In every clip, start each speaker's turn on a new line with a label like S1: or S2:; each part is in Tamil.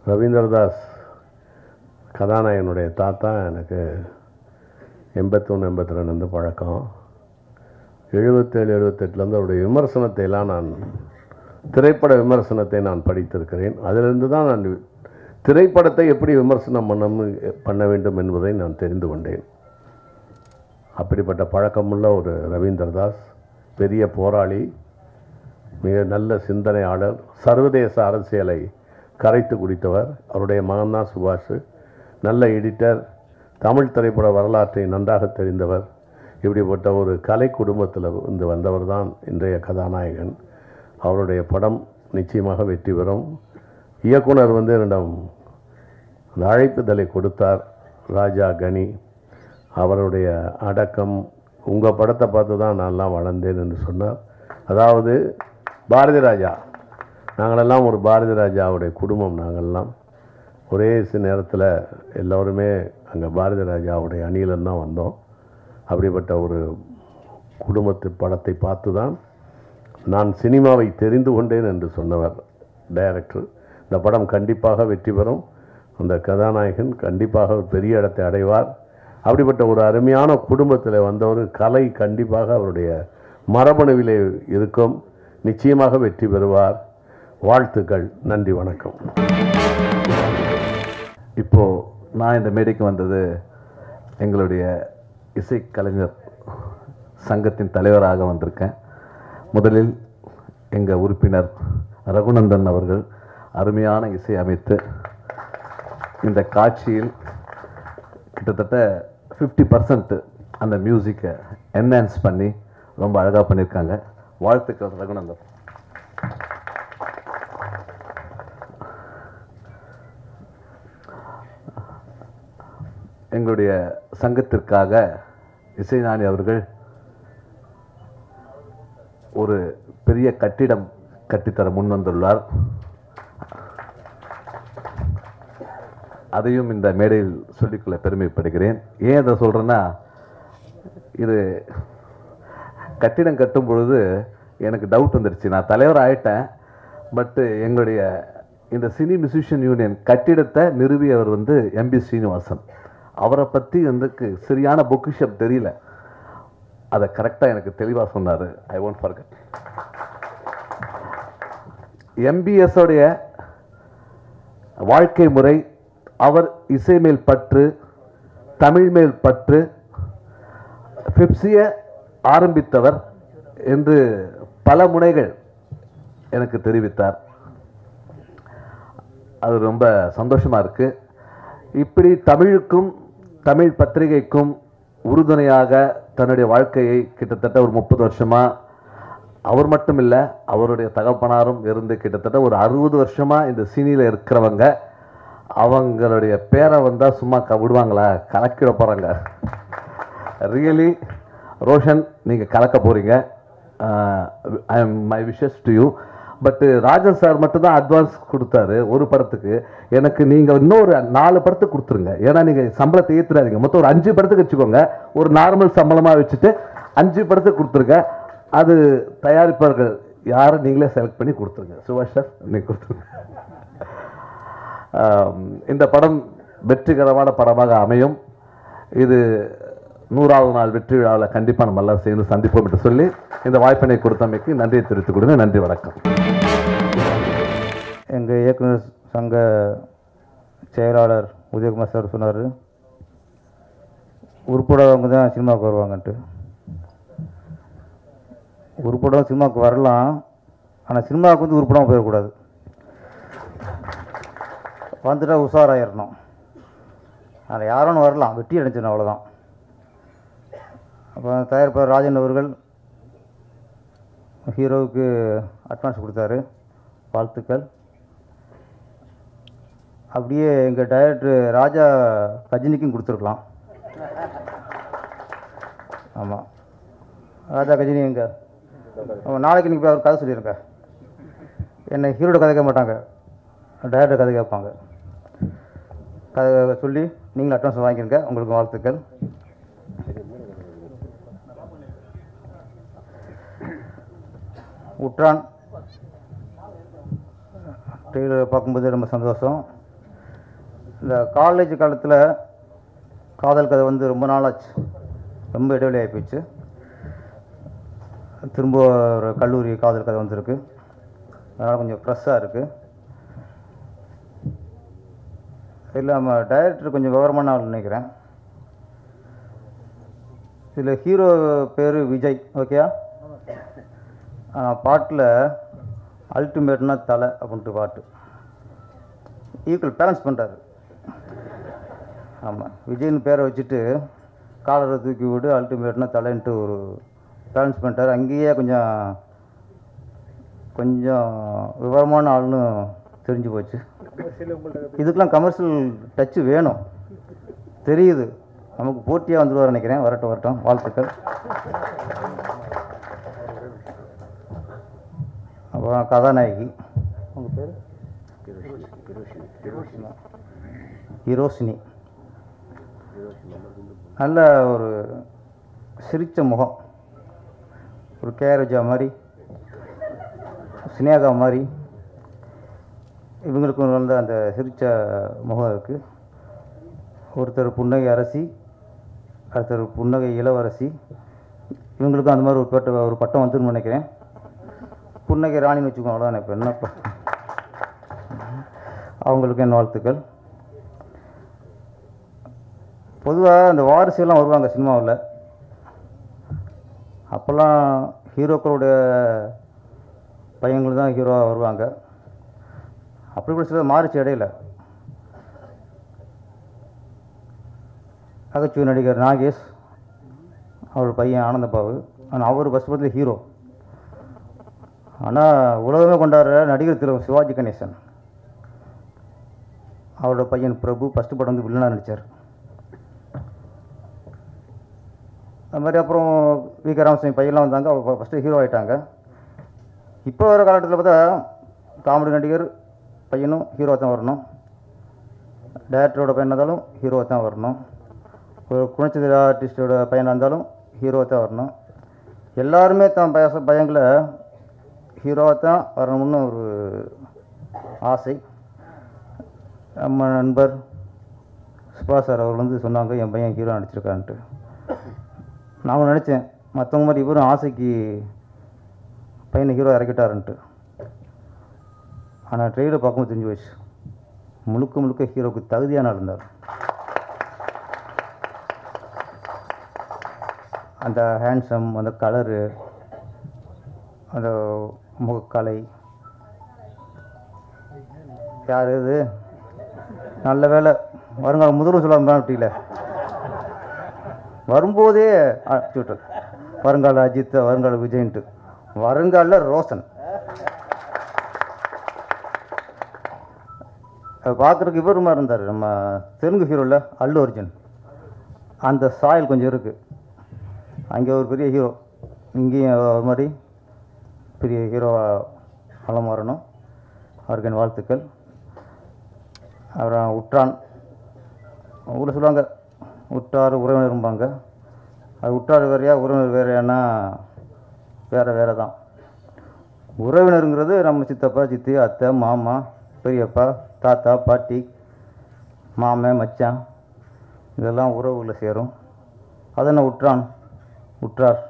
S1: ரவீந்திரதாஸ் கதாநாயகனுடைய தாத்தா எனக்கு எண்பத்தொன்று எண்பத்தி ரெண்டு பழக்கம் எழுபத்தேழு எழுபத்தெட்டுலேருந்து அவருடைய விமர்சனத்தை எல்லாம் நான் திரைப்பட விமர்சனத்தை நான் படித்திருக்கிறேன் அதிலிருந்து தான் நான் திரைப்படத்தை எப்படி விமர்சனம் பண்ண பண்ண வேண்டும் என்பதை நான் தெரிந்து கொண்டேன் அப்படிப்பட்ட பழக்கமுள்ள ஒரு ரவீந்திரதாஸ் பெரிய போராளி மிக நல்ல சிந்தனையாளர் சர்வதேச அரசியலை கரைத்து குடித்தவர் அவருடைய மகன்தான் சுபாஷ் நல்ல எடிட்டர் தமிழ் திரைப்பட வரலாற்றை நன்றாக தெரிந்தவர் இப்படிப்பட்ட ஒரு கலை குடும்பத்தில் இருந்து வந்தவர் தான் இன்றைய கதாநாயகன் அவருடைய படம் நிச்சயமாக வெற்றி பெறும் இயக்குனர் வந்து என்னிடம் அந்த அழைப்புதலை கொடுத்தார் ராஜா கனி அவருடைய அடக்கம் உங்கள் படத்தை பார்த்து தான் நான்லாம் வளர்ந்தேன் என்று சொன்னார் அதாவது பாரதி ராஜா நாங்களெல்லாம் ஒரு பாரதி ராஜாவுடைய குடும்பம் நாங்கள்லாம் ஒரே சி நேரத்தில் எல்லோருமே அங்கே பாரதி ராஜாவுடைய அணியிலும் தான் வந்தோம் அப்படிப்பட்ட ஒரு குடும்பத்து படத்தை பார்த்து தான் நான் சினிமாவை தெரிந்து கொண்டேன் என்று சொன்னவர் டைரக்டர் இந்த படம் கண்டிப்பாக வெற்றி பெறும் அந்த கதாநாயகன் கண்டிப்பாக ஒரு பெரிய இடத்தை அடைவார் அப்படிப்பட்ட ஒரு அருமையான குடும்பத்தில் வந்தவர் கலை கண்டிப்பாக அவருடைய மரபணுவிலே இருக்கும் நிச்சயமாக வெற்றி பெறுவார் வாழ்த்துக்கள் நன்றி வணக்கம்
S2: இப்போது நான் இந்த மேடைக்கு வந்தது எங்களுடைய இசைக்கலைஞர் சங்கத்தின் தலைவராக வந்திருக்கேன் முதலில் எங்கள் உறுப்பினர் ரகுநந்தன் அவர்கள் அருமையான இசை அமைத்து இந்த காட்சியில் கிட்டத்தட்ட ஃபிஃப்டி பர்சன்ட் அந்த மியூசிக்கை என்ஹான்ஸ் பண்ணி ரொம்ப அழகாக பண்ணியிருக்காங்க வாழ்த்துக்கள் ரகுநந்தன் எங்களுடைய சங்கத்திற்காக இசைஞானி அவர்கள் ஒரு பெரிய கட்டிடம் கட்டித்தர முன் வந்துள்ளார் அதையும் இந்த மேடையில் சொல்லிக்கொள்ள பெருமைப்படுகிறேன் ஏன் அதை சொல்கிறேன்னா இது கட்டிடம் கட்டும் பொழுது எனக்கு டவுட் வந்துருச்சு நான் தலைவர் ஆயிட்டேன் பட்டு எங்களுடைய இந்த சினி மியூசிஷியன் யூனியன் கட்டிடத்தை நிறுவியவர் வந்து எம்பி ஸ்ரீனிவாசன் அவரை பற்றி வந்து சரியான பொக்கிஷப் தெரியல அதை கரெக்டாக எனக்கு தெளிவாக சொன்னார் ஐ ஒன்ட் ஃபர்கட் எம்பிஎஸ்ஸோடைய வாழ்க்கை முறை அவர் இசை மேல் பற்று தமிழ் மேல் பற்று பிப்சியை ஆரம்பித்தவர் என்று பல முனைகள் எனக்கு தெரிவித்தார் அது ரொம்ப சந்தோஷமாக இருக்குது இப்படி தமிழுக்கும் தமிழ் பத்திரிகைக்கும் உறுதுணையாக தன்னுடைய வாழ்க்கையை கிட்டத்தட்ட ஒரு முப்பது வருஷமாக அவர் மட்டும் இல்லை அவருடைய தகப்பனாரும் இருந்து கிட்டத்தட்ட ஒரு அறுபது வருஷமாக இந்த சீனியில் இருக்கிறவங்க அவங்களுடைய பேரை வந்தால் சும்மா க விடுவாங்களா கலக்கிட போகிறாங்க ரியலி ரோஷன் நீங்கள் கலக்க போகிறீங்க I am my wishes to you Pattu Rajan sir மட்டும்தான் அட்வான்ஸ் கொடுத்தாரு ஒரு படத்துக்கு எனக்கு நீங்கள் இன்னொரு நாலு படத்துக்கு கொடுத்துருங்க ஏன்னா நீங்கள் சம்பளத்தை ஏற்றுறாதீங்க மொத்தம் ஒரு அஞ்சு படத்துக்கு வச்சுக்கோங்க ஒரு நார்மல் சம்பளமாக வச்சுட்டு அஞ்சு படத்துக்கு கொடுத்துருங்க அது தயாரிப்பார்கள் யாரை நீங்களே செலக்ட் பண்ணி கொடுத்துருங்க சுபாஷ் சார் நீங்கள் கொடுத்துருங்க ஆம், இந்த படம் வெற்றிகரமான படமாக அமையும் இது நூறாவது நாள் வெற்றி விழாவில் கண்டிப்பாக நம்ம எல்லாம் சேர்ந்து சந்திப்போம் என்று சொல்லி இந்த வாய்ப்பினை கொடுத்தமைக்கு நன்றியை தெரிவித்துக் கொடுங்க நன்றி வணக்கம்
S3: எங்கள் இயக்குனர் சங்க செயலாளர் உதயகுமார் சார் சொன்னார் உருப்படாதவங்க தான் சினிமாவுக்கு வருவாங்கன்ட்டு உருப்படாத சினிமாவுக்கு வரலாம் ஆனால் சினிமாவுக்கு வந்து உருப்படாமல் போயிடக்கூடாது வந்துட்டா உஷாராயிடணும் அதில் யாரும் வரலாம் வெட்டி அடைச்சிடணும் அவ்வளோதான் அப்போ தயாரிப்பாளர் ராஜன் அவர்கள் ஹீரோவுக்கு அட்வான்ஸ் கொடுத்தாரு வாழ்த்துக்கள் அப்படியே எங்கள் டைரக்டர் ராஜா கஜினிக்கும் கொடுத்துருக்கலாம் ஆமாம் ராஜா கஜினி எங்க ஆமாம் நாளைக்கு நீங்கள் போய் அவர் கதை சொல்லிடுங்க என்னை ஹீரோட கதை கேட்க மாட்டாங்க டைரக்டர் கதை கேட்பாங்க கதை சொல்லி நீங்களும் அட்வான்ஸ் வாங்கிக்கிறங்க உங்களுக்கு வாழ்த்துக்கள் உற்றான் ட்ரெயிலர் பார்க்கும்போது ரொம்ப சந்தோஷம் இந்த காலேஜ் காலத்தில் காதல் கதை வந்து ரொம்ப நாளாச்சு ரொம்ப இடைவெளி ஆகிப்போச்சு திரும்ப ஒரு கல்லூரி காதல் கதை வந்திருக்கு அதனால் கொஞ்சம் ஃப்ரெஷ்ஷாக இருக்குது இல்லை நம்ம டைரக்டர் கொஞ்சம் விவரமான ஆள் நினைக்கிறேன் இதில் ஹீரோ பேர் விஜய் ஓகேயா பாட்டில் அல்டிமேட்னா தலை அப்படின்ட்டு பாட்டு ஈக்குவல் பேலன்ஸ் பண்ணுறாரு ஆமாம் விஜய்னு பேரை வச்சுட்டு காலரை தூக்கி விட்டு அல்டிமேட்னா தலைன்ட்டு ஒரு பேலன்ஸ் பண்ணிட்டார் அங்கேயே கொஞ்சம் கொஞ்சம் விவரமான ஆள்னு தெரிஞ்சு போச்சு இதுக்கெல்லாம் கமர்ஷியல் டச்சு வேணும் தெரியுது நமக்கு போட்டியாக வந்துடுவார் நினைக்கிறேன் வரட்டும் வரட்டும் வாழ்த்துக்கள் அப்புறம் கதாநாயகி உங்கள் பேர் ஹிரோஷினி நல்ல ஒரு சிரித்த முகம் ஒரு கேரஜா மாதிரி சினேகா மாதிரி இவங்களுக்கும் நல்ல அந்த சிரித்த முகம் இருக்குது ஒருத்தர் புன்னகை அரசி ஒருத்தர் புன்னகை இளவரசி இவங்களுக்கும் அந்த மாதிரி ஒரு பட்ட ஒரு பட்டம் வந்துன்னு நினைக்கிறேன் புன்னகை ராணின்னு வச்சுக்கோங்களேன் இப்போ என்னப்பா அவங்களுக்கு என் வாழ்த்துக்கள் பொதுவாக அந்த வாரிசுலாம் வருவாங்க சினிமாவில் அப்போல்லாம் ஹீரோக்களுடைய பையங்கள் தான் ஹீரோவாக வருவாங்க அப்படி கூட சில மாறிச்சு இடையில நகைச்சுவை நடிகர் நாகேஷ் அவர் பையன் ஆனந்தபாபு ஆனால் அவர் ஃபஸ்ட் படத்தில் ஹீரோ ஆனால் உலகமே கொண்டாடுற நடிகர் திரு சிவாஜி கணேசன் அவரோட பையன் பிரபு ஃபஸ்ட்டு படம் வந்து வில்லனாக நடித்தார் அது மாதிரி அப்புறம் வி கே ராமசாமி பையன்லாம் வந்தாங்க அவர் ஃபஸ்ட்டு ஹீரோ ஆகிட்டாங்க இப்போ வர காலகட்டத்தில் பார்த்தா காமெடி நடிகர் பையனும் ஹீரோ தான் வரணும் டேரக்டரோட பையனாக இருந்தாலும் ஹீரோ தான் வரணும் ஒரு குணச்சித்திர ஆர்டிஸ்டோட பையனாக இருந்தாலும் ஹீரோ தான் வரணும் எல்லாருமே தான் பய பையங்களை ஹீரோவாக தான் வரணும்னு ஒரு ஆசை நம்ம நண்பர் சுபாஷ் சார் அவர் வந்து சொன்னாங்க என் பையன் ஹீரோ நடிச்சிருக்கான்ட்டு நான் நினச்சேன் மற்றவங்க மாதிரி இவரும் ஆசைக்கு பையனை ஹீரோ இறக்கிட்டாருன்ட்டு ஆனால் ட்ரெயிலர் பார்க்கும்போது தெரிஞ்சு போச்சு முழுக்க முழுக்க ஹீரோக்கு தகுதியான ஆள் இருந்தார் அந்த ஹேண்ட்ஸம் அந்த கலரு அந்த முகக்கலை யார் இது நல்ல வேலை வருங்கால முதல்வர் சொல்லாம விட்டீங்களே வரும்போதே அடிச்சு விட்டார் வருங்கால அஜித் வருங்கால விஜய்ன்ட்டு வருங்கால ரோஷன் பார்க்குறதுக்கு இவர் மாதிரி இருந்தார் நம்ம தெலுங்கு ஹீரோவில் அல்லு அர்ஜுன் அந்த சாயல் கொஞ்சம் இருக்குது அங்கே ஒரு பெரிய ஹீரோ இங்கேயும் ஒரு மாதிரி பெரிய ஹீரோவாக வளம் வரணும் அவருக்கு என் வாழ்த்துக்கள் அப்புறம் உற்றான் ஊரில் சொல்லுவாங்க உற்றார் உறவினரும்பாங்க அது உற்றார் வேறையா உறவினர் வேறையானா வேறு வேறு தான் உறவினருங்கிறது நம்ம சித்தப்பா சித்தி அத்தை மாமா பெரியப்பா தாத்தா பாட்டி மாமன் மச்சான் இதெல்லாம் உறவுல சேரும் அதென்ன உற்றான் உற்றார்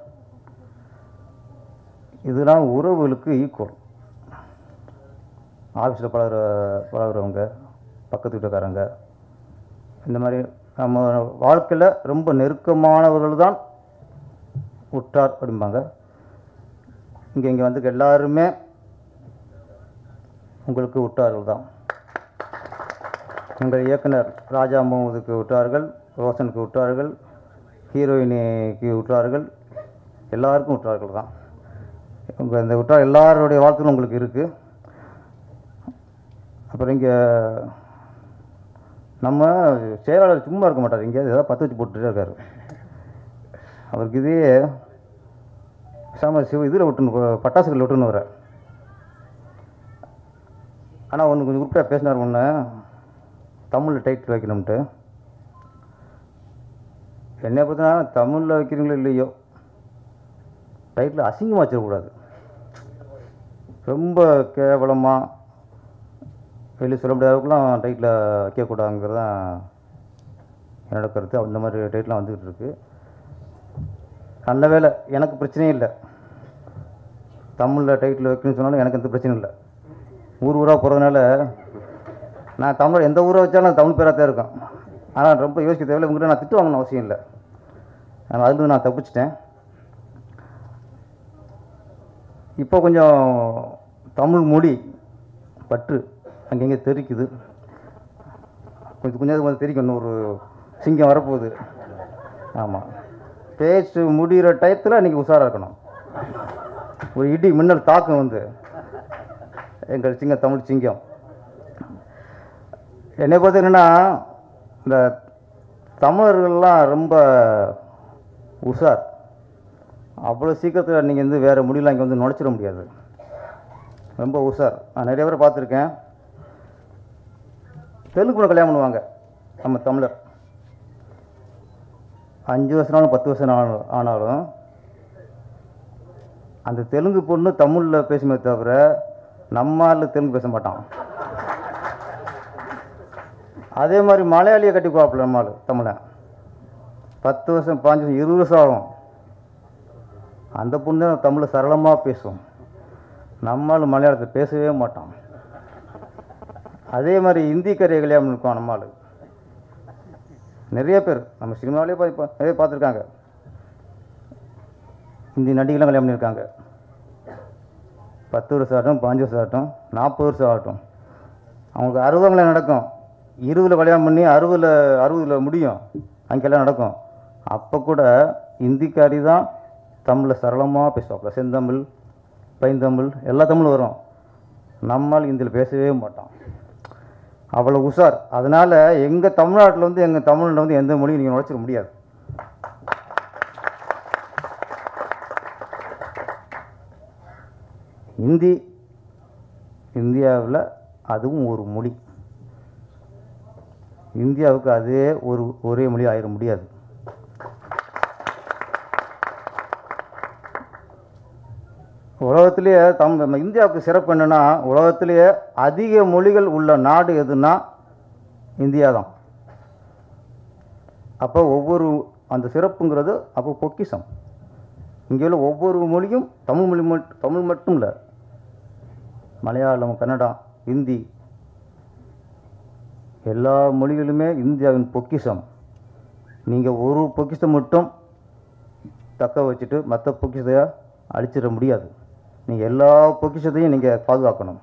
S3: இதெல்லாம் உறவுகளுக்கு ஈக்குவல் ஆஃபீஸில் பழகுற பழகுறவங்க பக்கத்து வீட்டுக்காரங்க இந்த மாதிரி நம்ம வாழ்க்கையில் ரொம்ப நெருக்கமானவர்கள் தான் உற்றார் அப்படிம்பாங்க இங்கே இங்கே வந்து எல்லாருமே உங்களுக்கு உற்றார்கள் தான் உங்கள் இயக்குனர் ராஜா முகமதுக்கு விட்டார்கள் ரோஷனுக்கு விட்டார்கள் ஹீரோயினிக்கு விட்டார்கள் எல்லாருக்கும் விட்டார்கள் தான் உங்கள் இந்த விட்டார் எல்லாருடைய வாழ்த்துக்களும் உங்களுக்கு இருக்குது அப்புறம் இங்கே நம்ம செயலாளர் சும்மா இருக்க மாட்டார் எங்கேயாவது ஏதாவது பற்ற வச்சு போட்டுட்டே இருக்காரு அவருக்கு இதே சாம சிவ இதில் விட்டுன்னு பட்டாசுகள் விட்டுன்னு வர ஆனால் ஒன்று கொஞ்சம் உருப்படியாக பேசினார் ஒன்று தமிழில் டைட்டில் வைக்கணும்ட்டு என்னை பார்த்தீங்கன்னா தமிழில் வைக்கிறீங்களோ இல்லையோ டைட்டில் அசிங்கமாக வச்சிடக்கூடாது ரொம்ப கேவலமாக வெளியே சொல்ல முடியாத அளவுக்குலாம் டைட்டில் வைக்கக்கூடாதுங்கிறது தான் என்னோட கருத்து அந்த மாதிரி டைட்டிலாம் வந்துக்கிட்டு இருக்கு நல்ல வேலை எனக்கு பிரச்சனையே இல்லை தமிழில் டைட்டில் வைக்கணும்னு சொன்னாலும் எனக்கு எந்த பிரச்சனையும் இல்லை ஊர் ஊராக போகிறதுனால நான் தமிழ் எந்த ஊரை வச்சாலும் அது தமிழ் பேராக தான் இருக்கும் ஆனால் ரொம்ப யோசிக்க தேவையில்லை உங்கள்கிட்ட நான் திட்டு வாங்கணும் அவசியம் இல்லை ஆனால் அதுலேருந்து நான் தப்பிச்சிட்டேன் இப்போ கொஞ்சம் தமிழ் மொழி பற்று அங்கங்கே தெரிக்குது கொஞ்சம் கொஞ்சம் கொஞ்சம் தெரிக்கும் இன்னும் ஒரு சிங்கம் வரப்போகுது ஆமாம் பேச்சு முடிகிற டயத்தில் நீங்கள் உஷாராக இருக்கணும் ஒரு இடி மின்னல் தாக்கம் வந்து எங்கள் சிங்கம் தமிழ் சிங்கம் என்னை பொறுத்த என்னென்னா இந்த தமிழர்கள்லாம் ரொம்ப உஷார் அவ்வளோ சீக்கிரத்தில் நீங்கள் வந்து வேறு மொழியெலாம் இங்கே வந்து நுழைச்சிட முடியாது ரொம்ப உஷார் நான் நிறைய பேரை பார்த்துருக்கேன் தெலுங்கு பொண்ணை கல்யாணம் பண்ணுவாங்க நம்ம தமிழர் அஞ்சு வருஷம் ஆனாலும் பத்து வருஷம் ஆனாலும் ஆனாலும் அந்த தெலுங்கு பொண்ணு தமிழில் பேசுமே தவிர நம்ம ஆளு தெலுங்கு பேச மாட்டான் அதே மாதிரி மலையாளியை கட்டிக்குவாப்புல நம்ம ஆளு தமிழன் பத்து வருஷம் பாஞ்சு வருஷம் இருபது வருஷம் ஆகும் அந்த பொண்ணு தான் தமிழை சரளமாக பேசும் நம்மால் மலையாளத்தை பேசவே மாட்டான் அதே மாதிரி இந்தி கரையை கல்யாணம் இருக்கும் நம்மால் நிறைய பேர் நம்ம சினிமாவிலே போய் பா- நிறைய பார்த்துருக்காங்க இந்தி நடிகெல்லாம் கல்யாணம் பண்ணியிருக்காங்க பத்து வருஷம் ஆகட்டும் பாஞ்சு வருஷம் ஆகட்டும் நாற்பது வருஷம் ஆகட்டும் அவங்களுக்கு அறுபதுல நடக்கும் இருபதில் கல்யாணம் பண்ணி அறுபதில் அறுபதில் முடியும் அங்கெல்லாம் நடக்கும் அப்போ கூட இந்திக்காரி தான் தமிழில் சரளமாக பேசுவாப்புல செந்தமிழ் பைந்தமிழ் எல்லா தமிழும் வரும் நம்மால் இந்தியில் பேசவே மாட்டோம் அவ்வளோ உஷார் அதனால் எங்கள் தமிழ்நாட்டில் வந்து எங்கள் தமிழில் வந்து எந்த மொழியும் நீங்கள் நுழைச்சிக்க முடியாது ஹிந்தி இந்தியாவில் அதுவும் ஒரு மொழி இந்தியாவுக்கு அதே ஒரு ஒரே மொழி ஆயிட முடியாது உலகத்திலேயே தம் நம்ம இந்தியாவுக்கு சிறப்பு என்னென்னா உலகத்திலேயே அதிக மொழிகள் உள்ள நாடு எதுன்னா இந்தியா தான் அப்போ ஒவ்வொரு அந்த சிறப்புங்கிறது அப்போ பொக்கிஷம் இங்கே உள்ள ஒவ்வொரு மொழியும் தமிழ் மொழி மட் தமிழ் மட்டும் இல்லை மலையாளம் கன்னடம் ஹிந்தி எல்லா மொழிகளுமே இந்தியாவின் பொக்கிஷம் நீங்கள் ஒரு பொக்கிஷம் மட்டும் தக்க வச்சுட்டு மற்ற பொக்கிஷத்தை அழிச்சிட முடியாது நீங்கள் எல்லா பொக்கிஷத்தையும் நீங்கள் பாதுகாக்கணும்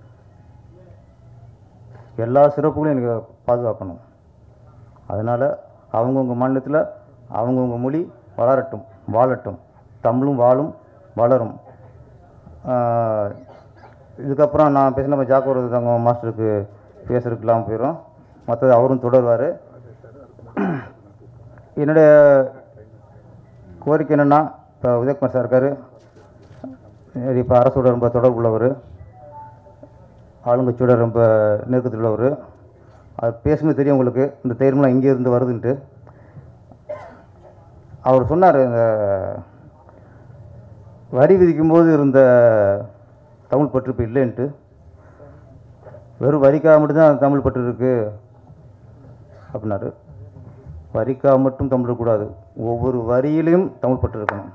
S3: எல்லா சிறப்புகளையும் நீங்கள் பாதுகாக்கணும் அதனால் அவங்கவுங்க மாநிலத்தில் அவங்கவுங்க மொழி வளரட்டும் வாழட்டும் தமிழும் வாழும் வளரும் ஆஹ் இதுக்கப்புறம் நான் பேசின நம்ம ஜாக்கோர் தங்க மாஸ்டருக்கு பேசுறதுக்கெல்லாம் போயிடும் மற்றது அவரும் தொடருவார் என்னுடைய கோரிக்கை என்னென்னா இப்போ உதயகுமார் சார் இருக்கார் இப்போ அரசோட ரொம்ப தொடர்பு உள்ளவர் ஆளுங்கட்சியோட ரொம்ப நெருக்கத்தில் உள்ளவர் அது பேசும்போது தெரியும் உங்களுக்கு இந்த தேர்வுலாம் இங்கே இருந்து வருதுன்ட்டு அவர் சொன்னார் இந்த வரி விதிக்கும்போது இருந்த தமிழ் பற்று இப்போ இல்லைன்ட்டு வெறும் வரிக்காக மட்டும்தான் தமிழ் பற்று இருக்கு அப்படின்னாரு வரிக்காக மட்டும் தமிழ் இருக்கக்கூடாது ஒவ்வொரு வரியிலையும் தமிழ் பற்று இருக்கணும்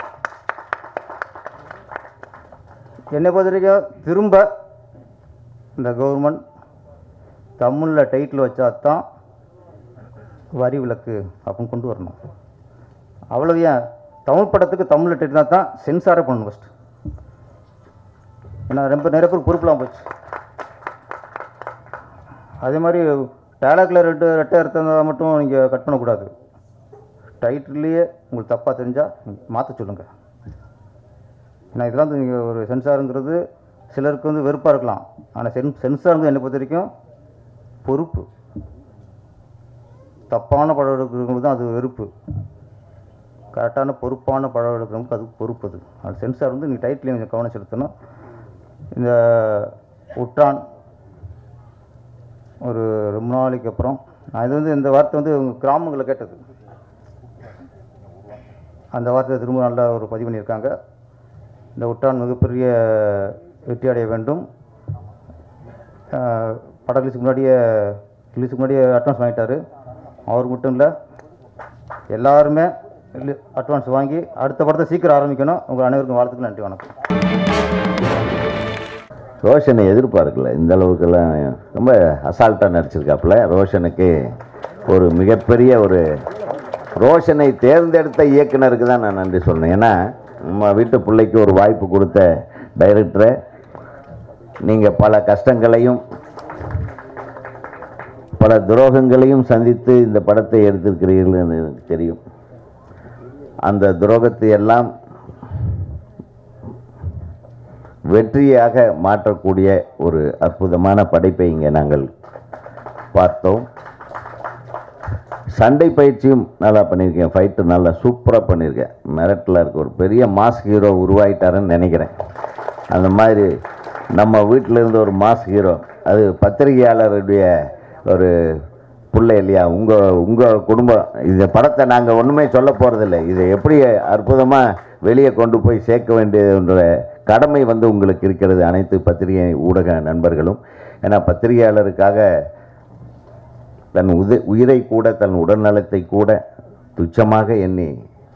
S3: என்னை பொறுத்த வரைக்கும் திரும்ப இந்த கவர்மெண்ட் தமிழில் டைட்டில் வச்சா தான் வரி விலக்கு அப்படின்னு கொண்டு வரணும் அவ்வளவு ஏன் தமிழ் படத்துக்கு தமிழில் டைட்டில் தான் சென்சாரே பண்ணணும் ஃபஸ்ட்டு ஏன்னா ரொம்ப நிறைய பேர் பொறுப்புலாம் போச்சு அதே மாதிரி டேலாக்ல ரெட்டு ரெட்டை எடுத்ததை மட்டும் நீங்கள் கட் பண்ணக்கூடாது டைட்டில்லையே உங்களுக்கு தப்பாக தெரிஞ்சால் மாற்ற சொல்லுங்கள் ஏன்னா இதெல்லாம் வந்து நீங்கள் ஒரு சென்சாருங்கிறது சிலருக்கு வந்து வெறுப்பாக இருக்கலாம் ஆனால் சென் சென்சார் வந்து என்னை பொறுத்த வரைக்கும் பொறுப்பு தப்பான படம் எடுக்கிறவங்களுக்கு தான் அது வெறுப்பு கரெக்டான பொறுப்பான படம் எடுக்கிறவங்களுக்கு அது பொறுப்பு அது அது சென்சார் வந்து நீங்கள் டைட்டிலையும் கொஞ்சம் கவனம் செலுத்தணும் இந்த உட்ரான் ஒரு ரொம்ப நாளைக்கு அப்புறம் நான் இது வந்து இந்த வார்த்தை வந்து உங்க கிராமங்களில் கேட்டது அந்த வார்த்தையை திரும்ப நல்லா ஒரு பதிவு பண்ணியிருக்காங்க இந்த உட்டான் மிகப்பெரிய வெற்றி அடைய வேண்டும் ஆஹ் படம் ரிலீஸுக்கு முன்னாடியே ரிலீஸுக்கு முன்னாடியே அட்வான்ஸ் வாங்கிட்டாரு அவர் மட்டும் இல்லை எல்லாருமே அட்வான்ஸ் வாங்கி அடுத்த படத்தை சீக்கிரம் ஆரம்பிக்கணும் உங்கள் அனைவருக்கும் வாழ்த்துக்கள் நன்றி வணக்கம்
S4: ரோஷனை எதிர்பார்க்கல இந்த அளவுக்கெல்லாம் ரொம்ப அசால்ட்டாக நடிச்சிருக்காப்புல ரோஷனுக்கு ஒரு மிகப்பெரிய ஒரு ரோஷனை தேர்ந்தெடுத்த இயக்குனருக்கு தான் நான் நன்றி சொல்லணும் ஏன்னா நம்ம வீட்டு பிள்ளைக்கு ஒரு வாய்ப்பு கொடுத்த டைரக்டரை நீங்கள் பல கஷ்டங்களையும் பல துரோகங்களையும் சந்தித்து இந்த படத்தை எடுத்திருக்கிறீர்கள் என்று எனக்கு தெரியும் அந்த துரோகத்தை எல்லாம் வெற்றியாக மாற்றக்கூடிய ஒரு அற்புதமான படைப்பை இங்கே நாங்கள் பார்த்தோம் சண்டை பயிற்சியும் நல்லா பண்ணியிருக்கேன் ஃபைட்டு நல்லா சூப்பராக பண்ணியிருக்கேன் மிரட்டில் இருக்க ஒரு பெரிய மாஸ் ஹீரோ உருவாயிட்டாருன்னு நினைக்கிறேன் அந்த மாதிரி நம்ம வீட்டில் இருந்த ஒரு மாஸ் ஹீரோ அது பத்திரிகையாளருடைய ஒரு பிள்ளை இல்லையா உங்கள் உங்கள் குடும்பம் இந்த படத்தை நாங்கள் ஒன்றுமே சொல்ல போகிறதில்ல இதை எப்படி அற்புதமாக வெளியே கொண்டு போய் சேர்க்க வேண்டியதுன்ற கடமை வந்து உங்களுக்கு இருக்கிறது அனைத்து பத்திரிகை ஊடக நண்பர்களும் ஏன்னா பத்திரிகையாளருக்காக தன் உத உயிரை கூட தன் உடல்நலத்தை கூட துச்சமாக எண்ணி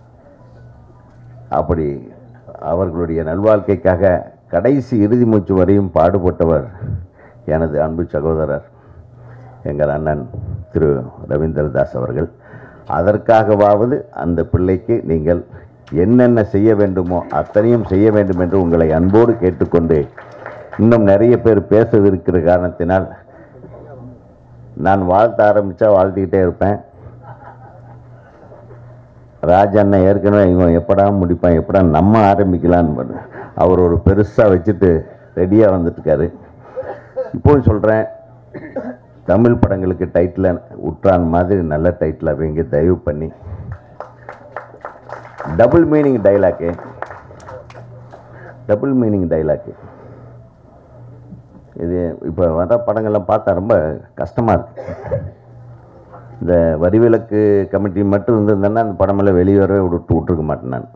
S4: அப்படி அவர்களுடைய நல்வாழ்க்கைக்காக கடைசி இறுதி மூச்சு வரையும் பாடுபட்டவர் எனது அன்பு சகோதரர் எங்கள் அண்ணன் திரு ரவீந்திரதாஸ் அவர்கள் அதற்காகவாவது அந்த பிள்ளைக்கு நீங்கள் என்னென்ன செய்ய வேண்டுமோ அத்தனையும் செய்ய வேண்டும் என்று உங்களை அன்போடு கேட்டுக்கொண்டு இன்னும் நிறைய பேர் பேசவிருக்கிற காரணத்தினால் நான் வாழ்த்த ஆரம்பித்தா வாழ்த்திக்கிட்டே இருப்பேன் ராஜண்ணன் ஏற்கனவே இவன் எப்படா முடிப்பான் எப்படா நம்ம ஆரம்பிக்கலான்னு பண்ண அவர் ஒரு பெருசாக வச்சுட்டு ரெடியாக வந்துட்டுருக்காரு இப்போவும் சொல்கிறேன் தமிழ் படங்களுக்கு டைட்டில் உற்றான் மாதிரி நல்ல டைட்டில் வைங்க தயவு பண்ணி double meaning dialogue double meaning dialogue இது இப்போ வர படங்கள்லாம் பார்த்தா ரொம்ப கஷ்டமாக இருக்கு இந்த வரிவிலக்கு கமிட்டி மட்டும் இருந்திருந்தேன்னா அந்த படமெல்லாம் வெளியே வரவே விட்டு விட்டுருக்க மாட்டேன் நான்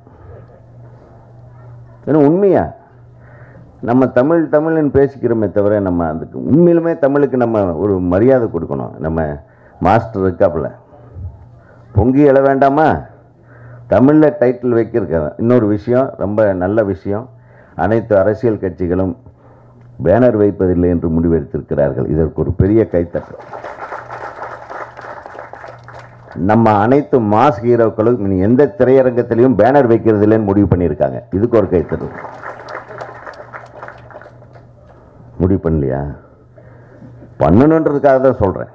S4: ஏன்னா உண்மையா நம்ம தமிழ் தமிழ்னு பேசிக்கிறோமே தவிர நம்ம அதுக்கு உண்மையிலுமே தமிழுக்கு நம்ம ஒரு மரியாதை கொடுக்கணும் நம்ம மாஸ்டர் இருக்காப்புல பொங்கி எழ வேண்டாமா தமிழில் டைட்டில் வைக்கிறக்க இன்னொரு விஷயம் ரொம்ப நல்ல விஷயம் அனைத்து அரசியல் கட்சிகளும் பேனர் வைப்பதில்லை என்று முடிவெடுத்திருக்கிறார்கள் இதற்கு ஒரு பெரிய கைத்தட்டு நம்ம அனைத்து மாஸ் ஹீரோக்களும் இனி எந்த திரையரங்கத்திலையும் பேனர் வைக்கிறது இல்லைன்னு முடிவு பண்ணியிருக்காங்க இதுக்கு ஒரு கைத்தட்டு முடிவு பண்ணலையா பண்ணணுன்றதுக்காக தான் சொல்கிறேன்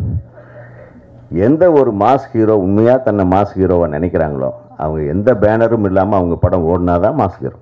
S4: எந்த ஒரு மாஸ் ஹீரோ உண்மையாக தன்னை மாஸ் ஹீரோவை நினைக்கிறாங்களோ அவங்க எந்த பேனரும் இல்லாமல் அவங்க படம் ஓடினாதான் மாஸ் ஹீரோ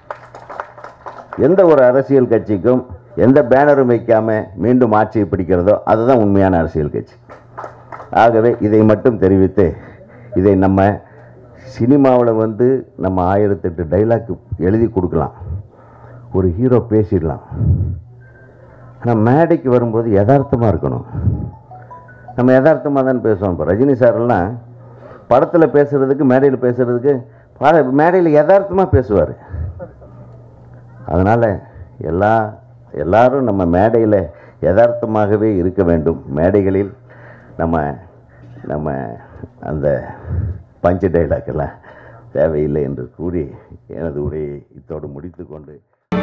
S4: எந்த ஒரு அரசியல் கட்சிக்கும் எந்த பேனரும் வைக்காம மீண்டும் ஆட்சியை பிடிக்கிறதோ அதுதான் உண்மையான அரசியல் கட்சி ஆகவே இதை மட்டும் தெரிவித்து இதை நம்ம சினிமாவில் வந்து நம்ம ஆயிரத்தெட்டு டைலாக் எழுதி கொடுக்கலாம் ஒரு ஹீரோ பேசிடலாம் ஆனால் மேடைக்கு வரும்போது யதார்த்தமாக இருக்கணும் நம்ம யதார்த்தமாக தான் பேசுவோம் இப்போ ரஜினி சாரெல்லாம் படத்தில் பேசுகிறதுக்கு மேடையில் பேசுகிறதுக்கு மேடையில் யதார்த்தமாக பேசுவார் அதனால் எல்லா எல்லாரும் நம்ம மேடையில் யதார்த்தமாகவே இருக்க வேண்டும் மேடைகளில் நம்ம நம்ம அந்த பஞ்ச டைலாக் எல்லாம் தேவையில்லை என்று கூறி எனது உரையை இத்தோடு முடித்துக்கொண்டு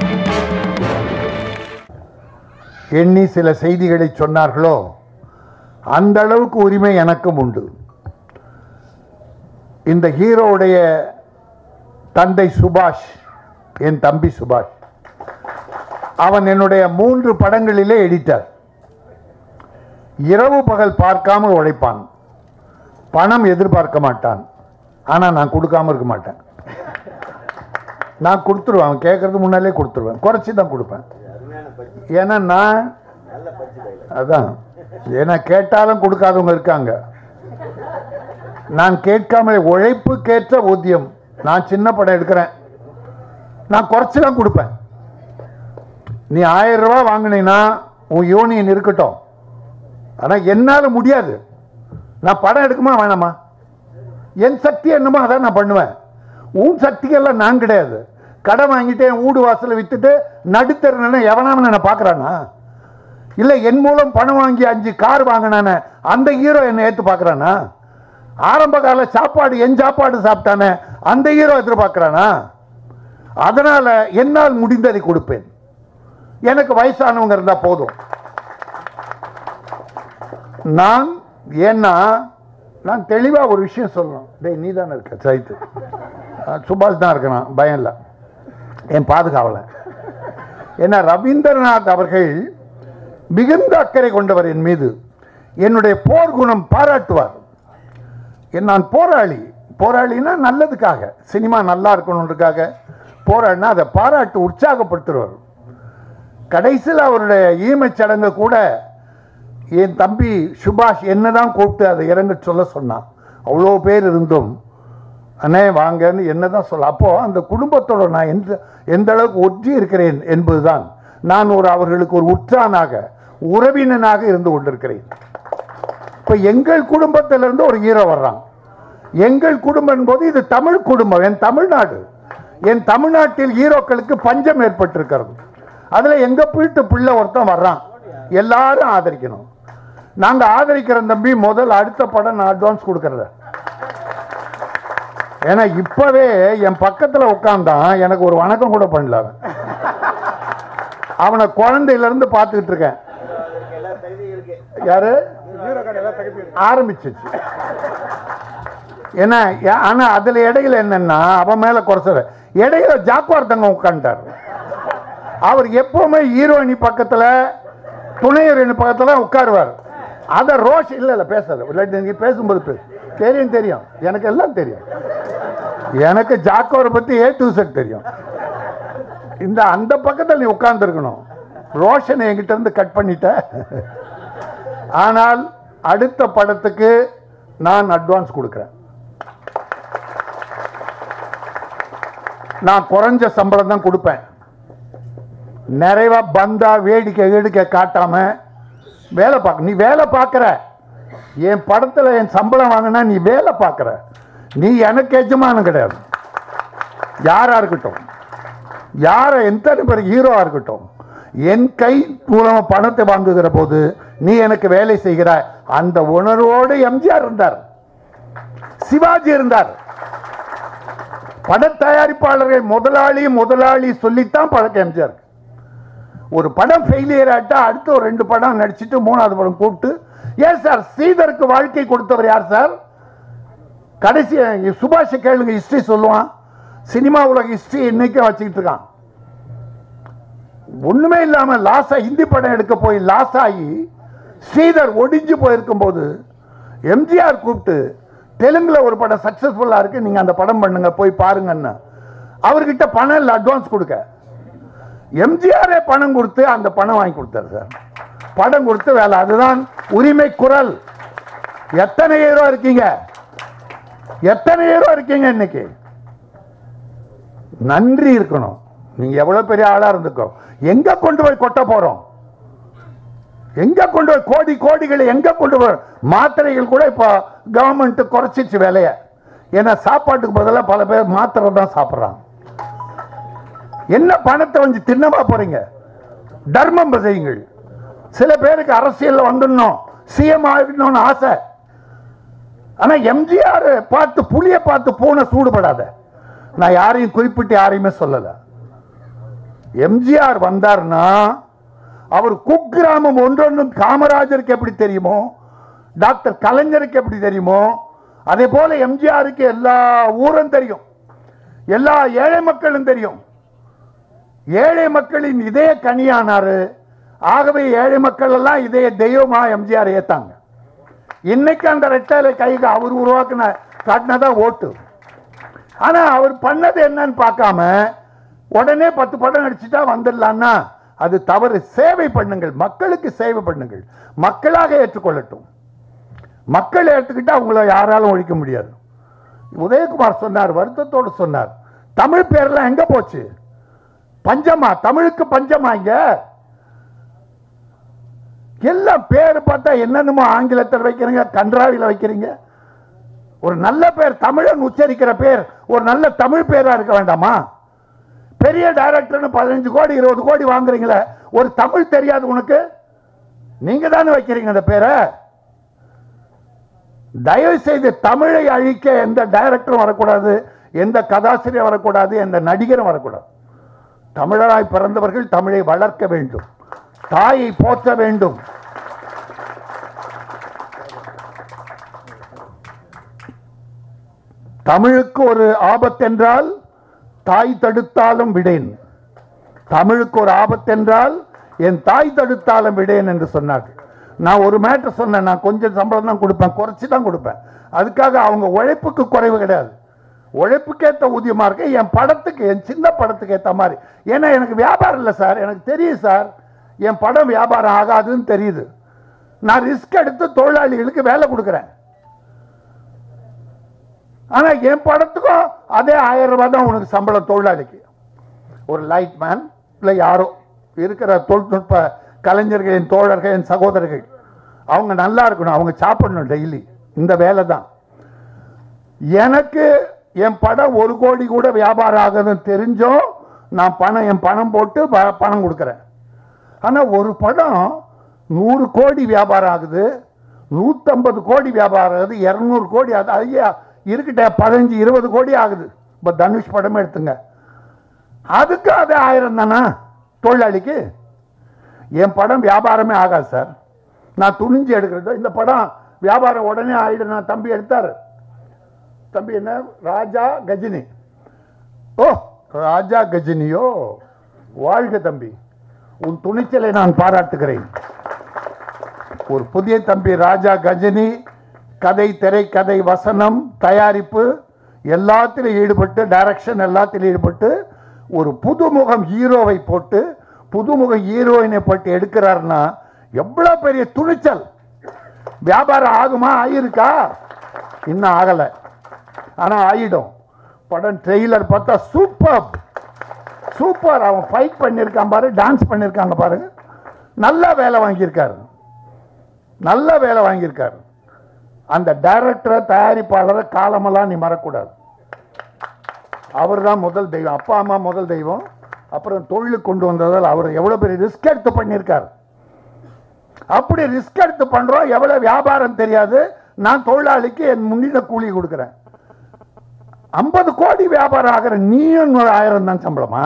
S5: எண்ணி சில செய்திகளை சொன்னார்களோ அந்த அளவுக்கு உரிமை எனக்கும் உண்டு இந்த ஹீரோவுடைய தந்தை சுபாஷ் என் தம்பி சுபாஷ் அவன் என்னுடைய மூன்று படங்களிலே எடிட்டர் இரவு பகல் பார்க்காம உழைப்பான் பணம் எதிர்பார்க்க மாட்டான் ஆனால் நான் கொடுக்காம இருக்க மாட்டேன் நான் கொடுத்துருவேன் அவன் கேட்கறதுக்கு முன்னாலே கொடுத்துருவேன் குறைச்சி தான் கொடுப்பேன் ஏன்னா நான் அதான் ஏன்னா கேட்டாலும் கொடுக்காதவங்க இருக்காங்க நான் கேட்காம உழைப்புக்கேற்ற ஊதியம் நான் சின்ன படம் எடுக்கிறேன் நான் குறைச்சி தான் கொடுப்பேன் நீ ஆயிரம் ரூபாய் வாங்கினீங்கன்னா உன் யூனியன் இருக்கட்டும் ஆனால் என்னால் முடியாது நான் படம் எடுக்குமா வேணாமா என் சக்தி என்னமோ அதான் நான் பண்ணுவேன் உன் சக்திக்கெல்லாம் நான் கிடையாது கடை வாங்கிட்டு என் வீடு வாசலை வித்துட்டு நடுத்தருன்னு எவனாம என்ன பார்க்குறானா இல்லை என் மூலம் பணம் வாங்கி அஞ்சு கார் வாங்கினானே அந்த ஹீரோ என்னை ஏற்று பார்க்குறானா ஆரம்ப கால சாப்பாடு என் சாப்பாடு சாப்பிட்டானே அந்த ஹீரோ எதிர்பார்க்குறானா அதனால என்னால் முடிந்ததை கொடுப்பேன் எனக்கு வயசானவங்க இருந்தா போதும் நான் ஏன்னா நான் தெளிவா ஒரு விஷயம் சொல்லணும் டேய் நீ தானே இருக்க சைத்து அஹ் சுபாஷ் தான் இருக்கிறான் பயம் இல்லை என் பாதுகாவல ஏன்னா ரவீந்திரநாத் அவர்கள் மிகுந்த அக்கறை கொண்டவர் என் மீது என்னுடைய போர் குணம் பாராட்டுவார் என் நான் போராளி போராளினா நல்லதுக்காக சினிமா நல்லா இருக்கணுன்றதுக்காக போராடினா அதை பாராட்டு உற்சாகப்படுத்துறவர் கடைசியில் அவருடைய ஈமச் சடங்கு கூட என் தம்பி சுபாஷ் என்னதான் கூப்பிட்டு அதை இறங்க சொல்ல சொன்னான் அவ்வளோ பேர் இருந்தும் அண்ணே வாங்கன்னு என்னதான் சொல்ல அப்போ அந்த குடும்பத்தோட நான் எந்த எந்த அளவுக்கு ஒற்றி இருக்கிறேன் என்பதுதான் நான் ஒரு அவர்களுக்கு ஒரு உற்றானாக உறவினனாக இருந்து கொண்டிருக்கிறேன் இப்போ எங்கள் குடும்பத்திலிருந்து ஒரு ஹீரோ வர்றான் எங்கள் குடும்பம் போது இது தமிழ் குடும்பம் என் தமிழ்நாடு என் தமிழ்நாட்டில் ஹீரோக்களுக்கு பஞ்சம் ஏற்பட்டிருக்கிறது அதுல எங்க வீட்டு பிள்ளை ஒருத்தன் வர்றான் எல்லாரும் ஆதரிக்கணும் நாங்க ஆதரிக்கிற தம்பி முதல் அடுத்த படம் நான் அட்வான்ஸ் கொடுக்கறத ஏன்னா இப்பவே என் பக்கத்துல உட்கார்ந்தான் எனக்கு ஒரு வணக்கம் கூட பண்ணல அவன் அவனை குழந்தையில இருந்து பார்த்துக்கிட்டு இருக்கேன் யாரு ஆரம்பிச்சிச்சு ஏன்னா யா- ஆனா அதுல இடையில என்னன்னா அவன் மேல குறைச்சல இடையில ஜாக்குவார் தங்கம் உட்காந்துட்டார் அவர் எப்பவுமே ஹீரோயினி பக்கத்துல துணை ஹீரோயினி பக்கத்துல உட்காருவார் அத ரோஷ் இல்ல இல்ல பேசாத இல்லாட்டி நீங்க பேசும்போது பேசு தெரியும் தெரியும் எனக்கு எல்லாம் தெரியும் எனக்கு ஜாக்கோரை பத்தி ஏ டு செட் தெரியும் இந்த அந்த பக்கத்தில் நீ உட்கார்ந்து இருக்கணும் ரோஷனை என்கிட்ட இருந்து கட் பண்ணிட்ட ஆனால் அடுத்த படத்துக்கு நான் அட்வான்ஸ் கொடுக்குறேன் நான் குறைஞ்ச சம்பளம் தான் கொடுப்பேன் நிறைவா பந்தா வேடிக்கை வேடிக்கை காட்டாம வேலை பார்க்க நீ வேலை பார்க்குற என் படத்துல என் சம்பளம் வாங்கினா நீ வேலை பார்க்குற நீ எனக்கு எஜமானம் கிடையாது யாரா இருக்கட்டும் யாரை எத்தனை பேர் ஹீரோவா இருக்கட்டும் என் கை மூலமா பணத்தை வாங்குகிற போது நீ எனக்கு வேலை செய்கிற அந்த உணர்வோடு எம்ஜிஆர் இருந்தார் சிவாஜி இருந்தார் பட தயாரிப்பாளர்கள் முதலாளி முதலாளி சொல்லித்தான் பழக்கம் எம்ஜிஆர் ஒரு படம் ஃபெயிலியர் ஆட்டா அடுத்து ஒரு ரெண்டு படம் நடிச்சிட்டு மூணாவது படம் கூப்பிட்டு ஏன் சார் ஸ்ரீதருக்கு வாழ்க்கை கொடுத்தவர் யார் சார் கடைசி சுபாஷ் கேளுங்க ஹிஸ்டரி சொல்லுவான் சினிமா உலக ஹிஸ்டரி இன்னைக்கும் வச்சுக்கிட்டு இருக்கான் ஒண்ணுமே இல்லாம லாஸா ஹிந்தி படம் எடுக்க போய் லாஸ் ஆகி ஸ்ரீதர் ஒடிஞ்சு போயிருக்கும் போது எம்ஜிஆர் கூப்பிட்டு தெலுங்குல ஒரு படம் சக்சஸ்ஃபுல்லா இருக்கு நீங்க அந்த படம் பண்ணுங்க போய் பாருங்கன்னு அவர்கிட்ட பணம் இல்லை அட்வான்ஸ் கொடுக்க எம்ஜிஆரே பணம் கொடுத்து அந்த பணம் வாங்கி கொடுத்தாரு சார் படம் கொடுத்து வேலை அதுதான் உரிமை குரல் எத்தனை ஹீரோ இருக்கீங்க எத்தனை ஹீரோ இருக்கீங்க இன்னைக்கு நன்றி இருக்கணும் நீங்க எவ்வளவு பெரிய ஆளா இருந்துக்கோ எங்க கொண்டு போய் கொட்ட போறோம் எங்க கொண்டு போய் கோடி கோடிகளை எங்க கொண்டு போய் மாத்திரைகள் கூட இப்போ கவர்மெண்ட் குறைச்சிச்சு விலைய ஏன்னா சாப்பாட்டுக்கு பதிலாக பல பேர் மாத்திரை தான் சாப்பிட்றாங்க என்ன பணத்தை வந்து தின்னமா போறீங்க தர்மம் செய்யுங்கள் சில பேருக்கு அரசியல்ல வந்துடணும் சிஎம் ஆகணும்னு ஆசை ஆனா எம்ஜிஆர் பார்த்து புளிய பார்த்து பூனை சூடுபடாத நான் யாரையும் குறிப்பிட்டு யாரையுமே சொல்லல எம்ஜிஆர் வந்தார்னா அவர் குக்கிராமம் ஒன்றொன்றும் காமராஜருக்கு எப்படி தெரியுமோ டாக்டர் கலைஞருக்கு எப்படி தெரியுமோ அதே போல எம்ஜிஆருக்கு எல்லா ஊரும் தெரியும் எல்லா ஏழை மக்களும் தெரியும் ஏழை மக்களின் இதய கனியானாரு ஆகவே ஏழை மக்கள் எல்லாம் இதய தெய்வமா எம்ஜிஆர் ஏத்தாங்க இன்னைக்கு அந்த ரெட்டையில கைக்கு அவர் உருவாக்குன காட்டினதான் ஓட்டு ஆனா அவர் பண்ணது என்னன்னு பார்க்காம உடனே பத்து படம் நடிச்சுட்டா வந்துடலான்னா அது தவறு சேவை பண்ணுங்கள் மக்களுக்கு சேவை பண்ணுங்கள் மக்களாக ஏற்றுக்கொள்ளட்டும் மக்கள் ஏற்றுக்கிட்டா அவங்கள யாராலும் ஒழிக்க முடியாது உதயகுமார் சொன்னார் வருத்தத்தோடு சொன்னார் தமிழ் பேர்லாம் எங்க போச்சு பஞ்சமா தமிழுக்கு பஞ்சமா இங்க எல்லாம் பேர் பார்த்தா என்னென்னமோ ஆங்கிலத்தில் வைக்கிறீங்க கன்றாவில வைக்கிறீங்க ஒரு நல்ல பேர் தமிழன் உச்சரிக்கிற பேர் ஒரு நல்ல தமிழ் பேரா இருக்க வேண்டாமா பெரிய டைரக்டர்னு பதினஞ்சு கோடி இருபது கோடி வாங்குறீங்களே ஒரு தமிழ் தெரியாது உனக்கு நீங்க தானே வைக்கிறீங்க அந்த பேரை தயவு செய்து தமிழை அழிக்க எந்த டைரக்டரும் வரக்கூடாது எந்த கதாசிரியர் வரக்கூடாது எந்த நடிகரும் வரக்கூடாது தமிழராய் பிறந்தவர்கள் தமிழை வளர்க்க வேண்டும் தாயை போற்ற வேண்டும் தமிழுக்கு ஒரு ஆபத்தென்றால் தாய் தடுத்தாலும் விடேன் தமிழுக்கு ஒரு ஆபத்தென்றால் என் தாய் தடுத்தாலும் விடேன் என்று சொன்னார்கள் நான் ஒரு மேட்டர் சொன்னேன் நான் கொஞ்சம் சம்பளம் தான் கொடுப்பேன் குறைச்சி தான் கொடுப்பேன் அதுக்காக அவங்க உழைப்புக்கு குறைவு கிடையாது உழைப்புக்கேற்ற ஊதியமா இருக்கு என் படத்துக்கு என் சின்ன படத்துக்கு ஏற்ற மாதிரி ஏன்னா எனக்கு வியாபாரம் இல்லை சார் எனக்கு தெரியும் சார் என் படம் வியாபாரம் ஆகாதுன்னு தெரியுது நான் ரிஸ்க் எடுத்து தொழிலாளிகளுக்கு வேலை கொடுக்குறேன் ஆனா என் படத்துக்கும் அதே ஆயிரம் ரூபாய் தான் உனக்கு சம்பளம் தொழிலாளிக்கு ஒரு லைட் மேன் இல்லை யாரோ இருக்கிற தொழில்நுட்ப கலைஞர்கள் என் தோழர்கள் என் சகோதரர்கள் அவங்க நல்லா இருக்கணும் அவங்க சாப்பிடணும் டெய்லி இந்த வேலை தான் எனக்கு என் படம் ஒரு கோடி கூட வியாபாரம் ஆகுதுன்னு தெரிஞ்சும் நான் பணம் என் பணம் போட்டு ப- பணம் கொடுக்குறேன் ஆனால் ஒரு படம் நூறு கோடி வியாபாரம் ஆகுது நூற்றம்பது கோடி வியாபாரம் ஆகுது இரநூறு கோடி ஆகுது ஐயா இருக்கட்ட பதினஞ்சு இருபது கோடி ஆகுது இப்போ தனுஷ் படம் எடுத்துங்க அதுக்கு அது ஆயிரம் தானா தொழிலாளிக்கு என் படம் வியாபாரமே ஆகாது சார் நான் துணிஞ்சு எடுக்கிறது இந்த படம் வியாபாரம் உடனே ஆயிடும் நான் தம்பி எடுத்தாரு தம்பி என்ன ராஜா கஜினி ஓ ராஜா கஜினியோ வாழ்க தம்பி உன் துணிச்சலை நான் பாராட்டுகிறேன் ஒரு புதிய தம்பி ராஜா கஜினி கதை திரைக்கதை வசனம் தயாரிப்பு எல்லாத்திலும் ஈடுபட்டு டைரக்ஷன் எல்லாத்திலும் ஈடுபட்டு ஒரு புதுமுகம் ஹீரோவை போட்டு புதுமுக ஹீரோயினை போட்டு எடுக்கிறாருன்னா எவ்வளவு பெரிய துணிச்சல் வியாபாரம் ஆகுமா ஆயிருக்கா இன்னும் ஆகல ஆனா ஆயிடும் படம் ட்ரெய்லர் பார்த்தா சூப்பர் சூப்பர் அவன் ஃபைட் பண்ணியிருக்கான் பாரு டான்ஸ் பண்ணியிருக்காங்க பாருங்க நல்ல வேலை வாங்கியிருக்காரு நல்ல வேலை வாங்கியிருக்காரு அந்த டைரக்டரை தயாரிப்பாளரை காலமெல்லாம் நீ மறக்கூடாது அவர் தான் முதல் தெய்வம் அப்பா அம்மா முதல் தெய்வம் அப்புறம் தொழிலுக்கு கொண்டு வந்ததால் அவர் எவ்வளோ பெரிய ரிஸ்க் எடுத்து பண்ணியிருக்காரு அப்படி ரிஸ்க் எடுத்து பண்றோம் எவ்வளவு வியாபாரம் தெரியாது நான் தொழிலாளிக்கு என் முன்னிட கூலி கொடுக்குறேன் ஐம்பது கோடி வியாபாரம் ஆகிற நீயும் நூறு ஆயிரம் தான் சம்பளமா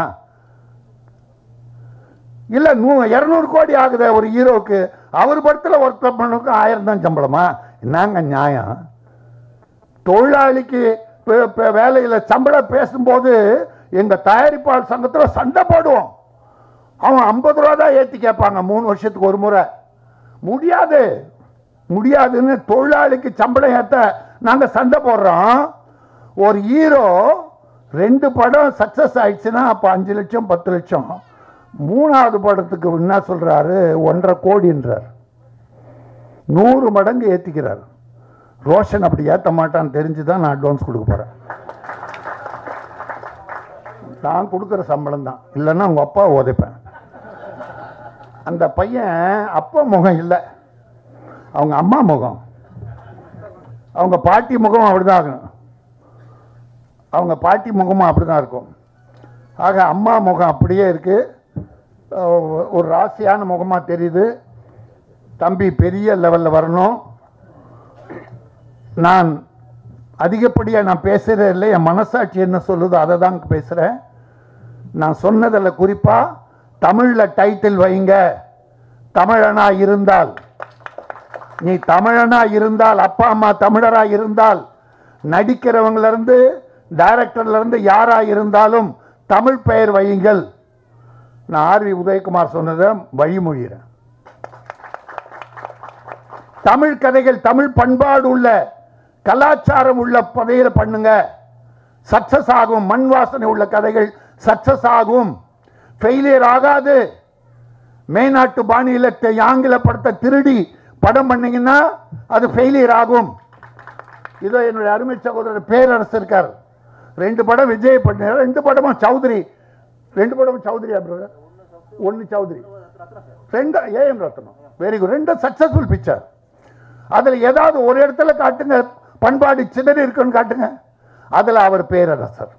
S5: இல்ல நூ இருநூறு கோடி ஆகுதே ஒரு ஹீரோவுக்கு அவர் படத்துல ஒருத்தர் பண்ணுக்கு ஆயிரம் தான் சம்பளமா என்னங்க நியாயம் தொழிலாளிக்கு பே- பே- வேலையில சம்பளம் பேசும்போது எங்க தயாரிப்பாளர் சங்கத்துல சண்டை போடுவோம் அவன் ஐம்பது ரூபா தான் ஏத்தி கேட்பாங்க மூணு வருஷத்துக்கு ஒரு முறை முடியாது முடியாதுன்னு தொழிலாளிக்கு சம்பளம் ஏத்த நாங்க சண்டை போடுறோம் ஒரு ஹீரோ ரெண்டு படம் சக்சஸ் ஆயிடுச்சுன்னா அப்போ அஞ்சு லட்சம் பத்து லட்சம் மூணாவது படத்துக்கு என்ன சொல்றாரு ஒன்றரை கோடின்றார் நூறு மடங்கு ஏத்திக்கிறார் ரோஷன் அப்படி ஏத்த மாட்டான்னு தெரிஞ்சு தான் நான் அட்வான்ஸ் கொடுக்க போறேன் நான் கொடுக்குற சம்பளம் தான் இல்லைன்னா உங்க அப்பா உதைப்பேன் அந்த பையன் அப்பா முகம் இல்லை அவங்க அம்மா முகம் அவங்க பாட்டி முகம் அப்படிதான் ஆகணும் அவங்க பாட்டி முகமும் அப்படிதான் இருக்கும் ஆக அம்மா முகம் அப்படியே இருக்கு அஹ் ஒரு ராசியான முகமா தெரியுது தம்பி பெரிய லெவலில் வரணும் நான் அதிகப்படியாக நான் பேசுகிறேன் இல்லை என் மனசாட்சி என்ன சொல்லுதோ அதை தான் பேசுகிறேன் நான் சொன்னதில் குறிப்பாக தமிழில் டைட்டில் வைங்க தமிழனா இருந்தால் நீ தமிழனா இருந்தால் அப்பா அம்மா தமிழரா இருந்தால் நடிக்கிறவங்கள இருந்து டைரக்டர்ல இருந்து யாரா இருந்தாலும் தமிழ் பெயர் வையுங்கள் நான் ஆர்வி உதயகுமார் சொன்னதை வழிமொழிகிறேன் தமிழ் கதைகள் தமிழ் பண்பாடு உள்ள கலாச்சாரம் உள்ள பதையில பண்ணுங்க சக்சஸ் ஆகும் மண் வாசனை உள்ள கதைகள் சக்சஸ் ஆகும் ஃபெயிலியர் ஆகாது மேநாட்டு பாணியில தெ- ஆங்கில படத்தை திருடி படம் பண்ணீங்கன்னா அது ஃபெயிலியர் ஆகும் இதோ என்னுடைய அருமை சகோதரர் பேரரசு இருக்கார் ரெண்டு படம் விஜய் பண்ணார் ரெண்டு படமும் சௌத்ரி ரெண்டு படமும் சௌத்ரியா பிரதர் ஒன்னு சௌத்ரி ரெண்டு ஏஎம் ரத்னம் வெரி குட் ரெண்டு சக்சஸ்ஃபுல் பிக்சர் அதுல ஏதாவது ஒரு இடத்துல காட்டுங்க பண்பாடு சிதறி இருக்குன்னு காட்டுங்க அதுல அவர் பேரரசர்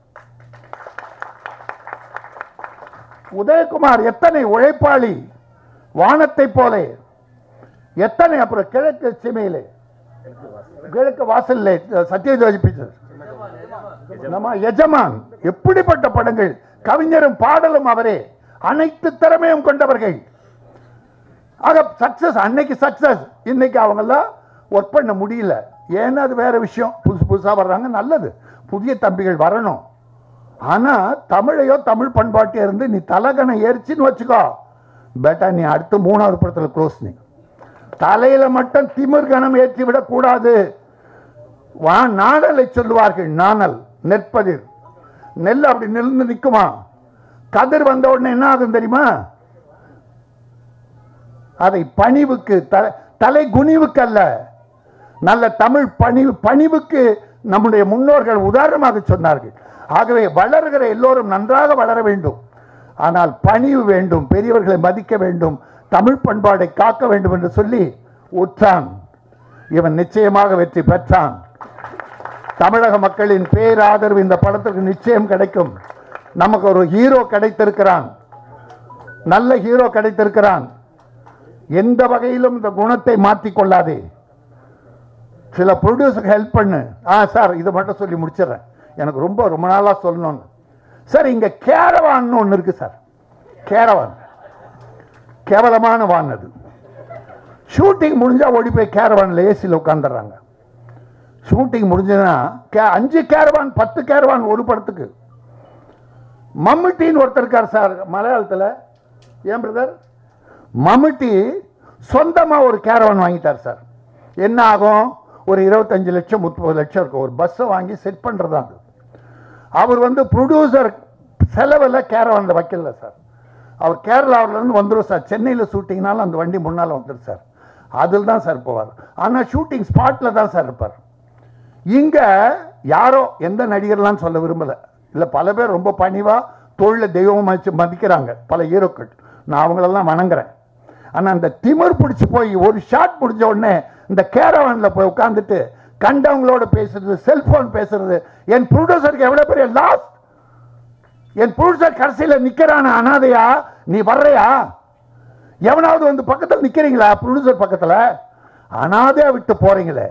S5: உதயகுமார் எத்தனை உழைப்பாளி வானத்தை போல எத்தனை அப்புறம் கிழக்கு சீமையிலே கிழக்கு வாசல்ல சத்யஜோதி பிக்சர் நம்ம எஜமான் எப்படிப்பட்ட படங்கள் கவிஞரும் பாடலும் அவரே அனைத்து திறமையும் கொண்டவர்கள் ஆக சக்சஸ் அன்னைக்கு சக்சஸ் இன்னைக்கு அவங்கெல்லாம் ஒர்க் பண்ண முடியல ஏன்னா அது வேற விஷயம் புதுசு புதுசாக வர்றாங்க நல்லது புதிய தம்பிகள் வரணும் ஆனா தமிழையோ தமிழ் பண்பாட்டையோ இருந்து நீ தலகனை ஏறிச்சின்னு வச்சுக்கோ பேட்டா நீ அடுத்து மூணாவது படத்துல க்ளோஸ் நீ தலையில மட்டும் திமிர் கணம் ஏற்றி விடக்கூடாது வா நாணலை சொல்லுவார்கள் நாணல் நெற்பதிர் நெல் அப்படி நின்று நிற்குமா கதிர் வந்த உடனே என்ன ஆகும் தெரியுமா அதை பணிவுக்கு த- தலை குனிவுக்கு அல்ல நல்ல தமிழ் பணிவு பணிவுக்கு நம்முடைய முன்னோர்கள் உதாரணமாக சொன்னார்கள் ஆகவே வளர்கிற எல்லோரும் நன்றாக வளர வேண்டும் ஆனால் பணிவு வேண்டும் பெரியவர்களை மதிக்க வேண்டும் தமிழ் பண்பாடை காக்க வேண்டும் என்று சொல்லி உற்றான் இவன் நிச்சயமாக வெற்றி பெற்றான் தமிழக மக்களின் பேராதரவு இந்த படத்திற்கு நிச்சயம் கிடைக்கும் நமக்கு ஒரு ஹீரோ கிடைத்திருக்கிறான் நல்ல ஹீரோ கிடைத்திருக்கிறான் எந்த வகையிலும் இந்த குணத்தை மாற்றிக் கொள்ளாதே சில ப்ரொடியூசருக்கு ஹெல்ப் பண்ணு ஆ சார் இதை மட்டும் சொல்லி முடிச்சிடுறேன் எனக்கு ரொம்ப ரொம்ப நாளாக சொல்லணும்னு சார் இங்கே கேரவான்னு ஒன்று இருக்கு சார் கேரவான் கேவலமான வான் அது ஷூட்டிங் முடிஞ்சா ஓடி போய் கேரவான்ல ஏசியில் உட்காந்துடுறாங்க ஷூட்டிங் முடிஞ்சதுன்னா கே அஞ்சு கேரவான் பத்து கேரவான் ஒரு படத்துக்கு மம்முட்டின்னு ஒருத்தர் இருக்கார் சார் மலையாளத்தில் ஏன் பிரதர் மம்முட்டி சொந்தமாக ஒரு கேரவான் வாங்கிட்டார் சார் என்ன ஆகும் ஒரு இருபத்தஞ்சு லட்சம் முப்பது லட்சம் இருக்கும் ஒரு பஸ்ஸை வாங்கி செட் பண்ணுறது அது அவர் வந்து ப்ரொடியூசர் செலவில் கேரவானில் வைக்கல சார் அவர் கேரளாவிலேருந்து வந்துடும் சார் சென்னையில் ஷூட்டிங்னாலும் அந்த வண்டி முன்னால் வந்துடும் சார் அதில் தான் சார் போவார் ஆனால் ஷூட்டிங் ஸ்பாட்டில் தான் சார் இருப்பார் இங்கே யாரோ எந்த நடிகர்லாம் சொல்ல விரும்பலை இல்லை பல பேர் ரொம்ப பணிவாக தொழிலை தெய்வம் வச்சு மதிக்கிறாங்க பல ஹீரோக்கள் நான் அவங்களெல்லாம் வணங்குறேன் ஆனால் அந்த திமிர் பிடிச்சி போய் ஒரு ஷாட் முடிஞ்ச உடனே இந்த கேரவானில் போய் உட்காந்துட்டு கண்டவங்களோட பேசுறது செல்போன் பேசுறது என் ப்ரொடியூசருக்கு எவ்வளோ பெரிய லாஸ் என் ப்ரொடியூசர் கடைசியில் நிற்கிறான அனாதையா நீ வர்றையா எவனாவது வந்து பக்கத்தில் நிற்கிறீங்களா ப்ரொடியூசர் பக்கத்தில் அனாதையா விட்டு போறீங்களே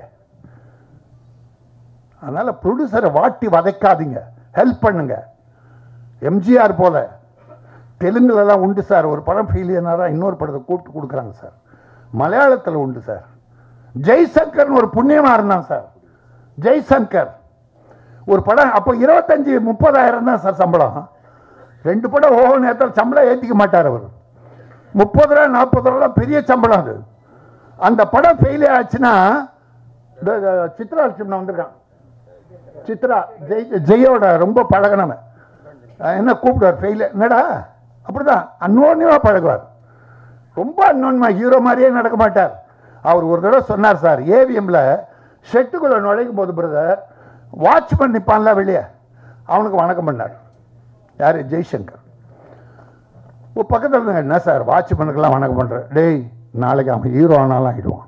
S5: அதனால ப்ரொடியூசரை வாட்டி வதைக்காதீங்க ஹெல்ப் பண்ணுங்க எம்ஜிஆர் போல தெலுங்குலலாம் உண்டு சார் ஒரு படம் ஃபெயிலியர்னாரா இன்னொரு படத்தை கூப்பிட்டு கொடுக்குறாங்க சார் மலையாளத்தில் உண்டு சார் ஜெய்சங்கர்னு ஒரு புண்ணியமாக இருந்தான் சார் ஜெய்சங்கர் ஒரு படம் அப்போ இருபத்தஞ்சி முப்பதாயிரம் தான் சார் சம்பளம் ரெண்டு படம் ஓஹோ நேரத்தில் சம்பளம் ஏற்றிக்க மாட்டார் அவர் முப்பது ரூபா நாற்பது ரூபா பெரிய சம்பளம் அது அந்த படம் ஃபெயிலியர் ஆச்சுன்னா இந்த- இந்த சித்ரா லட்சுமணன் வந்திருக்கான் சித்ரா ஜெய் ஜெயோட ரொம்ப பழகினவன் அஹ் என்ன கூப்பிடுவார் ஃபெயிலியர் என்னடா அப்படிதான் அன்னோன்யமாக பழகுவார் ரொம்ப அன்னோன்மா ஹீரோ மாதிரியே நடக்க மாட்டார் அவர் ஒரு தடவை சொன்னார் சார் ஏவிஎம்ல ஷெட்டுக்குள்ள நுழைக்கும் போது பிரதர் வாட்ச்மேன் நிற்பான்ல வெளியே அவனுக்கு வணக்கம் பண்ணார் யார் ஜெய்சங்கர் ஒரு பக்கத்தில் இருந்தாங்க என்ன சார் வாட்ச்மேனுக்கெல்லாம் வணக்கம் பண்ணுறேன் டேய் நாளைக்கு அவன் ஹீரோ ஆனாலும் ஆகிடுவான்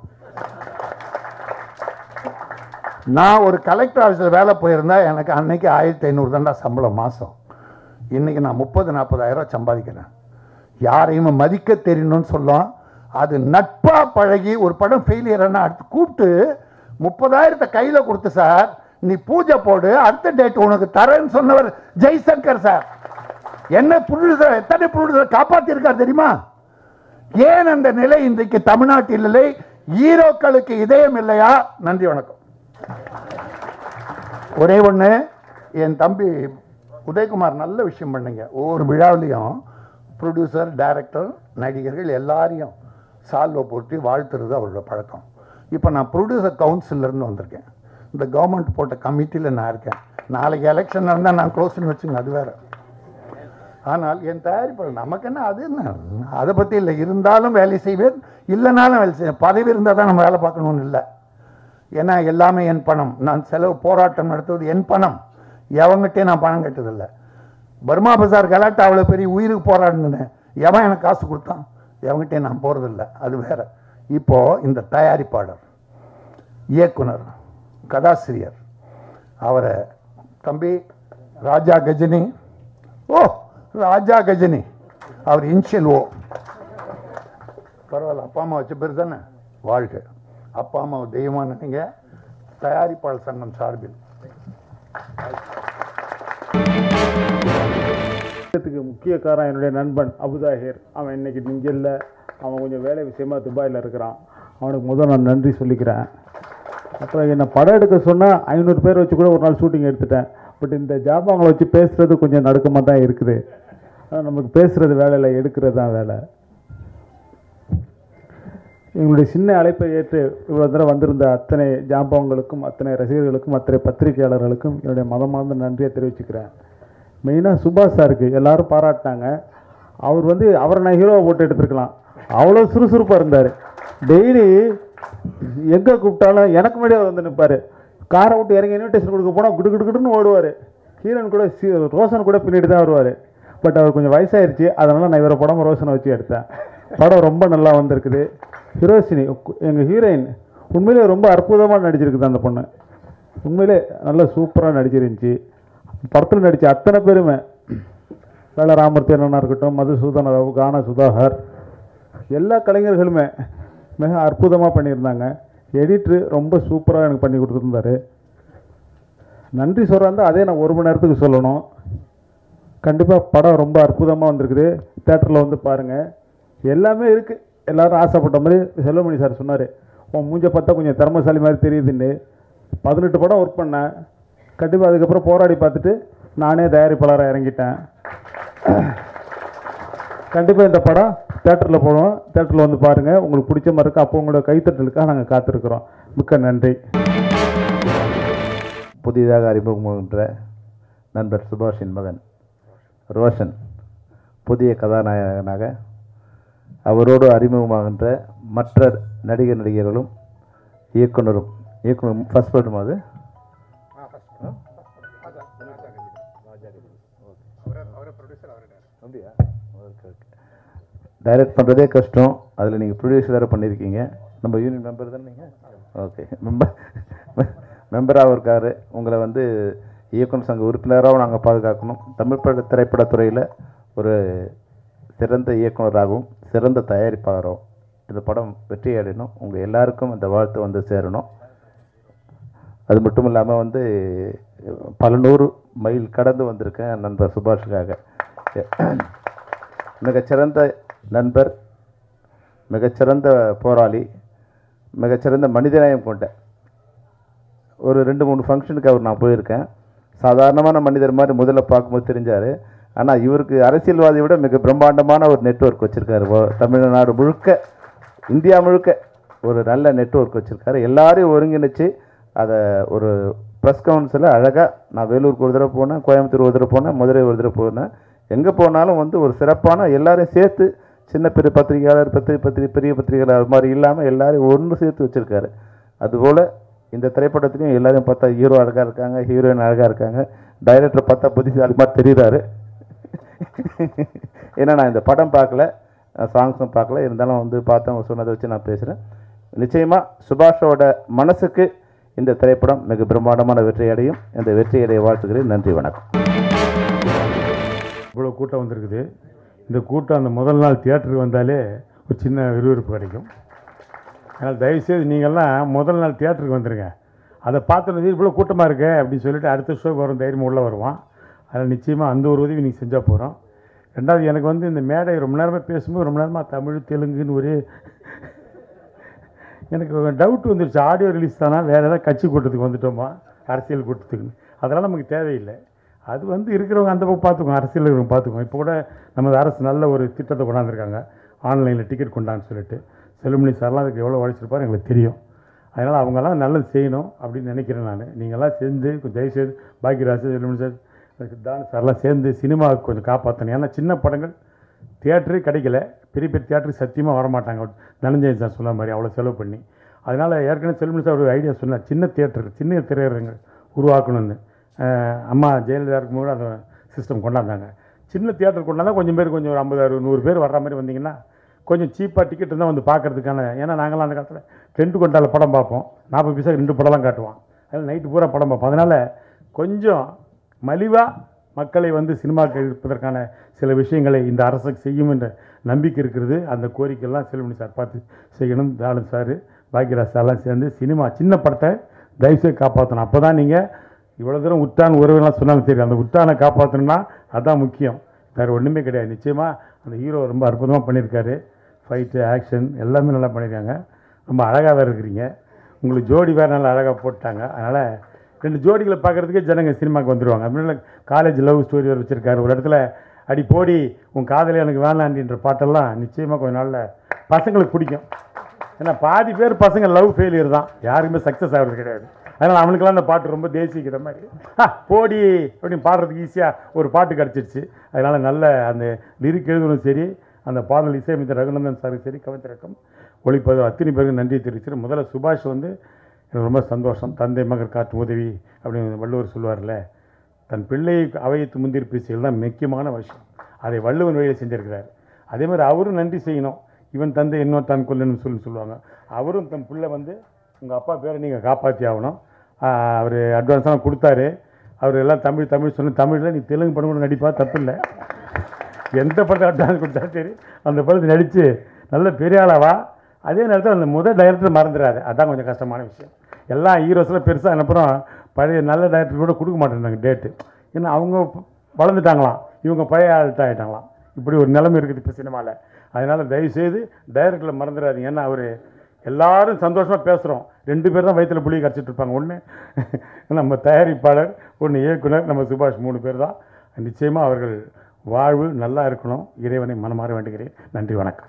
S5: நான் ஒரு கலெக்டர் ஆஃபீஸில் வேலை போயிருந்தா எனக்கு அன்னைக்கு ஆயிரத்தி ஐநூறு தாண்டா சம்பளம் மாதம் இன்னைக்கு நான் முப்பது நாற்பதாயிரம் சம்பாதிக்கிறேன் யாரையும் மதிக்க தெரியணும்னு சொல்லும் அது நட்பா பழகி ஒரு படம் ஃபெயிலியர் அடுத்து கூப்பிட்டு முப்பதாயிரத்தை கையில் கொடுத்து சார் நீ பூஜை போடு அடுத்த டேட் உனக்கு தரேன்னு சொன்னவர் ஜெய்சங்கர் சார் என்ன ப்ரொடியூசர் எத்தனை ப்ரொடியூசர் காப்பாத்திருக்கார் தெரியுமா ஏன் அந்த நிலை இன்றைக்கு தமிழ்நாட்டில் இல்லை ஹீரோக்களுக்கு இதயம் இல்லையா நன்றி வணக்கம் ஒரே ஒன்று என் தம்பி உதயகுமார் நல்ல விஷயம் பண்ணீங்க ஒவ்வொரு விழாவிலையும் ப்ரொடியூசர் டைரக்டர் நடிகர்கள் எல்லாரையும் சால்வை போட்டு வாழ்த்துறது அவரோட பழக்கம் இப்போ நான் ப்ரொடியூசர் கவுன்சிலர்னு வந்திருக்கேன் இந்த கவர்மெண்ட் போட்ட கமிட்டியில் நான் இருக்கேன் நாளைக்கு எலெக்ஷன் நடந்தால் நான் க்ளோஸ்னு வச்சுங்க அது வேற ஆனால் என் தயாரிப்பாளர் நமக்கு என்ன அது என்ன அதை பற்றி இல்லை இருந்தாலும் வேலை செய்வேன் இல்லைனாலும் வேலை செய்வேன் பதவி இருந்தால் தான் நம்ம வேலை பார்க்கணும்னு இல்லை ஏன்னா எல்லாமே என் பணம் நான் செலவு போராட்டம் நடத்துவது என் பணம் எவங்கிட்டே நான் பணம் கட்டதில்லை பர்மா பசார் கலாட்டா அவ்வளோ பெரிய உயிருக்கு போராடினேன் எவன் எனக்கு காசு கொடுத்தான் எவங்கிட்டே நான் போகிறதில்ல அது வேற இப்போ இந்த தயாரிப்பாளர் இயக்குனர் கதாசிரியர் அவரை தம்பி ராஜா கஜினி ஓ ராஜா கஜினி அவர் இன்ஷியல் ஓ பரவாயில்ல அப்பா அம்மா வச்ச பேர் தானே வாழ்க அப்பா அம்மாவை தெய்வமாக நினைங்க தயாரிப்பாளர் சங்கம் சார்பில்
S6: இதுக்கு முக்கிய காரணம் என்னுடைய நண்பன் அபுதாஹிர் அவன் இன்னைக்கு இங்கே இல்லை அவன் கொஞ்சம் வேலை விஷயமா துபாயில் இருக்கிறான் அவனுக்கு முதல் நான் நன்றி சொல்லிக்கிறேன் அப்புறம் என்னை படம் எடுக்க சொன்னால் ஐநூறு பேர் வச்சு கூட ஒரு நாள் ஷூட்டிங் எடுத்துட்டேன் பட் இந்த ஜாபாங்களை வச்சு பேசுறது கொஞ்சம் நடுக்கமாக தான் இருக்குது ஆனால் நமக்கு பேசுறது வேலை இல்லை எடுக்கிறது தான் வேலை எங்களுடைய சின்ன அழைப்பை ஏற்று இவ்வளோ தூரம் வந்திருந்த அத்தனை ஜாம்பவங்களுக்கும் அத்தனை ரசிகர்களுக்கும் அத்தனை பத்திரிகையாளர்களுக்கும் என்னுடைய மதமார்ந்த நன்றியை தெரிவிச்சுக்கிறேன் மெயினாக சுபாஷ் சாருக்கு எல்லாரும் பாராட்டினாங்க அவர் வந்து அவரை நான் ஹீரோவை போட்டு எடுத்துருக்கலாம் அவ்வளோ சுறுசுறுப்பாக இருந்தார் டெய்லி எங்கே கூப்பிட்டாலும் எனக்கு முன்னாடி அவர் வந்து நிற்பார் காரை விட்டு இறங்கி இன்விடேஷன் கொடுக்க போனால் குடு குடு குடுன்னு ஓடுவார் ஹீரோன் கூட சி ரோஷன் கூட பின்னாடி தான் வருவார் பட் அவர் கொஞ்சம் வயசாயிருச்சு அதனால் நான் இவரை படம் ரோஷனை வச்சு எடுத்தேன் படம் ரொம்ப நல்லா வந்திருக்குது ஹீரோசினி எங்கள் ஹீரோயின் உண்மையிலே ரொம்ப அற்புதமாக நடிச்சிருக்குது அந்த பொண்ணு உண்மையிலே நல்லா சூப்பராக நடிச்சிருந்துச்சு படத்தில் நடித்த அத்தனை பேருமே வேலை ராமூர்த்தி அண்ணனா இருக்கட்டும் மதுசூதன ராவ் கான சுதாகர் எல்லா கலைஞர்களுமே மிக அற்புதமாக பண்ணியிருந்தாங்க எடிட்ரு ரொம்ப சூப்பராக எனக்கு பண்ணி கொடுத்துருந்தாரு நன்றி சொல்கிறாந்தா அதே நான் ஒரு மணி நேரத்துக்கு சொல்லணும் கண்டிப்பாக படம் ரொம்ப அற்புதமாக வந்திருக்குது தேட்டரில் வந்து பாருங்கள் எல்லாமே இருக்குது எல்லாரும் ஆசைப்பட்ட மாதிரி செல்வமணி சார் சொன்னார் உன் மூஞ்ச பார்த்தா கொஞ்சம் திறமசாலி மாதிரி தெரியுதுன்னு பதினெட்டு படம் ஒர்க் பண்ணேன் கண்டிப்பாக அதுக்கப்புறம் போராடி பார்த்துட்டு நானே தயாரிப்பாளராக இறங்கிட்டேன் கண்டிப்பாக இந்த படம் தேட்டரில் போடுவோம் தேட்டரில் வந்து பாருங்கள் உங்களுக்கு பிடிச்ச மாதிரி இருக்கு அப்போ உங்களோட கைத்தட்டலுக்காக நாங்கள் காத்திருக்கிறோம் மிக்க நன்றி
S7: புதிதாக அறிமுகமாகின்ற நண்பர் சுபாஷின் மகன் ரோஷன் புதிய கதாநாயகனாக அவரோடு அறிமுகமாகின்ற மற்ற நடிகர் நடிகர்களும் இயக்குனரும் இயக்குனர் ஃபர்ஸ்ட் படமா அது டைரக்ட் பண்ணுறதே கஷ்டம் அதில் நீங்கள் ப்ரொடியூசர் வேறு பண்ணியிருக்கீங்க நம்ம யூனியன் மெம்பர் தானே நீங்கள் ஓகே மெம்பர் மெம்பராகவும் இருக்கார் உங்களை வந்து இயக்குனர் சங்க உறுப்பினராகவும் நாங்கள் பாதுகாக்கணும் தமிழ் பட திரைப்படத்துறையில் ஒரு சிறந்த இயக்குனராகவும் சிறந்த தயாரிப்பாளரும் இந்த படம் வெற்றி அடையணும் உங்கள் எல்லாருக்கும் இந்த வாழ்த்து வந்து சேரணும் அது மட்டும் இல்லாமல் வந்து பல நூறு மைல் கடந்து வந்திருக்கேன் நண்பர் சுபாஷுக்காக மிகச்சிறந்த நண்பர் மிகச்சிறந்த போராளி மிகச்சிறந்த மனிதநேயம் கொண்ட ஒரு ரெண்டு மூணு ஃபங்க்ஷனுக்கு அவர் நான் போயிருக்கேன் சாதாரணமான மனிதர் மாதிரி முதல்ல பார்க்கும்போது தெரிஞ்சார் ஆனால் இவருக்கு அரசியல்வாதியை விட மிக பிரம்மாண்டமான ஒரு நெட்வொர்க் வச்சுருக்காரு தமிழ்நாடு முழுக்க இந்தியா முழுக்க ஒரு நல்ல நெட்வொர்க் வச்சுருக்காரு எல்லாரையும் ஒருங்கிணைச்சு அதை ஒரு ப்ரெஸ் கவுன்சிலில் அழகாக நான் வேலூருக்கு ஒரு தடவை போனேன் கோயம்புத்தூர் ஒரு தடவை போனேன் மதுரை ஒரு தடவை போனேன் எங்கே போனாலும் வந்து ஒரு சிறப்பான எல்லாரையும் சேர்த்து சின்ன பெரிய பத்திரிகையாளர் பத்திரி பத்திரி பெரிய பத்திரிகையாளர் அது மாதிரி இல்லாமல் எல்லாரையும் ஒன்று சேர்த்து வச்சுருக்காரு அதுபோல் இந்த திரைப்படத்துலையும் எல்லாரையும் பார்த்தா ஹீரோ அழகாக இருக்காங்க ஹீரோயின் அழகாக இருக்காங்க டைரக்டர் பார்த்தா புத்திசாலி மாதிரி தெரியுறாரு ஏன்னா நான் இந்த படம் பார்க்கல சாங்ஸும் பார்க்கல இருந்தாலும் வந்து பார்த்தவங்க சொன்னதை வச்சு நான் பேசுகிறேன் நிச்சயமாக சுபாஷோட மனசுக்கு இந்த திரைப்படம் மிக பிரம்மாண்டமான வெற்றி அடையும் இந்த வெற்றி அடைய வாழ்த்துக்கிறேன் நன்றி வணக்கம்
S6: இவ்வளோ கூட்டம் வந்திருக்குது இந்த கூட்டம் அந்த முதல் நாள் தியேட்டருக்கு வந்தாலே ஒரு சின்ன விறுவிறுப்பு கிடைக்கும் அதனால் தயவுசெய்து நீங்கள்லாம் முதல் நாள் தியேட்டருக்கு வந்துடுங்க அதை பார்த்துட்டு இவ்வளோ கூட்டமாக இருக்கே அப்படின்னு சொல்லிட்டு அடுத்த ஷோக்கு வரும் தைரியமாக உள்ளே வருவான் அதில் நிச்சயமாக அந்த ஒரு உதவி நீங்கள் செஞ்சால் போகிறோம் ரெண்டாவது எனக்கு வந்து இந்த மேடை ரொம்ப நேரமாக பேசும்போது ரொம்ப நேரமாக தமிழ் தெலுங்குன்னு ஒரே எனக்கு டவுட் வந்துருச்சு ஆடியோ ரிலீஸ் தானா வேறு ஏதாவது கட்சி கூட்டத்துக்கு வந்துட்டோமா அரசியல் கூட்டத்துக்கு அதெல்லாம் நமக்கு தேவையில்லை அது வந்து இருக்கிறவங்க அந்த பக்கம் பார்த்துக்கோங்க அரசியல் இருக்கிறவங்க பார்த்துக்கோங்க இப்போ கூட நமது அரசு நல்ல ஒரு திட்டத்தை கொண்டாந்துருக்காங்க ஆன்லைனில் டிக்கெட் கொண்டான்னு சொல்லிட்டு செல்லுமணி சார்லாம் அதுக்கு எவ்வளோ உழைச்சிருப்பாரு எங்களுக்கு தெரியும் அதனால் அவங்கெல்லாம் நல்லது செய்யணும் அப்படின்னு நினைக்கிறேன் நான் நீங்கள்லாம் சேர்ந்து கொஞ்சம் தயவுசெய்து பாக்கியராஜ் செல்லுமணி சார் சித்தான சார்லாம் சேர்ந்து சினிமாவுக்கு கொஞ்சம் காப்பாற்றணும் ஏன்னா சின்ன படங்கள் தியேட்டரே கிடைக்கல பெரிய பெரிய தியேட்டருக்கு சத்தியமாக வரமாட்டாங்க தனஞ்சயன் சார் சொன்ன மாதிரி அவ்வளோ செலவு பண்ணி அதனால் ஏற்கனவே செல்லுமணி சார் ஒரு ஐடியா சொன்னார் சின்ன தியேட்டர் சின்ன திரையரங்கள் உருவாக்கணும்னு அஹ் அம்மா ஜெயலலிதா இருக்கும்போது அந்த சிஸ்டம் கொண்டாந்தாங்க சின்ன தியேட்டர் கொண்டாந்தா கொஞ்சம் பேர் கொஞ்சம் ஒரு ஐம்பது அறுபது நூறு பேர் வர்ற மாதிரி வந்தீங்கன்னா கொஞ்சம் சீப்பாக டிக்கெட் இருந்தால் வந்து பார்க்கறதுக்கான ஏன்னா நாங்களாம் அந்த காலத்தில் ரெண்டு கொண்டால படம் பார்ப்போம் நாற்பது பைசா ரெண்டு படம்லாம் காட்டுவான் அதில் நைட்டு பூரா படம் பார்ப்போம் அதனால் கொஞ்சம் மலிவாக மக்களை வந்து சினிமாக்கு இழுப்பதற்கான சில விஷயங்களை இந்த அரசுக்கு செய்யும் என்ற நம்பிக்கை இருக்கிறது அந்த கோரிக்கையெல்லாம் செல்வமணி சார் பார்த்து செய்யணும் தாளன் சார்
S8: பாக்கியராஜ் சார்லாம் சேர்ந்து சினிமா சின்ன படத்தை தயவுசெய்து காப்பாற்றணும் அப்போ தான் நீங்கள் இவ்வளோ தூரம் உற்றான் உறவுலாம் சொன்னாலும் சரி அந்த உற்றானை காப்பாற்றணும்னா அதான் முக்கியம் வேறு ஒன்றுமே கிடையாது நிச்சயமாக அந்த ஹீரோ ரொம்ப அற்புதமாக பண்ணியிருக்காரு ஃபைட்டு ஆக்ஷன் எல்லாமே நல்லா பண்ணியிருக்காங்க ரொம்ப அழகாக வேறு இருக்கிறீங்க உங்களுக்கு ஜோடி வேறு நல்லா அழகாக போட்டாங்க அதனால் ரெண்டு ஜோடிகளை பார்க்குறதுக்கே ஜனங்க சினிமாவுக்கு வந்துடுவாங்க அதனால காலேஜ் லவ் ஸ்டோரி வேறு வச்சுருக்காரு ஒரு இடத்துல அடி போடி உன் காதலி எனக்கு வேணாண்டின்ற பாட்டெல்லாம் நிச்சயமாக கொஞ்ச நாளில் பசங்களுக்கு பிடிக்கும் ஏன்னா பாதி பேர் பசங்க லவ் ஃபெயிலியர் தான் யாருக்குமே சக்ஸஸ் ஆகிறது கிடையாது அதனால் அவனுக்கெல்லாம் அந்த பாட்டு ரொம்ப தேசிக்கிற மாதிரி ஆ போடி அப்படின்னு பாடுறதுக்கு ஈஸியாக ஒரு பாட்டு கிடச்சிருச்சு அதனால் நல்ல அந்த லிரிக் எழுதணும் சரி அந்த பாடல் இசையமைத்த ரகுநந்தன் சாருக்கு சரி கவித்திறக்கம் ஒளிப்பது அத்தனை பேருக்கு நன்றி தெரிவிச்சு முதல்ல சுபாஷ் வந்து எனக்கு ரொம்ப சந்தோஷம் தந்தை மகர் காற்றும் உதவி அப்படின்னு வள்ளுவர் சொல்லுவார்ல தன் பிள்ளையை அவையத்து முந்திருப்பு செய்யல் தான் முக்கியமான விஷயம் அதை வள்ளுவன் வழியில் செஞ்சிருக்கிறார் அதே மாதிரி அவரும் நன்றி செய்யணும் இவன் தந்தை இன்னொரு தான் கொல்லணும்னு சொல்லி சொல்லுவாங்க அவரும் தன் பிள்ளை வந்து உங்கள் அப்பா பேரை நீங்கள் காப்பாற்றி ஆகணும் அவர் அட்வான்ஸ்லாம் கொடுத்தாரு அவர் எல்லாம் தமிழ் தமிழ் சொன்ன தமிழில் நீ தெலுங்கு படம் கூட நடிப்பா தப்பு இல்லை எந்த படத்தை அட்வான்ஸ் கொடுத்தாலும் சரி அந்த படத்தை நடித்து நல்ல பெரிய ஆளாவா அதே நேரத்தில் அந்த முதல் டைரக்டர் மறந்துடாது அதான் கொஞ்சம் கஷ்டமான விஷயம் எல்லா ஹீரோஸ்லாம் பெருசாக அனுப்புகிறோம் பழைய நல்ல டைரக்டர் கூட கொடுக்க மாட்டேங்கிறாங்க டேட்டு ஏன்னா அவங்க வளர்ந்துட்டாங்களாம் இவங்க பழைய ஆள்கிட்ட ஆகிட்டாங்களாம் இப்படி ஒரு நிலைமை இருக்குது இப்போ சினிமாவில் அதனால் தயவுசெய்து டைரக்டரில் மறந்துடாதீங்க ஏன்னா அவர் எல்லாரும் சந்தோஷமாக பேசுகிறோம் ரெண்டு பேர் தான் வயிற்றில் புளி கரைச்சிட்டு இருப்பாங்க ஒன்று நம்ம தயாரிப்பாளர் ஒன்று இயக்குனர் நம்ம சுபாஷ் மூணு பேர் தான் நிச்சயமாக அவர்கள் வாழ்வு நல்லா இருக்கணும் இறைவனை மனமாற வேண்டுகிறேன் நன்றி வணக்கம்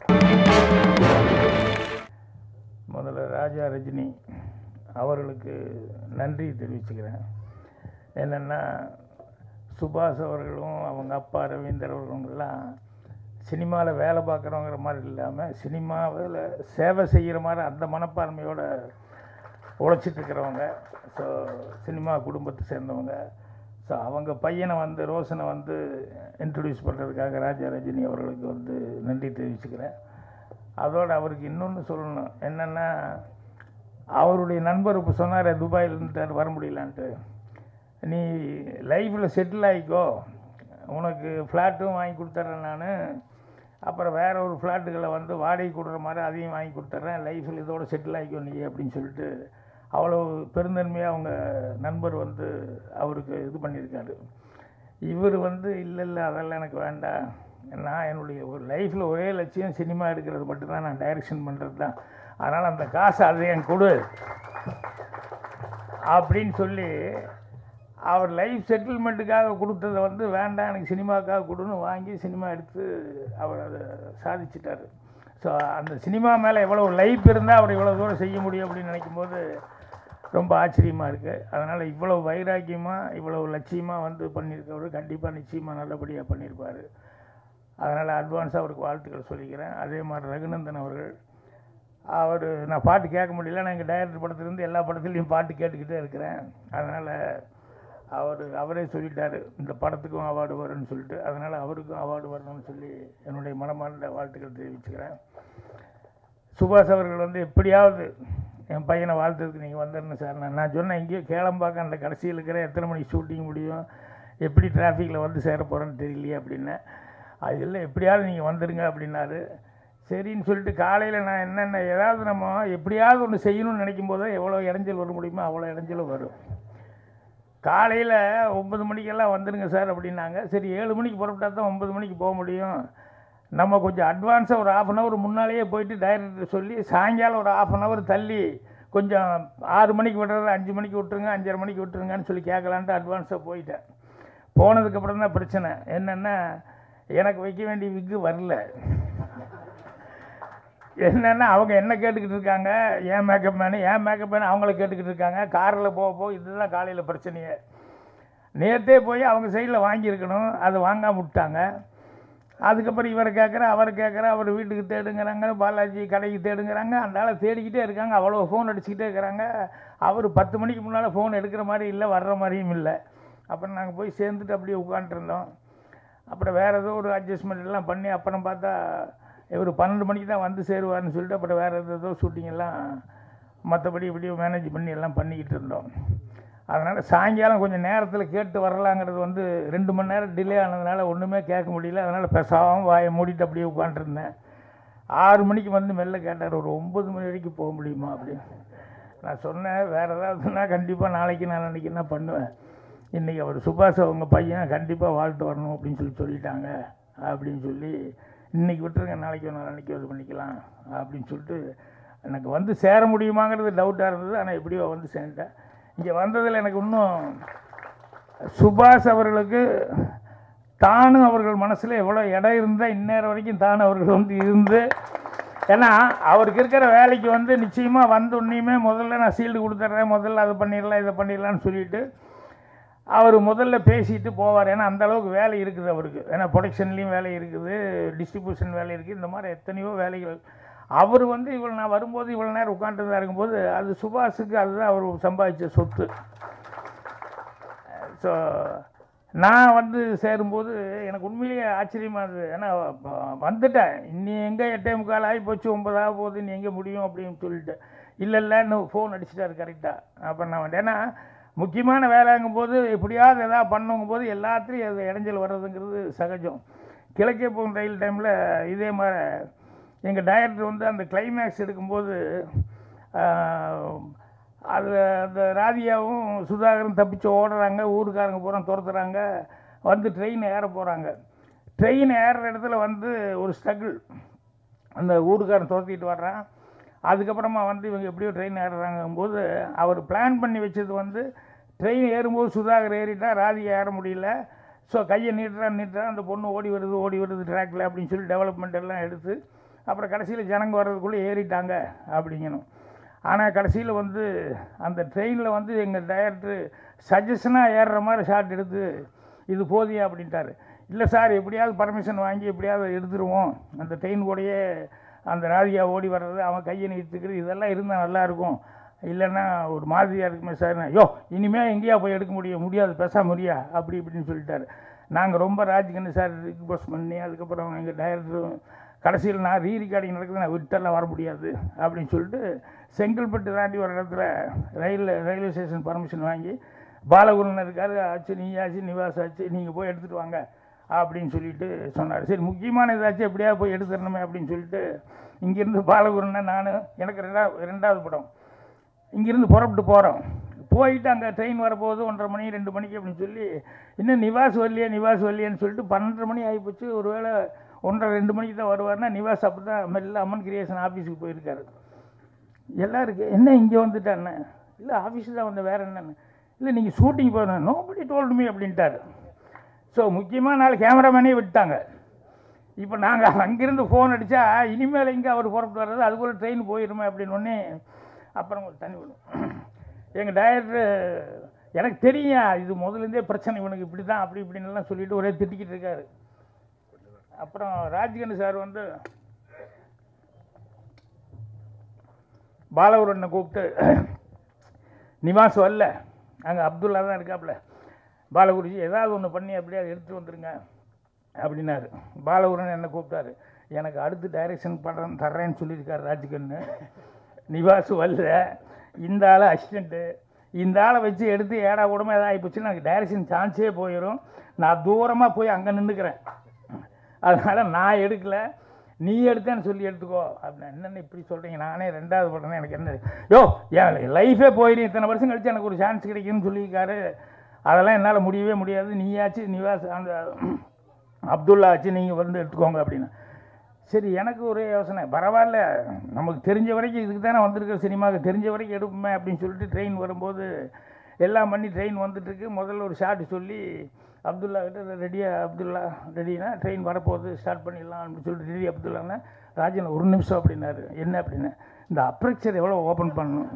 S9: முதல்ல ராஜா ரஜினி அவர்களுக்கு நன்றி தெரிவிச்சுக்கிறேன் என்னென்னா சுபாஷ் அவர்களும் அவங்க அப்பா ரவீந்தர் அவர்களும் சினிமாவில் வேலை பார்க்குறவங்கிற மாதிரி இல்லாமல் சினிமாவில் சேவை செய்கிற மாதிரி அந்த மனப்பான்மையோட உழைச்சிட்டு இருக்கிறவங்க ஸோ சினிமா குடும்பத்தை சேர்ந்தவங்க ஸோ அவங்க பையனை வந்து ரோஷனை வந்து இன்ட்ரடியூஸ் பண்ணுறதுக்காக ராஜா ரஜினி அவர்களுக்கு வந்து நன்றி தெரிவிச்சுக்கிறேன் அதோடு அவருக்கு இன்னொன்று சொல்லணும் என்னென்னா அவருடைய நண்பர் இப்போ சொன்னார் துபாயிலேருந்து வர முடியலான்ட்டு நீ லைஃப்பில் செட்டில் ஆகிக்கோ உனக்கு ஃப்ளாட்டும் வாங்கி கொடுத்துட்றேன் நான் அப்புறம் வேற ஒரு ஃப்ளாட்டுகளை வந்து வாடகை கொடுக்குற மாதிரி அதையும் வாங்கி கொடுத்துட்றேன் லைஃப்பில் இதோட செட்டில் ஆகிக்கோ நீ அப்படின்னு சொல்லிட்டு அவ்வளோ பெருந்தன்மையாக அவங்க நண்பர் வந்து அவருக்கு இது பண்ணியிருக்காரு இவர் வந்து இல்லை இல்லை அதெல்லாம் எனக்கு வேண்டாம் நான் என்னுடைய ஒரு லைஃப்பில் ஒரே லட்சியம் சினிமா எடுக்கிறது மட்டும்தான் நான் டைரக்ஷன் பண்ணுறது தான் அதனால் அந்த காசை அதை என் கொடு அப்படின்னு சொல்லி அவர் லைஃப் செட்டில்மெண்ட்டுக்காக கொடுத்ததை வந்து வேண்டாம் எனக்கு சினிமாக்காக கொடுன்னு வாங்கி சினிமா எடுத்து அவர் அதை சாதிச்சிட்டார் ஸோ அந்த சினிமா மேலே எவ்வளோ லைஃப் இருந்தால் அவர் இவ்வளோ தூரம் செய்ய முடியும் அப்படின்னு நினைக்கும்போது ரொம்ப ஆச்சரியமாக இருக்குது அதனால் இவ்வளோ வைராக்கியமாக இவ்வளோ லட்சியமாக வந்து பண்ணியிருக்கவர் கண்டிப்பாக நிச்சயமாக நல்லபடியாக பண்ணியிருப்பார் அதனால் அட்வான்ஸாக அவருக்கு வாழ்த்துக்கள் சொல்லிக்கிறேன் அதே மாதிரி ரகுநந்தன் அவர்கள் அவர் நான் பாட்டு கேட்க முடியல நான் எங்கள் டைரக்டர் படத்துலேருந்து எல்லா படத்துலையும் பாட்டு கேட்டுக்கிட்டே இருக்கிறேன் அதனால் அவர் அவரே சொல்லிட்டார் இந்த படத்துக்கும் அவார்டு வரும்னு சொல்லிட்டு அதனால் அவருக்கும் அவார்டு வரணும்னு சொல்லி என்னுடைய மனமார்ந்த வாழ்த்துக்கள் தெரிவிச்சுக்கிறேன் சுபாஷ் அவர்கள் வந்து எப்படியாவது என் பையனை வாழ்த்ததுக்கு நீங்கள் வந்துடணும் சார் நான் நான் சொன்னேன் எங்கேயோ கேளம்பாக்க அந்த கடைசியில் இருக்கிற எத்தனை மணிக்கு ஷூட்டிங் முடியும் எப்படி டிராஃபிக்கில் வந்து சேர போகிறேன்னு தெரியலையே அப்படின்னேன் அது இல்லை எப்படியாவது நீங்கள் வந்துடுங்க அப்படின்னாரு சரின்னு சொல்லிட்டு காலையில் நான் என்னென்ன ஏதாவது நம்ம எப்படியாவது ஒன்று செய்யணும்னு நினைக்கும் போது எவ்வளோ இடைஞ்சல் வர முடியுமோ அவ்வளோ இடைஞ்சலும் வரும் காலையில் ஒம்பது மணிக்கெல்லாம் வந்துடுங்க சார் அப்படின்னாங்க சரி ஏழு மணிக்கு புறப்பட்டா தான் ஒம்பது மணிக்கு போக முடியும் நம்ம கொஞ்சம் அட்வான்ஸாக ஒரு ஆஃப் அன் ஹவர் முன்னாலேயே போயிட்டு டைரக்டர் சொல்லி சாயங்காலம் ஒரு ஆஃப் அன் ஹவர் தள்ளி கொஞ்சம் ஆறு மணிக்கு விடுறது அஞ்சு மணிக்கு விட்டுருங்க அஞ்சரை மணிக்கு விட்டுருங்கன்னு சொல்லி கேட்கலான்ட்டு அட்வான்ஸாக போயிட்டேன் போனதுக்கப்புறம் தான் பிரச்சனை என்னென்னா எனக்கு வைக்க வேண்டிய விக்கு வரல என்னென்னா அவங்க என்ன கேட்டுக்கிட்டு இருக்காங்க ஏன் மேக்கப் மேனு ஏன் மேக்கப் மேனு அவங்கள கேட்டுக்கிட்டு இருக்காங்க காரில் போக போக இதுதான் காலையில் பிரச்சனையே நேற்றே போய் அவங்க சைடில் வாங்கியிருக்கணும் அதை வாங்காம விட்டாங்க அதுக்கப்புறம் இவரை கேட்குற அவரை கேட்குற அவர் வீட்டுக்கு தேடுங்கிறாங்க பாலாஜி கடைக்கு தேடுங்கிறாங்க அந்த ஆளை தேடிக்கிட்டே இருக்காங்க அவ்வளோ ஃபோன் அடிச்சுக்கிட்டே இருக்கிறாங்க அவர் பத்து மணிக்கு முன்னால் ஃபோன் எடுக்கிற மாதிரி இல்லை வர்ற மாதிரியும் இல்லை அப்புறம் நாங்கள் போய் சேர்ந்துட்டு அப்படியே உட்காண்ட்ருந்தோம் அப்புறம் வேறு ஏதோ ஒரு அட்ஜஸ்ட்மெண்ட் எல்லாம் பண்ணி அப்புறம் பார்த்தா இவர் பன்னெண்டு மணிக்கு தான் வந்து சேருவார்னு சொல்லிட்டு அப்புறம் வேறு ஏதோ ஷூட்டிங் எல்லாம் மற்றபடி இப்படி மேனேஜ் பண்ணி எல்லாம் பண்ணிக்கிட்டு இருந்தோம் அதனால் சாயங்காலம் கொஞ்சம் நேரத்தில் கேட்டு வரலாங்கிறது வந்து ரெண்டு மணி நேரம் டிலே ஆனதுனால ஒன்றுமே கேட்க முடியல அதனால் பேசாமல் வாயை மூடிட்டு அப்படியே உட்காண்ட்ருந்தேன் ஆறு மணிக்கு வந்து மெல்ல கேட்டார் ஒரு ஒம்பது மணி வரைக்கும் போக முடியுமா அப்படின்னு நான் சொன்னேன் வேறு ஏதாவதுன்னா கண்டிப்பாக நாளைக்கு நான் அன்றைக்கி என்ன பண்ணுவேன் இன்றைக்கி அவர் சுபாஷ் அவங்க பையன் கண்டிப்பாக வாழ்த்து வரணும் அப்படின்னு சொல்லி சொல்லிட்டாங்க அப்படின்னு சொல்லி இன்றைக்கி விட்டுருங்க நாளைக்கு ஒரு நாளைக்கு இது பண்ணிக்கலாம் அப்படின்னு சொல்லிட்டு எனக்கு வந்து சேர முடியுமாங்கிறது டவுட்டாக இருந்தது ஆனால் எப்படியோ வந்து சேர்ந்தேன் இங்கே வந்ததில் எனக்கு இன்னும் சுபாஷ் அவர்களுக்கு தானும் அவர்கள் மனசில் எவ்வளோ இடம் இருந்தால் இந்நேரம் வரைக்கும் தானும் அவர்கள் வந்து இருந்து ஏன்னா அவருக்கு இருக்கிற வேலைக்கு வந்து நிச்சயமாக வந்த உடனேயுமே முதல்ல நான் சீல்டு கொடுத்துட்றேன் முதல்ல அதை பண்ணிடலாம் இதை பண்ணிடலாம்னு சொல்லிட்டு அவர் முதல்ல பேசிட்டு போவார் ஏன்னா அந்த அளவுக்கு வேலை இருக்குது அவருக்கு ஏன்னா ப்ரொடக்ஷன்லேயும் வேலை இருக்குது டிஸ்ட்ரிபியூஷன் வேலை இருக்குது இந்த மாதிரி எத்தனையோ வேலைகள் அவர் வந்து இவ்வளோ நான் வரும்போது இவ்வளோ நேரம் உட்காந்துருந்தா இருக்கும்போது அது சுபாஷுக்கு அதுதான் அவர் சம்பாதிச்ச சொத்து ஸோ நான் வந்து சேரும்போது எனக்கு உண்மையிலேயே ஆச்சரியமாக இருந்தது ஏன்னா வ- வந்துட்டேன் இன்னி எங்கே எட்டே முக்கால் ஆகி போச்சு ஒன்பதாக போகுது நீ எங்கே முடியும் அப்படின்னு சொல்லிட்டு இல்லை இல்லை இன்னும் ஃபோன் அடிச்சிட்டாரு கரெக்டாக அப்போ நான் வந்துட்டேன் ஏன்னா முக்கியமான வேலைங்கும் போது எப்படியாவது எதாவது பண்ணுங்கும் போது எல்லாத்துலேயும் அது இடைஞ்சல் வர்றதுங்கிறது சகஜம் கிழக்கே போகும் ரயில் டைமில் இதே மாதிரி எங்கள் டைரக்டர் வந்து அந்த கிளைமேக்ஸ் எடுக்கும்போது ஆஹ், அது அந்த ராதியாவும் சுதாகரும் தப்பிச்சு ஓடுறாங்க ஊருக்காரங்க பூரா துரத்துறாங்க வந்து ட்ரெயின் ஏற போகிறாங்க ட்ரெயின் ஏறுற இடத்துல வந்து ஒரு ஸ்ட்ரகிள் அந்த ஊருக்காரன் துரத்திட்டு வர்றான் அதுக்கப்புறமா வந்து இவங்க எப்படியோ ட்ரெயின் ஏறுறாங்கும் போது அவர் பிளான் பண்ணி வச்சது வந்து ட்ரெயின் ஏறும்போது சுதாகர் ஏறிட்டா ராதிகா ஏற முடியல ஸோ கையை நீட்டுறான் நீட்டுறான் அந்த பொண்ணு ஓடி வருது ஓடி வருது ட்ராக்ல அப்படின்னு சொல்லி டெவலப்மெண்ட் எல்லாம் எடுத்து அப்புறம் கடைசியில் ஜனங்க வர்றதுக்குள்ளே ஏறிட்டாங்க அப்படிங்கணும் ஆனால் கடைசியில் வந்து அந்த ட்ரெயினில் வந்து எங்கள் டைரக்டர் சஜஷனாக ஏறுற மாதிரி ஷாட் எடுத்து இது போதியா அப்படின்ட்டாரு இல்லை சார் எப்படியாவது பர்மிஷன் வாங்கி எப்படியாவது எடுத்துருவோம் அந்த ட்ரெயின் கூடயே அந்த ராதிகா ஓடி வர்றது அவன் கையை நீட்டுக்கிறது இதெல்லாம் இருந்தால் நல்லாயிருக்கும் இல்லைன்னா ஒரு மாதிரியாக இருக்குமே சார் யோ இனிமேல் எங்கேயா போய் எடுக்க முடியும் முடியாது பேச முடியா அப்படி இப்படின்னு சொல்லிட்டாரு நாங்கள் ரொம்ப ராஜ்கண்ணு சார் ரிக்வஸ்ட் பண்ணி அதுக்கப்புறம் எங்கள் டைரக்டரும் கடைசியில் நான் ரீ ரெக்கார்டிங் நடக்குது நான் விட்டெல்லாம் வர முடியாது அப்படின்னு சொல்லிட்டு செங்கல்பட்டு தாண்டி ஒரு இடத்துல ரயில் ரயில்வே ஸ்டேஷன் பர்மிஷன் வாங்கி பாலகுருன் இருக்காரு ஆச்சு நீ ஆச்சு நிவாஸ் ஆச்சு நீங்கள் போய் எடுத்துகிட்டு வாங்க அப்படின்னு சொல்லிட்டு சொன்னார் சரி முக்கியமான ஏதாச்சும் எப்படியாவது போய் எடுத்துடணுமே அப்படின்னு சொல்லிட்டு இங்கேருந்து பாலகுருன்னா நான் எனக்கு ரெண்டாவது ரெண்டாவது படம் இங்கேருந்து புறப்பட்டு போகிறோம் போயிட்டு அங்கே ட்ரெயின் வரப்போகுது ஒன்றரை மணி ரெண்டு மணிக்கு அப்படின்னு சொல்லி இன்னும் நிவாஸ் வரலையே நிவாஸ் வரலையேன்னு சொல்லிட்டு பன்னெண்டரை மணி ஆகிப்போச்சு ஒருவேளை ஒன்றரை ரெண்டு மணிக்கு தான் வருவார்னா நிவாஸ் அப்போ தான் மெல்ல அம்மன் கிரியேஷன் ஆஃபீஸுக்கு போயிருக்காரு எல்லாருக்கும் என்ன இங்கே வந்துட்டான்னு இல்லை ஆஃபீஸு தான் வந்த வேறு என்னன்னு இல்லை நீங்கள் ஷூட்டிங் போகணும் நோபடி டோல்டுமே அப்படின்ட்டாரு ஸோ முக்கியமான நாள் கேமராமேனே விட்டாங்க இப்போ நாங்கள் அங்கேருந்து ஃபோன் அடித்தா இனிமேல் எங்கே அவர் புறப்பட்டு வர்றது அதுக்குள்ளே ட்ரெயின் போயிருமே அப்படின்னு ஒன்னே அப்புறம் கொஞ்சம் தண்ணி விடும் எங்கள் டைரக்டர் எனக்கு தெரியும் இது முதலேருந்தே பிரச்சனை இவனுக்கு இப்படி தான் அப்படி இப்படின்னுலாம் சொல்லிட்டு ஒரே திட்டிக்கிட்டு இருக்காரு அப்புறம் ராஜ்கண்ணு சார் வந்து பாலகுரனை கூப்பிட்டு நிவாஸ் வரல அங்கே அப்துல்லா தான் இருக்காப்புல பாலகுருஜி ஏதாவது ஒன்று பண்ணி அப்படியே அதை எடுத்துட்டு வந்துருங்க அப்படின்னாரு பாலகுரன் என்னை கூப்பிட்டாரு எனக்கு அடுத்து டைரக்ஷன் படம் தர்றேன்னு சொல்லியிருக்காரு ராஜ்கண்ணு நிவாஸ் வரல இந்த ஆள் அசிஸ்டண்ட்டு இந்த ஆளை வச்சு எடுத்து ஏடா கூடமா ஏதாவது ஆகிப்போச்சுன்னா எனக்கு டைரக்ஷன் சான்ஸே போயிடும் நான் தூரமாக போய் அங்கே நின்றுக்கிறேன் அதனால் நான் எடுக்கல நீ எடுத்தேன்னு சொல்லி எடுத்துக்கோ அப்படின்னு என்னென்ன இப்படி சொல்கிறீங்க நானே ரெண்டாவது படம் எனக்கு என்ன யோ என் லைஃபே போயிடும் இத்தனை வருஷம் கழிச்சு எனக்கு ஒரு சான்ஸ் கிடைக்கும்னு சொல்லியிருக்காரு அதெல்லாம் என்னால் முடியவே முடியாது நீயாச்சு நிவாஸ் அந்த அப்துல்லா ஆச்சு நீங்கள் வந்து எடுத்துக்கோங்க அப்படின்னு சரி எனக்கு ஒரே யோசனை பரவாயில்ல நமக்கு தெரிஞ்ச வரைக்கும் இதுக்கு தானே வந்திருக்கிற சினிமாவுக்கு தெரிஞ்ச வரைக்கும் எடுப்போமே அப்படின்னு சொல்லிட்டு ட்ரெயின் வரும்போது எல்லாம் பண்ணி ட்ரெயின் வந்துட்டுருக்கு முதல்ல ஒரு ஷாட் சொல்லி அப்துல்லா கிட்ட ரெடியா அப்துல்லா ரெடினா ட்ரெயின் வரப்போகுது ஸ்டார்ட் பண்ணிடலாம் அப்படின்னு சொல்லிட்டு ரெடி அப்துல்லான்னா ராஜன் ஒரு நிமிஷம் அப்படின்னாரு என்ன அப்படின்னு இந்த அப்ரக்சர் எவ்வளோ ஓப்பன் பண்ணணும்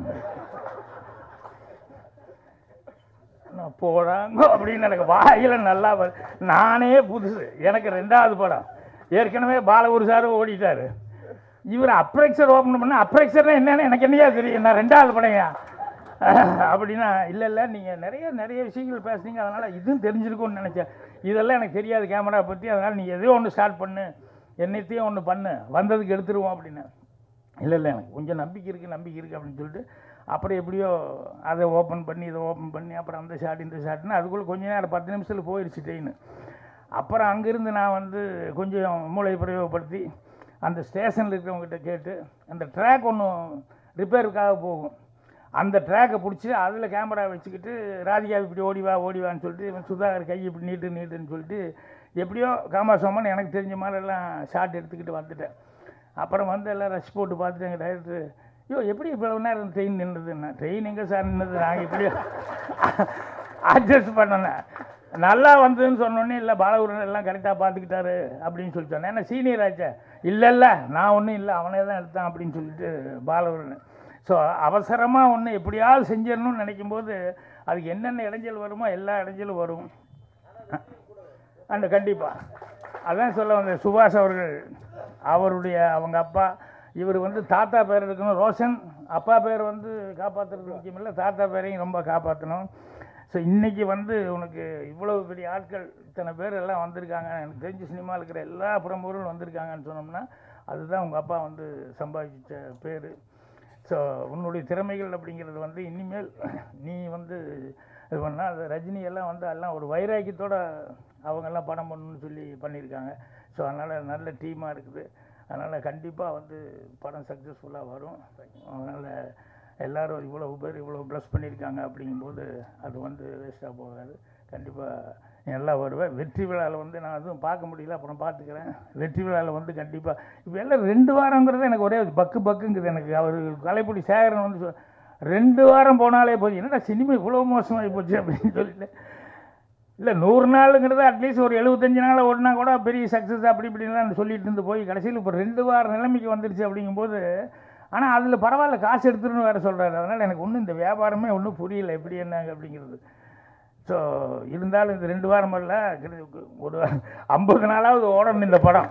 S9: நான் போடாங்க அப்படின்னு எனக்கு வாயில நல்லா வரு- நானே புதுசு எனக்கு ரெண்டாவது படம் ஏற்கனவே பாலகுரு சாரும் ஓடிட்டாரு இவர் அப்ரெக்சர் ஓப்பன் பண்ண அப்ரெக்சர்னா என்னன்னு எனக்கு என்னையா தெரியும் நான் ரெண்டாவது படையா அப்படின்னா இல்லை இல்லை நீங்கள் நிறைய நிறைய விஷயங்கள் பேசுனீங்க அதனால் இதுவும் தெரிஞ்சிருக்கும்னு நினச்சேன் இதெல்லாம் எனக்கு தெரியாது கேமரா பற்றி அதனால் நீ எதையோ ஒன்று ஸ்டார்ட் பண்ணு என்னத்தையும் ஒன்று பண்ணு வந்ததுக்கு எடுத்துருவோம் அப்படின்னு இல்லை இல்லை எனக்கு கொஞ்சம் நம்பிக்கை இருக்குது நம்பிக்கை இருக்குது அப்படின்னு சொல்லிட்டு அப்புறம் எப்படியோ அதை ஓப்பன் பண்ணி இதை ஓப்பன் பண்ணி அப்புறம் அந்த ஷாட் இந்த ஷாட்னு அதுக்குள்ளே கொஞ்ச நேரம் பத்து நிமிஷத்தில் போயிடுச்சு ட்ரெயின் அப்புறம் அங்கேருந்து நான் வந்து கொஞ்சம் மூளை பிரயோகப்படுத்தி அந்த ஸ்டேஷனில் இருக்கிறவங்ககிட்ட கேட்டு அந்த ட்ராக் ஒன்று ரிப்பேருக்காக போகும் அந்த ட்ராக்கை பிடிச்சி அதில் கேமரா வச்சுக்கிட்டு ராதிகா இப்படி ஓடிவா ஓடிவான்னு சொல்லிட்டு இவன் சுதாகர் கை இப்படி நீட்டு நீட்டுன்னு சொல்லிட்டு எப்படியோ காமாசோமன் எனக்கு தெரிஞ்ச மாதிரி எல்லாம் ஷாட் எடுத்துக்கிட்டு வந்துட்டேன் அப்புறம் வந்து எல்லாம் ரஷ் போட்டு பார்த்துட்டு எங்கள் டைரக்டர் ஐயோ எப்படி இவ்வளோ நேரம் ட்ரெயின் நின்றுதுன்னா ட்ரெயின் எங்கே சார் நின்றுது நாங்கள் இப்படியோ அட்ஜஸ்ட் பண்ணனேன் நல்லா வந்ததுன்னு சொன்னோடனே இல்லை பாலகுருன் எல்லாம் கரெக்டாக பார்த்துக்கிட்டாரு அப்படின்னு சொல்லி சொன்னேன் ஏன்னா சீனியர் ஆச்சே இல்லை இல்லை நான் ஒன்றும் இல்லை அவனே தான் எடுத்தான் அப்படின்னு சொல்லிட்டு பாலகுருன் ஸோ அவசரமாக ஒன்று எப்படியாவது செஞ்சிடணும்னு நினைக்கும்போது அதுக்கு என்னென்ன இடைஞ்சல் வருமோ எல்லா இடைஞ்சலும் வரும் அந்த கண்டிப்பாக அதான் சொல்ல வந்தேன் சுபாஷ் அவர்கள் அவருடைய அவங்க அப்பா இவர் வந்து தாத்தா பேர் இருக்கணும் ரோஷன் அப்பா பேர் வந்து காப்பாற்றுறது முக்கியம் இல்லை தாத்தா பேரையும் ரொம்ப காப்பாற்றணும் ஸோ இன்றைக்கி வந்து உனக்கு இவ்வளவு பெரிய ஆட்கள் இத்தனை பேர் எல்லாம் வந்திருக்காங்க எனக்கு தெரிஞ்ச சினிமாவில் இருக்கிற எல்லா பிரமுகர்களும் வந்திருக்காங்கன்னு சொன்னோம்னா அதுதான் உங்கள் அப்பா வந்து சம்பாதிச்ச பேர் ஸோ உன்னுடைய திறமைகள் அப்படிங்கிறது வந்து இனிமேல் நீ வந்து இது பண்ணால் அது ரஜினி எல்லாம் வந்து எல்லாம் ஒரு வைராக்கியத்தோட அவங்கெல்லாம் படம் பண்ணணும்னு சொல்லி பண்ணியிருக்காங்க ஸோ அதனால் நல்ல டீமாக இருக்குது அதனால் கண்டிப்பாக வந்து படம் சக்ஸஸ்ஃபுல்லாக வரும் அதனால் எல்லாரும் இவ்வளவு பேர் இவ்வளோ ப்ளஸ் பண்ணியிருக்காங்க அப்படிங்கும்போது அது வந்து வேஸ்ட்டாக போகாது கண்டிப்பாக நல்லா வருவேன் வெற்றி விழாவில் வந்து நான் எதுவும் பார்க்க முடியல அப்புறம் பார்த்துக்கிறேன் வெற்றி விழாவில் வந்து கண்டிப்பாக இப்போ எல்லாம் ரெண்டு வாரங்கிறது எனக்கு ஒரே பக்கு பக்குங்குது எனக்கு அவர் கலைப்புடி சேகரன் வந்து சொ- ரெண்டு வாரம் போனாலே போச்சு என்னடா சினிமா இவ்வளோ மோசமாகி போச்சு அப்படின்னு சொல்லிட்டு இல்லை நூறு நாளுங்கிறது அட்லீஸ்ட் ஒரு எழுபத்தஞ்சு நாள் ஓடினா கூட பெரிய சக்ஸஸ் அப்படி இப்படின்லாம் சொல்லிட்டு இருந்து போய் கடைசியில் இப்போ ரெண்டு வார நிலைமைக்கு வந்துருச்சு அப்படிங்கும்போது ஆனால் அதில் பரவாயில்ல காசு எடுத்துருன்னு வேறு சொல்கிறாரு அதனால் எனக்கு ஒன்றும் இந்த வியாபாரமே ஒன்றும் புரியல எப்படி என்னங்க அப்படிங்கிறது ஸோ இருந்தாலும் இந்த ரெண்டு வாரம் வரல கிட்ட- ஒரு ஐம்பது நாளாவது ஓடணும் இந்த படம்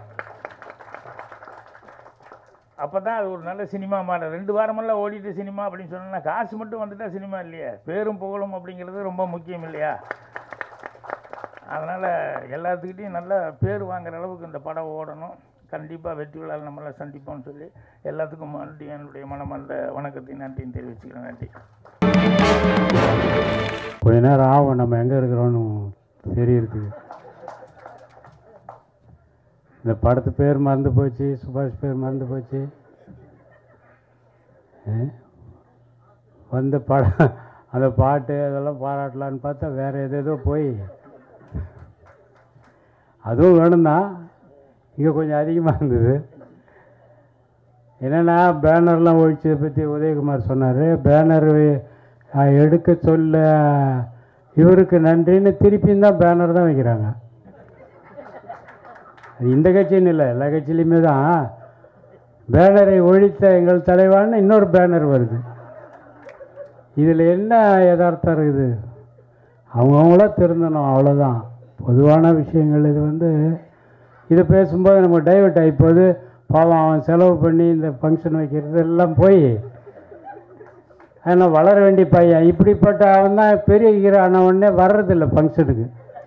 S9: அப்போ தான் அது ஒரு நல்ல சினிமா மாடல் ரெண்டு வாரமெல்லாம் ஓடிட்டு சினிமா அப்படின்னு சொன்னா காசு மட்டும் வந்துட்டா சினிமா இல்லையா பேரும் புகழும் அப்படிங்கிறது ரொம்ப முக்கியம் இல்லையா அதனால் எல்லாத்துக்கிட்டையும் நல்ல பேர் வாங்குற அளவுக்கு இந்த படம் ஓடணும் கண்டிப்பாக வெற்றி விழாவில் நம்மளை சந்திப்போம்னு சொல்லி எல்லாத்துக்கும் மறுபடியும் என்னுடைய மனமார்ந்த வணக்கத்தையும் நன்றியும் தெரிவிச்சுக்கிறேன் நன்றி
S10: கொஞ்ச நேரம் ஆகும் நம்ம எங்கே இருக்கிறோன்னு தெரியறதுக்கு இந்த படத்து பேர் மறந்து போச்சு சுபாஷ் பேர் மறந்து போச்சு ஆ? வந்த படம் அந்த பாட்டு அதெல்லாம் பாராட்டலான்னு பார்த்தா வேற எதேதோ போய் அதுவும் வேணும்தான் இங்கே கொஞ்சம் அதிகமாக இருந்தது என்னென்னா பேனர்லாம் ஒழிச்சதை பற்றி உதயகுமார் சொன்னார் பேனர் எடுக்க சொல்ல இவருக்கு நன்றின்னு திருப்பியும் தான் பேனர் தான் வைக்கிறாங்க அது இந்த கட்சின்னு இல்லை எல்லா கட்சியிலையுமே தான் பேனரை ஒழித்த எங்கள் தலைவான்னு இன்னொரு பேனர் வருது இதில் என்ன யதார்த்தம் இருக்குது அவங்கவுங்களா திருந்தணும் அவ்வளோதான் பொதுவான விஷயங்கள் இது வந்து இதை பேசும்போது நம்ம டைவர்ட் ஆகிப்போது பாவம் அவன் செலவு பண்ணி இந்த ஃபங்க்ஷன் வைக்கிறது எல்லாம் போய் ஆனால் வளர வேண்டிய பையன் இப்படிப்பட்ட அவன் தான் பெரிய ஹீரோ ஆன உடனே வர்றதில்ல ஃபங்க்ஷனுக்கு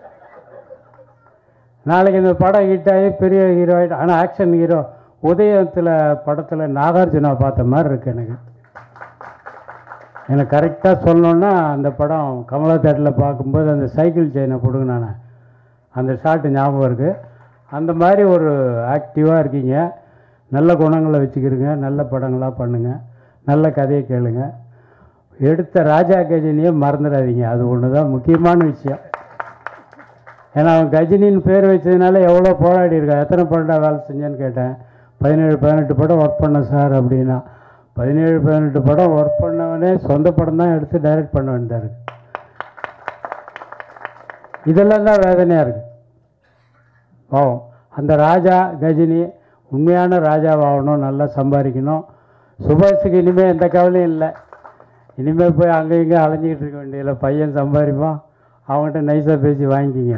S10: நாளைக்கு இந்த படம் ஹிட் ஆகி பெரிய ஹீரோ ஆகிட்டு ஆனால் ஆக்ஷன் ஹீரோ உதயத்தில் படத்தில் நாகார்ஜுனா பார்த்த மாதிரி இருக்கு எனக்கு எனக்கு கரெக்டாக சொல்லணுன்னா அந்த படம் கமலா தேட்டரில் பார்க்கும்போது அந்த சைக்கிள் செயினை பிடுங்கினானே அந்த ஷாட்டு ஞாபகம் இருக்குது அந்த மாதிரி ஒரு ஆக்டிவாக இருக்கீங்க நல்ல குணங்களை வச்சுக்கிறீங்க நல்ல படங்களாக பண்ணுங்கள் நல்ல கதையை கேளுங்க எடுத்த ராஜா கஜினியை மறந்துடாதீங்க அது ஒன்று தான் முக்கியமான விஷயம் ஏன்னா அவன் கஜினின்னு பேர் வச்சதுனால எவ்வளோ போராடி இருக்கா எத்தனை படம்டா வேலை செஞ்சேன்னு கேட்டேன் பதினேழு பதினெட்டு படம் ஒர்க் பண்ண சார் அப்படின்னா பதினேழு பதினெட்டு படம் ஒர்க் பண்ணவனே சொந்த படம் தான் எடுத்து டைரக்ட் பண்ண வேண்டியதாக இருக்கு இதெல்லாம் தான் வேதனையாக இருக்குது பாவம் அந்த ராஜா கஜினி உண்மையான ராஜாவாகணும் நல்லா சம்பாதிக்கணும் சுபாஷுக்கு இனிமேல் எந்த கவலையும் இல்லை இனிமேல் போய் அங்கே இங்கே அலைஞ்சிக்கிட்டு இருக்க வேண்டியதில்லை பையன் சம்பாதிப்பான் அவங்ககிட்ட நைஸாக பேசி வாங்கிக்கிங்க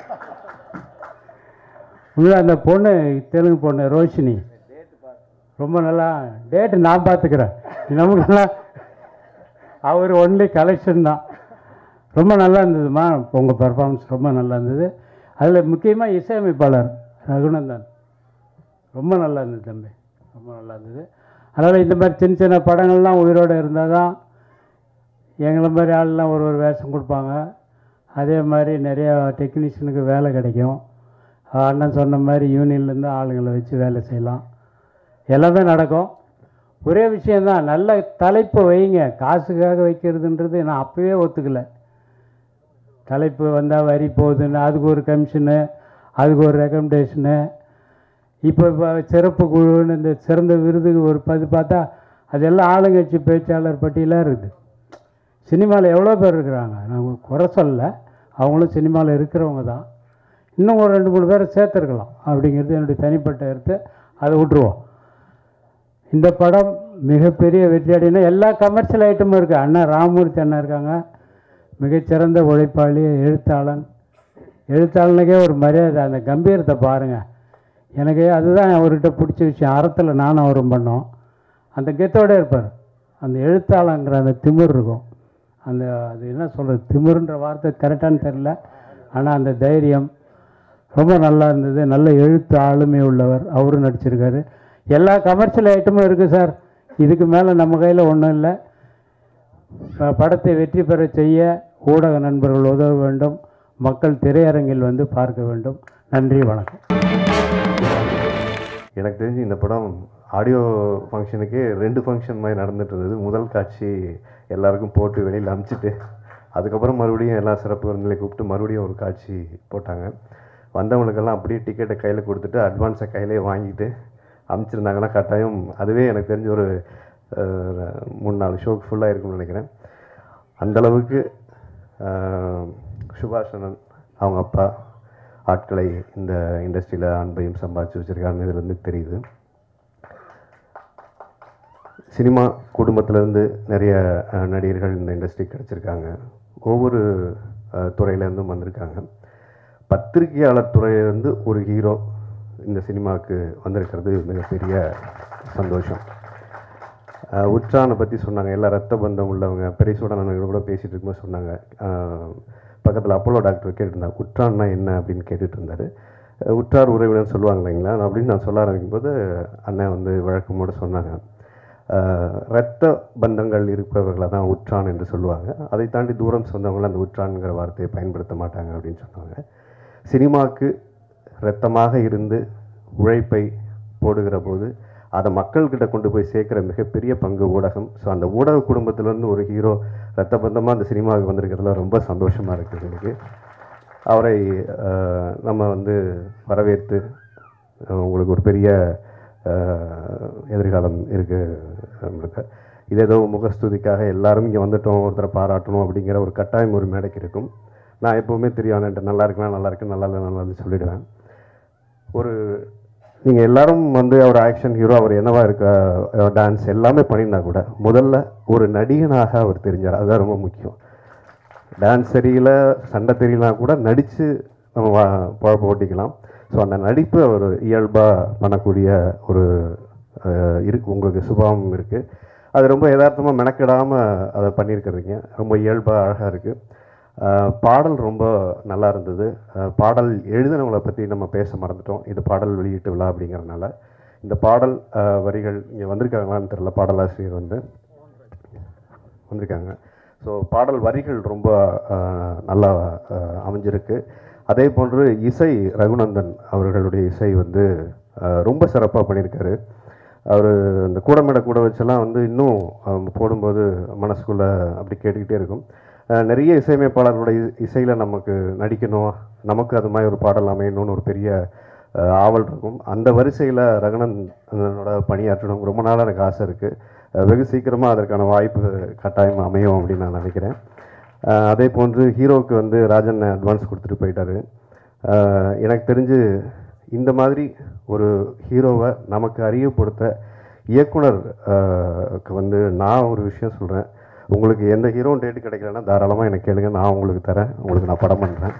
S10: உள்ள அந்த பொண்ணு தெலுங்கு பொண்ணு ரோஷினி ரொம்ப நல்லா டேட்டு நான் பார்த்துக்கிறேன் நமக்கெல்லாம் அவர் ஒன்லி கலெக்ஷன் தான் ரொம்ப நல்லா இருந்ததுமா உங்கள் பெர்ஃபார்மன்ஸ் ரொம்ப நல்லா இருந்தது அதில் முக்கியமாக இசையமைப்பாளர் ரகுநந்தன் ரொம்ப நல்லா இருந்தது தம்பி ரொம்ப நல்லா இருந்தது அதனால் இந்த மாதிரி சின்ன சின்ன படங்கள்லாம் உயிரோடு இருந்தால் தான் எங்களை மாதிரி ஆள்லாம் ஒரு ஒரு வேஷம் கொடுப்பாங்க அதே மாதிரி நிறைய டெக்னீஷியனுக்கு வேலை கிடைக்கும் அண்ணன் சொன்ன மாதிரி யூனியன்லேருந்து ஆளுங்களை வச்சு வேலை செய்யலாம் எல்லாமே நடக்கும் ஒரே விஷயந்தான் நல்ல தலைப்பை வைங்க காசுக்காக வைக்கிறதுன்றது நான் அப்போவே ஒத்துக்கல தலைப்பு வந்தால் வரி போகுதுன்னு அதுக்கு ஒரு கமிஷனு அதுக்கு ஒரு ரெக்கமெண்டேஷனு இப்போ இப்போ சிறப்பு குழுன்னு இந்த சிறந்த விருதுக்கு ஒரு பது பார்த்தா அதெல்லாம் ஆளுங்கட்சி பேச்சாளர் பட்டியலாக இருக்குது சினிமாவில் எவ்வளோ பேர் இருக்கிறாங்க நான் குறை சொல்லல அவங்களும் சினிமாவில் இருக்கிறவங்க தான் இன்னும் ஒரு ரெண்டு மூணு பேரை சேர்த்துருக்கலாம் அப்படிங்கிறது என்னுடைய தனிப்பட்ட கருத்து அதை விட்டுருவோம் இந்த படம் மிகப்பெரிய வெற்றி அடையினா எல்லா கமர்ஷியல் ஐட்டமும் இருக்குது அண்ணா ராமமூர்த்தி அண்ணா இருக்காங்க மிகச்சிறந்த உழைப்பாளி எழுத்தாளன் எழுத்தாளனுக்கே ஒரு மரியாதை அந்த கம்பீரத்தை பாருங்கள் எனக்கு அதுதான் அவர்கிட்ட பிடிச்ச விஷயம் அறத்தில் நானும் அவரும் பண்ணோம் அந்த கெத்தோட இருப்பார் அந்த எழுத்தாளங்கிற அந்த திமிர் இருக்கும் அந்த அது என்ன சொல்கிறது திமிருன்ற வார்த்தை கரெக்டானு தெரில ஆனால் அந்த தைரியம் ரொம்ப நல்லா இருந்தது நல்ல எழுத்து ஆளுமை உள்ளவர் அவரும் நடிச்சிருக்காரு எல்லா கமர்ஷியல் ஐட்டமும் இருக்குது சார் இதுக்கு மேலே நம்ம கையில் ஒன்றும் இல்லை ப- படத்தை வெற்றி பெற செய்ய ஊடக நண்பர்கள் உதவ வேண்டும் மக்கள் திரையரங்கில் வந்து பார்க்க வேண்டும் நன்றி வணக்கம்
S11: எனக்கு தெரிஞ்சு இந்த படம் ஆடியோ ஃபங்க்ஷனுக்கே ரெண்டு ஃபங்க்ஷன் மாதிரி நடந்துட்டு இருந்தது முதல் காட்சி எல்லாருக்கும் போட்டு வெளியில் அமுச்சிட்டு அதுக்கப்புறம் மறுபடியும் எல்லா சிறப்பு விருந்திலையும் கூப்பிட்டு மறுபடியும் ஒரு காட்சி போட்டாங்க வந்தவங்களுக்கெல்லாம் அப்படியே டிக்கெட்டை கையில் கொடுத்துட்டு அட்வான்ஸை கையிலே வாங்கிட்டு அமுச்சிருந்தாங்கன்னா கட்டாயம் அதுவே எனக்கு தெரிஞ்ச ஒரு அஹ், மூணு நாலு ஷோக்கு ஃபுல்லாக இருக்கும்னு நினைக்கிறேன் அந்தளவுக்கு சுபாஷனன் அவங்க அப்பா ஆட்களை இந்த இண்டஸ்ட்ரியில் அன்பையும் சம்பாதிச்சு வச்சுருக்காருன்னு இதுலேருந்து தெரியுது சினிமா குடும்பத்திலேருந்து நிறைய அஹ், நடிகர்கள் இந்த இண்டஸ்ட்ரி கிடச்சிருக்காங்க ஒவ்வொரு அஹ், துறையிலேருந்தும் வந்திருக்காங்க பத்திரிகையாளர் துறையிலேருந்து ஒரு ஹீரோ இந்த சினிமாவுக்கு வந்திருக்கிறது மிகப்பெரிய சந்தோஷம் அஹ், உற்றானை பற்றி சொன்னாங்க எல்லா ரத்த பந்தம் உள்ளவங்க பெரியசோட நான் கூட பேசிகிட்டு இருக்கும்போது சொன்னாங்க பக்கத்தில் அப்போலோ டாக்டர் கேட்டுருந்தாங்க உற்றான்னா என்ன அப்படின்னு கேட்டுட்டு இருந்தார் அஹ், உற்றார் உறவினர் சொல்லுவாங்க இல்லைங்களா அப்படின்னு நான் சொல்ல ஆரம்பிக்கும் போது அண்ணன் வந்து வழக்கமோடு சொன்னாங்க அஹ், இரத்த பந்தங்கள் இருப்பவர்களை தான் உற்றான் என்று சொல்லுவாங்க அதை தாண்டி தூரம் சொந்தவங்களை அந்த உற்றான்ங்கிற வார்த்தையை பயன்படுத்த மாட்டாங்க அப்படின்னு சொன்னாங்க சினிமாவுக்கு இரத்தமாக இருந்து உழைப்பை போடுகிற போது அதை மக்கள்கிட்ட கொண்டு போய் சேர்க்குற மிகப்பெரிய பங்கு ஊடகம் ஸோ அந்த ஊடக குடும்பத்திலேருந்து ஒரு ஹீரோ ரத்த பந்தமாக அந்த சினிமாவுக்கு வந்திருக்கிறதுல ரொம்ப சந்தோஷமாக இருக்குது எனக்கு அவரை அஹ், நம்ம வந்து வரவேற்று அஹ், உங்களுக்கு ஒரு பெரிய அஹ், எதிர்காலம் இருக்குது நம்மளுக்கு இது ஏதோ முகஸ்துதிக்காக எல்லாரும் இங்கே வந்துட்டோம் ஒருத்தரை பாராட்டணும் அப்படிங்கிற ஒரு கட்டாயம் ஒரு மேடைக்கு இருக்கும் நான் எப்போவுமே தெரியும் அண்ணன்ட்ட நல்லா இருக்குன்னா நல்லா இருக்கு நல்லா இல்லை நல்லா இல்லைன்னு சொல்லிடுவேன் ஒரு நீங்கள் எல்லாரும் வந்து அவர் ஆக்ஷன் ஹீரோ அவர் என்னவா இருக்க டான்ஸ் எல்லாமே பண்ணியிருந்தா கூட முதல்ல ஒரு நடிகனாக அவர் தெரிஞ்சார் அதுதான் ரொம்ப முக்கியம் டான்ஸ் தெரியல சண்டை தெரியலனா கூட நடித்து நம்ம வா பொழப்ப ஓட்டிக்கலாம் ஸோ அந்த நடிப்பு அவர் இயல்பாக பண்ணக்கூடிய ஒரு அஹ், இருக்கு உங்களுக்கு சுபாவம் இருக்குது அது ரொம்ப யதார்த்தமாக மெனக்கிடாமல் அதை பண்ணியிருக்கிறதுங்க ரொம்ப இயல்பாக அழகாக இருக்குது பாடல் ரொம்ப நல்லா இருந்தது அஹ், பாடல் எழுதினவங்களை பற்றி நம்ம பேச மறந்துட்டோம் இது பாடல் வெளியீட்டு விழா அப்படிங்கிறதுனால இந்த பாடல் அஹ், வரிகள் இங்கே வந்திருக்காங்களான்னு தெரியல பாடலாசிரியர் வந்து வந்திருக்காங்க ஸோ பாடல் வரிகள் ரொம்ப அஹ், நல்லா அஹ், அமைஞ்சிருக்கு அதே போன்று இசை ரகுநந்தன் அவர்களுடைய இசை வந்து அஹ், ரொம்ப சிறப்பாக பண்ணியிருக்காரு அவர் இந்த கூடமேடை கூட வச்செல்லாம் வந்து இன்னும் அஹ், போடும்போது மனசுக்குள்ளே அப்படி கேட்டுக்கிட்டே இருக்கும் அஹ், நிறைய இசையமைப்பாளர்களுடைய இசையில் நமக்கு நடிக்கணும் நமக்கு அது மாதிரி ஒரு பாடல் அமையணும்னு ஒரு பெரிய அஹ், ஆவல் இருக்கும் அந்த வரிசையில் ரகுநந்தனோட பணியாற்றணும் ரொம்ப நாளாக எனக்கு ஆசை இருக்குது வெகு சீக்கிரமாக அதற்கான வாய்ப்பு கட்டாயம் அமையும் அப்படின்னு நான் நினைக்கிறேன் அஹ், அதே போன்று ஹீரோவுக்கு வந்து ராஜன் அட்வான்ஸ் கொடுத்துட்டு போயிட்டாரு அஹ், எனக்கு தெரிஞ்சு இந்த மாதிரி ஒரு ஹீரோவை நமக்கு அறியப்படுத்த இயக்குனர் அஹ், க்கு வந்து நான் ஒரு விஷயம் சொல்கிறேன் உங்களுக்கு எந்த ஹீரோவும் டேட்டு கிடைக்கலன்னா தாராளமாக எனக்கு கேளுங்க நான் உங்களுக்கு தரேன் உங்களுக்கு நான் படம் பண்ணுறேன்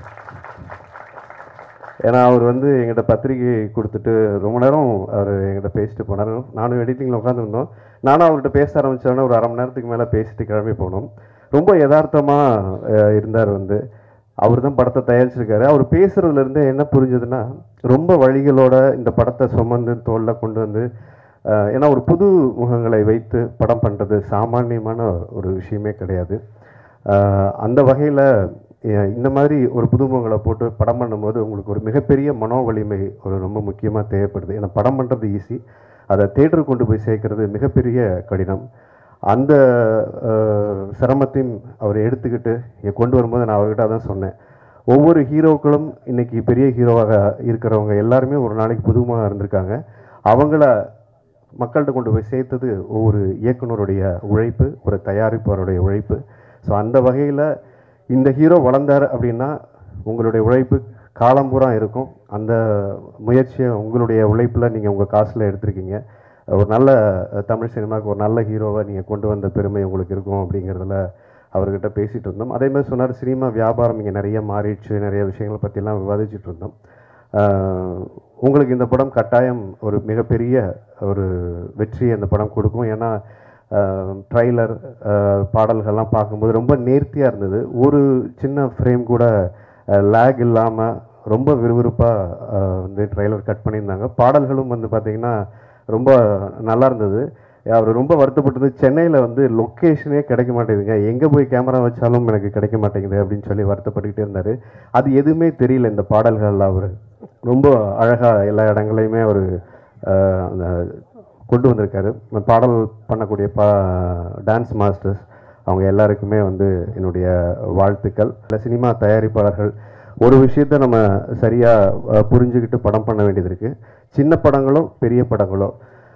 S11: ஏன்னா அவர் வந்து எங்கிட்ட பத்திரிகை கொடுத்துட்டு ரொம்ப நேரம் அவர் எங்கிட்ட பேசிட்டு போனார் நானும் எடிட்டிங்கில் உட்காந்துருந்தோம் நானும் அவர்கிட்ட பேச ஆரம்பித்தோடனே ஒரு அரை மணி நேரத்துக்கு மேலே பேசிட்டு கிளம்பி போனோம் ரொம்ப யதார்த்தமாக இருந்தார் வந்து அவர் தான் படத்தை தயாரிச்சிருக்காரு அவர் பேசுறதுலேருந்து என்ன புரிஞ்சதுன்னா ரொம்ப வழிகளோட இந்த படத்தை சுமந்து தோளில் கொண்டு வந்து அஹ், ஏன்னா ஒரு புது முகங்களை வைத்து படம் பண்ணுறது சாமானியமான ஒரு விஷயமே கிடையாது அஹ், அந்த வகையில் இந்த மாதிரி ஒரு புதுமுகங்களை போட்டு படம் பண்ணும்போது உங்களுக்கு ஒரு மிகப்பெரிய மனோ வலிமை ஒரு ரொம்ப முக்கியமாக தேவைப்படுது ஏன்னா படம் பண்ணுறது ஈஸி அதை தேட்டருக்கு கொண்டு போய் சேர்க்கறது மிகப்பெரிய கடினம் அந்த அஹ், சிரமத்தையும் அவர் எடுத்துக்கிட்டு இங்க கொண்டு வரும்போது நான் அவர்கிட்ட அதான் சொன்னேன் ஒவ்வொரு ஹீரோக்களும் இன்னைக்கு பெரிய ஹீரோவாக இருக்கிறவங்க எல்லாருமே ஒரு நாளைக்கு புதுமுகமாக இருந்திருக்காங்க அவங்கள மக்கள்கிட்ட கொண்டு போய் சேர்த்தது ஒவ்வொரு இயக்குனருடைய உழைப்பு ஒரு தயாரிப்பாளருடைய உழைப்பு ஸோ அந்த வகையில் இந்த ஹீரோ வளர்ந்தார் அப்படின்னா உங்களுடைய உழைப்பு காலம்பூரா இருக்கும் அந்த முயற்சியை உங்களுடைய உழைப்பில் நீங்கள் உங்கள் காசில் எடுத்திருக்கீங்க ஒரு நல்ல அஹ், தமிழ் சினிமாவுக்கு ஒரு நல்ல ஹீரோவை நீங்கள் கொண்டு வந்த பெருமை உங்களுக்கு இருக்கும் அப்படிங்கிறதுல அவர்கிட்ட பேசிகிட்டு இருந்தோம் அதே மாதிரி சொன்னார் சினிமா வியாபாரம் இங்கே நிறைய மாறிடுச்சு நிறைய விஷயங்களை பற்றிலாம் விவாதிச்சுட்டு இருந்தோம் ஆஹ், உங்களுக்கு இந்த படம் கட்டாயம் ஒரு மிகப்பெரிய ஒரு வெற்றியை இந்த படம் கொடுக்கும் ஏன்னா ட்ரைலர் பாடல்கள்லாம் பார்க்கும்போது ரொம்ப நேர்த்தியாக இருந்தது ஒரு சின்ன ஃப்ரேம் கூட லேக் இல்லாமல் ரொம்ப விறுவிறுப்பாக வந்து ட்ரைலர் கட் பண்ணியிருந்தாங்க பாடல்களும் வந்து பார்த்திங்கன்னா ரொம்ப நல்லா இருந்தது அவர் ரொம்ப வருத்தப்பட்டது சென்னையில் வந்து லொக்கேஷனே கிடைக்க மாட்டேங்குதுங்க எங்கே போய் கேமரா வச்சாலும் எனக்கு கிடைக்க மாட்டேங்குது அப்படின்னு சொல்லி வருத்தப்பட்டுக்கிட்டே இருந்தார் அது எதுவுமே தெரியல இந்த பாடல்கள் அவர் ரொம்ப அழகாக எல்லா இடங்களையுமே அவர் அந்த கொண்டு வந்திருக்காரு இந்த பாடல் பண்ணக்கூடிய பா டான்ஸ் மாஸ்டர்ஸ் அவங்க எல்லாருக்குமே வந்து என்னுடைய வாழ்த்துக்கள் இல்லை சினிமா தயாரிப்பாளர்கள் ஒரு விஷயத்தை நம்ம சரியாக புரிஞ்சுக்கிட்டு படம் பண்ண வேண்டியது இருக்குது சின்ன படங்களோ பெரிய படங்களோ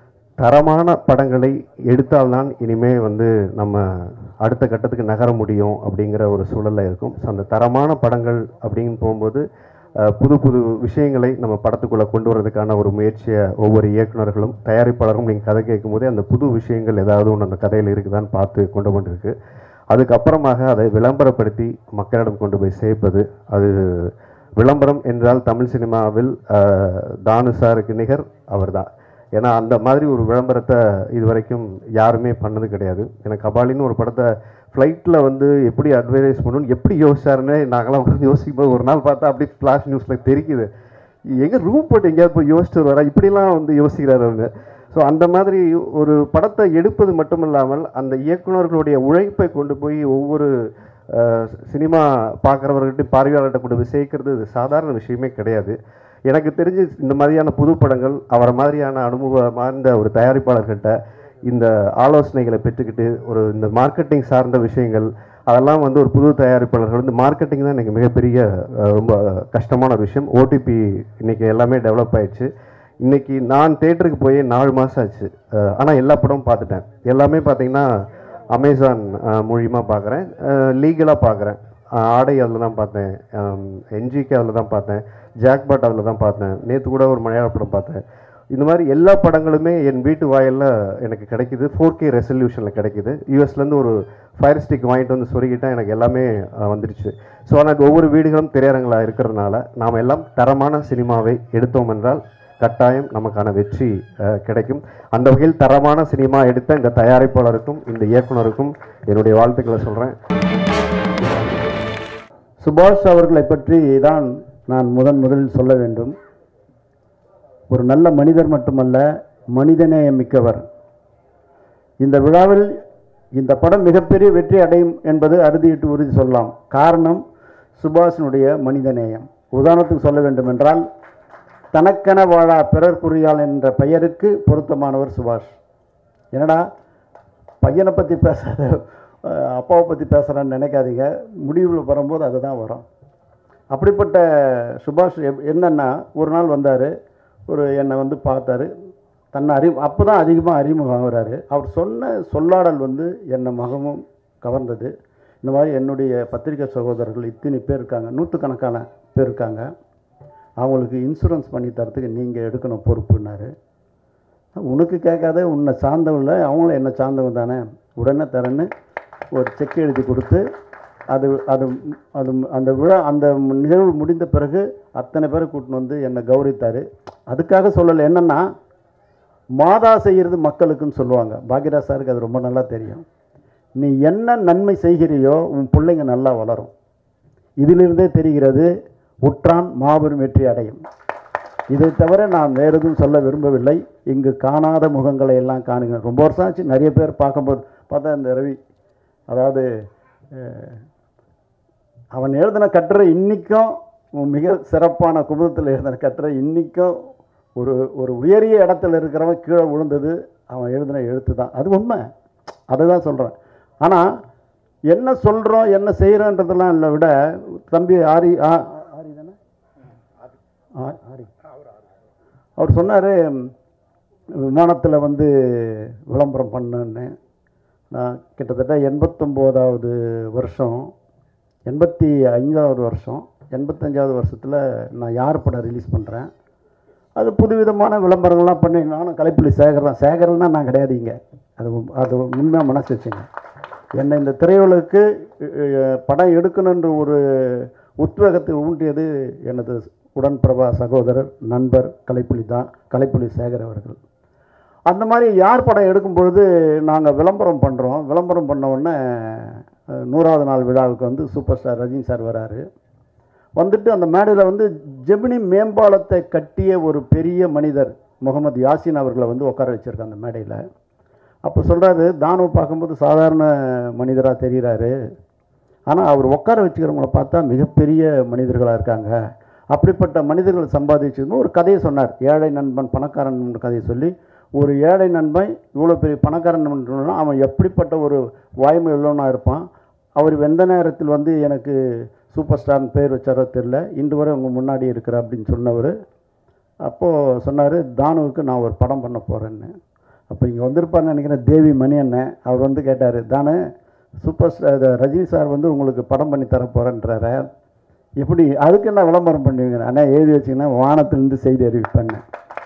S11: தரமான படங்களை எடுத்தால்தான் இனிமே வந்து நம்ம அடுத்த கட்டத்துக்கு நகர முடியும் அப்படிங்கிற ஒரு சூழல்ல இருக்கும் ஸோ அந்த தரமான படங்கள் அப்படின்னு போகும்போது அஹ், புது புது விஷயங்களை நம்ம படத்துக்குள்ளே கொண்டு வரதுக்கான ஒரு முயற்சியை ஒவ்வொரு இயக்குனர்களும் தயாரிப்பாளரும் நீங்கள் கதை கேட்கும்போதே அந்த புது விஷயங்கள் ஏதாவது ஒன்று அந்த கதையில் இருக்குதான்னு பார்த்து கொண்டு கொண்டிருக்கு அதுக்கப்புறமாக அதை விளம்பரப்படுத்தி மக்களிடம் கொண்டு போய் சேர்ப்பது அது விளம்பரம் என்றால் தமிழ் சினிமாவில் அஹ், தானு சாருக்கு நிகர் அவர்தான் ஏன்னா அந்த மாதிரி ஒரு விளம்பரத்தை இது வரைக்கும் யாருமே பண்ணது கிடையாது எனக்கு கபாலின்னு ஒரு படத்தை ஃப்ளைட்டில் வந்து எப்படி அட்வர்டைஸ் பண்ணணும்னு எப்படி யோசிச்சாருன்னு நாங்களாம் உட்காந்து யோசிக்கும் போது ஒரு நாள் பார்த்தா அப்படியே ஃப்ளாஷ் நியூஸில் தெரிக்குது எங்கே ரூம் போட்டு எங்கேயாவது போய் யோசிச்சு வரா இப்படிலாம் வந்து யோசிக்கிறாரு அவங்க ஸோ அந்த மாதிரி ஒரு படத்தை எடுப்பது மட்டும் இல்லாமல் அந்த இயக்குனர்களுடைய உழைப்பை கொண்டு போய் ஒவ்வொரு அஹ், சினிமா பார்க்குறவர்கிட்ட பார்வையாளர்கிட்ட கொண்டு போய் சேர்க்கறது இது சாதாரண விஷயமே கிடையாது எனக்கு தெரிஞ்சு இந்த மாதிரியான புது படங்கள் அவரை மாதிரியான அனுபவம் வாய்ந்த ஒரு தயாரிப்பாளர்கிட்ட இந்த ஆலோசனைகளை பெற்றுக்கிட்டு ஒரு இந்த மார்க்கெட்டிங் சார்ந்த விஷயங்கள் அதெல்லாம் வந்து ஒரு புது தயாரிப்பாளர்கள் வந்து மார்க்கெட்டிங் தான் எனக்கு மிகப்பெரிய அஹ், ரொம்ப கஷ்டமான ஒரு விஷயம் ஓடிபி இன்னைக்கு எல்லாமே டெவலப் ஆயிடுச்சு இன்னைக்கு நான் தேட்டருக்கு போய் நாலு மாதம் ஆச்சு ஆனால் எல்லா படமும் பார்த்துட்டேன் எல்லாமே பார்த்தீங்கன்னா அமேசான் மூலியமாக பார்க்குறேன் லீகலாக பார்க்குறேன் ஆடை அதில் தான் பார்த்தேன் என்ஜிகே அதில் தான் பார்த்தேன் ஜாக்பாட் அதில் தான் பார்த்தேன் நேற்று கூட ஒரு மலையாள படம் பார்த்தேன் இந்த மாதிரி எல்லா படங்களுமே என் வீட்டு வாயிலில் எனக்கு கிடைக்குது ஃபோர் கே ரெசல்யூஷனில் கிடைக்குது யூஎஸ்லேருந்து ஒரு ஃபயர் ஸ்டிக் வாங்கிட்டு வந்து சொருகிட்டா எனக்கு எல்லாமே அஹ், வந்துடுச்சு ஸோ எனக்கு ஒவ்வொரு வீடுகளும் திரையரங்களாக இருக்கிறதுனால நாம் எல்லாம் தரமான சினிமாவை எடுத்தோம் என்றால் கட்டாயம் நமக்கான வெற்றி அஹ், கிடைக்கும் அந்த வகையில் தரமான சினிமா எடுத்த இந்த தயாரிப்பாளருக்கும் இந்த இயக்குனருக்கும் என்னுடைய வாழ்த்துக்களை சொல்கிறேன்
S6: சுபாஷ் அவர்களை பற்றி தான் நான் முதன் முதலில் சொல்ல வேண்டும் ஒரு நல்ல மனிதர் மட்டுமல்ல மனிதநேயம் மிக்கவர் இந்த விழாவில் இந்த படம் மிகப்பெரிய வெற்றி அடையும் என்பது அறுதியிட்டு உறுதி சொல்லலாம் காரணம் சுபாஷினுடைய மனிதநேயம் உதாரணத்துக்கு சொல்ல வேண்டும் என்றால் தனக்கென வாழா பிறர் குறியால் என்ற பெயருக்கு பொருத்தமானவர் சுபாஷ் என்னடா பையனை பற்றி பேசாத அஹ் அப்பாவை பற்றி பேசுகிறான்னு நினைக்காதீங்க முடிவில் வரும்போது அதுதான் வரும் அப்படிப்பட்ட சுபாஷ் எப்- என்னன்னா ஒரு நாள் வந்தார் ஒரு என்னை வந்து பார்த்தாரு தன்னை அறி அப்போ தான் அதிகமாக அறிமுகம் ஆகுறாரு அவர் சொன்ன சொல்லாடல் வந்து என்னை மகமும் கவர்ந்தது இந்த மாதிரி என்னுடைய பத்திரிகை சகோதரர்கள் இத்தனை பேர் இருக்காங்க நூற்றுக்கணக்கான பேர் இருக்காங்க அவங்களுக்கு இன்சூரன்ஸ் பண்ணி தரத்துக்கு நீங்கள் எடுக்கணும் பொறுப்புன்னாரு உனக்கு கேட்காத உன்னை சார்ந்தவங்கள அவங்களும் என்னை சார்ந்தவங்க தானே உடனே தரேன்னு ஒரு செக் எழுதி கொடுத்து அது அது அது அந்த விழா அந்த நிகழ்வு முடிந்த பிறகு அத்தனை பேரை கூட்டின்னு வந்து என்னை கௌரவித்தார் அதுக்காக சொல்லலை என்னென்னா மாதா செய்கிறது மக்களுக்குன்னு சொல்லுவாங்க பாக்யராஜ் சாருக்கு அது ரொம்ப நல்லா தெரியும் நீ என்ன நன்மை செய்கிறியோ உன் பிள்ளைங்க நல்லா வளரும் இதிலிருந்தே தெரிகிறது உற்றான் மாபெரும் வெற்றி அடையும் இதை தவிர நான் வேறு எதுவும் சொல்ல விரும்பவில்லை இங்கு காணாத முகங்களை எல்லாம் காணுகிறேன் ரொம்ப வருஷம் ஆச்சு நிறைய பேர் பார்க்கும்போது பார்த்தா இந்த ரவி அதாவது அஹ், அவன் எழுதின கட்டுரை இன்றைக்கும் மிக சிறப்பான குமுதத்தில் எழுதின கட்டுரை இன்றைக்கும்
S12: ஒரு ஒரு உயரிய இடத்துல இருக்கிறவன் கீழே விழுந்தது அவன் எழுதின எழுத்து தான் அது உண்மை அதை தான் சொல்கிறேன் ஆனால் என்ன சொல்கிறோம் என்ன செய்கிறோன்றதெல்லாம் இல்லை விட தம்பி ஆரி ஆ ஆரி தானே ஆ- ஆரி அவர் சொன்னார் விமானத்தில் வந்து விளம்பரம் பண்ணுன்னு நான் கிட்டத்தட்ட எண்பத்தொம்போதாவது வருஷம் எண்பத்தி அஞ்சாவது வருஷம் எண்பத்தஞ்சாவது வருஷத்தில் நான் யார் படம் ரிலீஸ் பண்ணுறேன் அது புதுவிதமான விளம்பரங்கள்லாம் பண்ணி நானும் கலைப்புலி சேகர் தான் சேகர்னா நான் கிடையாது இங்கே அது உ- அது உண்மையாக மனசு வச்சுங்க என்னை இந்த திரையுலகுக்கு அஹ், படம் எடுக்கணுன்ற ஒரு உத்வேகத்தை ஊண்டியது எனது உடன்பிரபா சகோதரர் நண்பர் கலைப்புலி தான் கலைப்புலி சேகர் அவர்கள் அந்த மாதிரி யார் படம் எடுக்கும் பொழுது நாங்கள் விளம்பரம் பண்ணுறோம் விளம்பரம் பண்ண உடனே அஹ், நூறாவது நாள் விழாவுக்கு வந்து சூப்பர் ஸ்டார் ரஜினி சார் வராரு வந்துட்டு அந்த மேடையில் வந்து ஜெமினி மேம்பாலத்தை கட்டிய ஒரு பெரிய மனிதர் முகமது யாசின் அவர்களை வந்து உட்கார வச்சிருக்காங்க அந்த மேடையில் அப்போ சொல்கிறாரு தானு பார்க்கும்போது சாதாரண மனிதராக தெரிகிறாரு ஆனால் அவர் உட்கார வச்சுக்கிறவங்கள பார்த்தா மிகப்பெரிய மனிதர்களாக இருக்காங்க அப்படிப்பட்ட மனிதர்கள் சம்பாதிச்சிருந்தோம் ஒரு கதையை சொன்னார் ஏழை நண்பன் பணக்காரன் நண்பன் கதையை சொல்லி ஒரு ஏழை நண்பன் இவ்வளோ பெரிய பணக்காரன் நண்பன்னா அவன் எப்படிப்பட்ட ஒரு வாய்மை உள்ளவனாக இருப்பான் அவர் எந்த நேரத்தில் வந்து எனக்கு சூப்பர் ஸ்டார்னு பேர் வச்சாரோ தெரில இன்று வரை உங்கள் முன்னாடி இருக்கிற அப்படின்னு சொன்னவர் அப்போது சொன்னார் தானுவுக்கு நான் ஒரு படம் பண்ண போகிறேன்னு அப்போ இங்கே வந்திருப்பார்னு நினைக்கிறேன் தேவி மணி அண்ணன் அவர் வந்து கேட்டார் தானு சூப்பர் ஸ்டார் இது ரஜினி சார் வந்து உங்களுக்கு படம் பண்ணி தர போகிறேன்றாரு எப்படி அதுக்கு என்ன விளம்பரம் பண்ணுவீங்க அண்ணா எழுதி வச்சிங்கன்னா வானத்திலிருந்து செய்தி அறிவிப்பேன்னு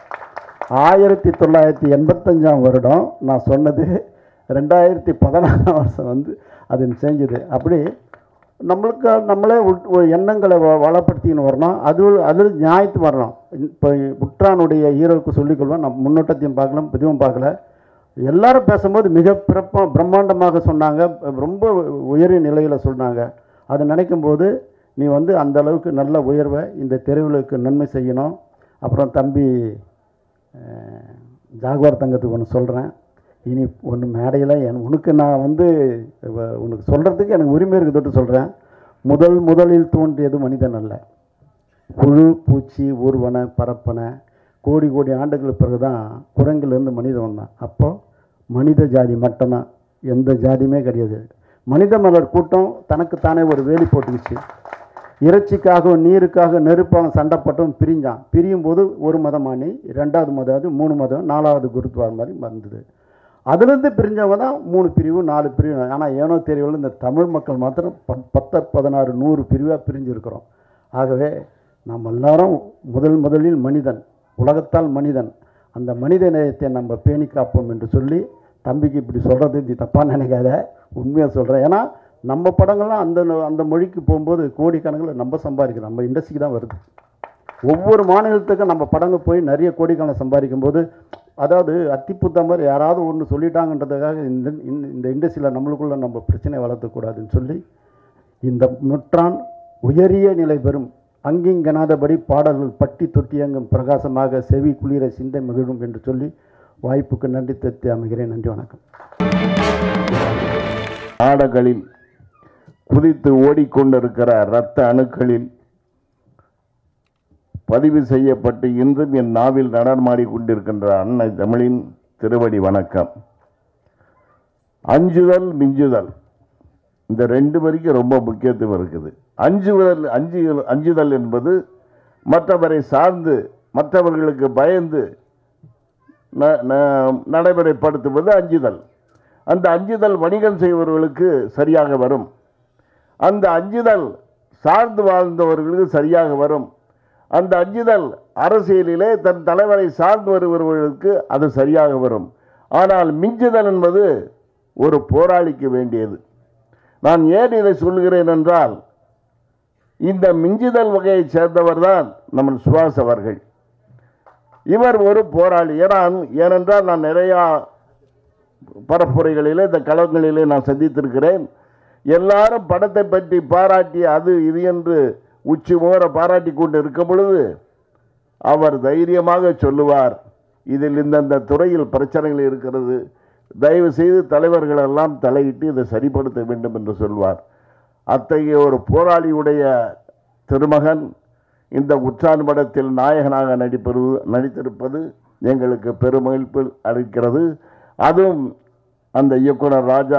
S12: ஆயிரத்தி தொள்ளாயிரத்தி எண்பத்தஞ்சாம் வருடம் நான் சொன்னது ரெண்டாயிரத்தி பதினாறாம் வருஷம் வந்து அது செஞ்சது அப்படி நம்மளுக்கு நம்மளே உட்- ஒரு எண்ணங்களை வ- வளப்படுத்தின்னு வரணும் அது அது நியாயத்து வரணும் இப்போ உற்றானுடைய ஹீரோவுக்கு சொல்லிக்கொள்வேன் நான் முன்னோட்டத்தையும் பார்க்கல இதுவும் பார்க்கல எல்லாரும் பேசும்போது மிக பிறப்பா பிரம்மாண்டமாக சொன்னாங்க ரொம்ப உயரிய நிலையில் சொன்னாங்க அதை நினைக்கும் போது நீ வந்து அந்த அளவுக்கு நல்ல உயர்வை இந்த தெருவுகளுக்கு நன்மை செய்யணும் அப்புறம் தம்பி அஹ், ஜாகுவார் தங்கத்துக்கு ஒன்று சொல்கிறேன் இனி ஒன்று மேடையில் என் உனக்கு நான் வந்து வ- உனக்கு சொல்கிறதுக்கு எனக்கு உரிமை இருக்குது தொட்டு சொல்கிறேன் முதல் முதலில் தோன்றியது மனிதன் அல்ல புழு பூச்சி ஊர்வன பரப்பன கோடி கோடி ஆண்டுகளுக்கு பிறகு தான் குரங்கிலிருந்து மனிதன் வந்தான் அப்போ மனித ஜாதி மட்டும்தான் எந்த ஜாதியுமே கிடையாது மனித மலர் கூட்டம் தனக்குத்தானே ஒரு வேலி போட்டுக்கிச்சு இறைச்சிக்காகவும் நீருக்காக நெருப்பாக சண்டைப்பட்டும் பிரிஞ்சான் பிரியும் போது ஒரு மதமானி ரெண்டாவது மதம் அது மூணு மதம் நாலாவது குருத்வார் மாதிரி வந்தது அதுலேருந்து பிரிஞ்சவங்க தான் மூணு பிரிவு நாலு பிரிவு ஆனால் ஏனோ தெரியவில்லை இந்த தமிழ் மக்கள் மாத்திரம் பத் பத்து பதினாறு நூறு பிரிவாக பிரிஞ்சிருக்கிறோம் ஆகவே நாம் எல்லாரும் முதல் முதலில் மனிதன் உலகத்தால் மனிதன் அந்த மனித நேயத்தை நம்ம பேணி காப்போம் என்று சொல்லி தம்பிக்கு இப்படி சொல்கிறது நீ தப்பாக நினைக்காத உண்மையாக சொல்கிறேன் ஏன்னா நம்ம படங்கள்லாம் அந்த அந்த மொழிக்கு போகும்போது கோடிக்கணக்கில் நம்ம சம்பாதிக்கிறோம் நம்ம இண்டஸ்ட்ரிக்கு தான் வருது ஒவ்வொரு மாநிலத்துக்கும் நம்ம படங்க போய் நிறைய கோடிக்கணக்கு சம்பாதிக்கும் போது அதாவது அத்திப்புத்த மாதிரி யாராவது ஒன்று சொல்லிட்டாங்கன்றதுக்காக இந்த இந்த- இந்த இண்டஸ்ட்ரியில் நம்மளுக்குள்ள நம்ம பிரச்சனை வளர்த்தக்கூடாதுன்னு சொல்லி இந்த நுற்றான் உயரிய நிலை பெறும் அங்கிங்கனாதபடி பாடல்கள் பட்டி தொட்டியங்கும் பிரகாசமாக செவி குளிர சிந்தை மகிழும் என்று சொல்லி வாய்ப்புக்கு நன்றி தெரிவித்து அமைகிறேன் நன்றி வணக்கம்
S13: நாடுகளில் குதித்து ஓடிக்கொண்டிருக்கிற இரத்த அணுக்களில் பதிவு செய்யப்பட்டு இன்றும் என் நாவில் நடனமாடி கொண்டிருக்கின்ற அன்னை தமிழின் திருவடி வணக்கம் அஞ்சுதல் மிஞ்சுதல் இந்த ரெண்டு வரைக்கும் ரொம்ப முக்கியத்துவம் இருக்குது அஞ்சுதல் அஞ்சு அஞ்சுதல் என்பது மற்றவரை சார்ந்து மற்றவர்களுக்கு பயந்து ந- ந- நடைமுறைப்படுத்துவது அஞ்சுதல் அந்த அஞ்சுதல் வணிகம் செய்பவர்களுக்கு சரியாக வரும் அந்த அஞ்சுதல் சார்ந்து வாழ்ந்தவர்களுக்கு சரியாக வரும் அந்த அஞ்சுதல் அரசியலிலே தன் தலைவரை சார்ந்து வருபவர்களுக்கு அது சரியாக வரும் ஆனால் மிஞ்சுதல் என்பது ஒரு போராளிக்கு வேண்டியது நான் ஏன் இதை சொல்கிறேன் என்றால் இந்த மிஞ்சுதல் வகையைச் சேர்ந்தவர் தான் நம்ம சுபாஷ் அவர்கள் இவர் ஒரு போராளி ஏன்னா ஏனென்றால் நான் நிறையா பரப்புரைகளிலே இந்த களங்களிலே நான் சந்தித்திருக்கிறேன் எல்லாரும் படத்தை பற்றி பாராட்டி அது இது என்று உச்சி மோர பாராட்டி கொண்டு இருக்கும் பொழுது அவர் தைரியமாக சொல்லுவார் இதில் இந்தந்த துறையில் பிரச்சனைகள் இருக்கிறது தயவு செய்து தலைவர்கள் எல்லாம் தலையிட்டு இதை சரிப்படுத்த வேண்டும் என்று சொல்வார் அத்தகைய ஒரு போராளியுடைய திருமகன் இந்த உற்றான் படத்தில் நாயகனாக நடிப்பது நடித்திருப்பது எங்களுக்கு பெருமகிழ்ப்பு அளிக்கிறது அதுவும் அந்த இயக்குனர் ராஜா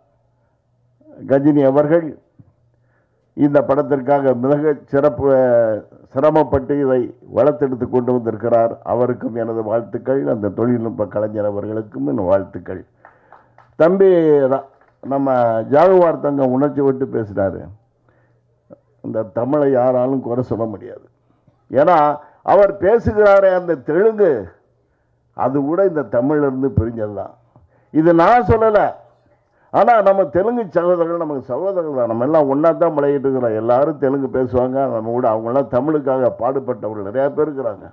S13: கஜினி அவர்கள் இந்த படத்திற்காக மிக சிறப்பு சிரமப்பட்டு இதை வளர்த்தெடுத்து கொண்டு வந்திருக்கிறார் அவருக்கும் எனது வாழ்த்துக்கள் அந்த தொழில்நுட்ப கலைஞர் அவர்களுக்கும் என் வாழ்த்துக்கள் தம்பி ர- நம்ம ஜாகுவார் தங்கம் உணர்ச்சி விட்டு பேசினாரு இந்த தமிழை யாராலும் குறை சொல்ல முடியாது ஏன்னா அவர் பேசுகிறாரே அந்த தெலுங்கு அது கூட இந்த தமிழ்ல இருந்து பிரிஞ்சது தான் இது நான் சொல்லலை ஆனால் நம்ம தெலுங்கு சகோதரர்கள் நமக்கு சகோதரர்கள் தான் நம்ம எல்லாம் ஒன்றா தான் பழகிட்டு இருக்கிறோம் எல்லாரும் தெலுங்கு பேசுவாங்க நம்ம கூட அவங்களாம் தமிழுக்காக பாடுபட்டவர்கள் நிறையா பேர் இருக்கிறாங்க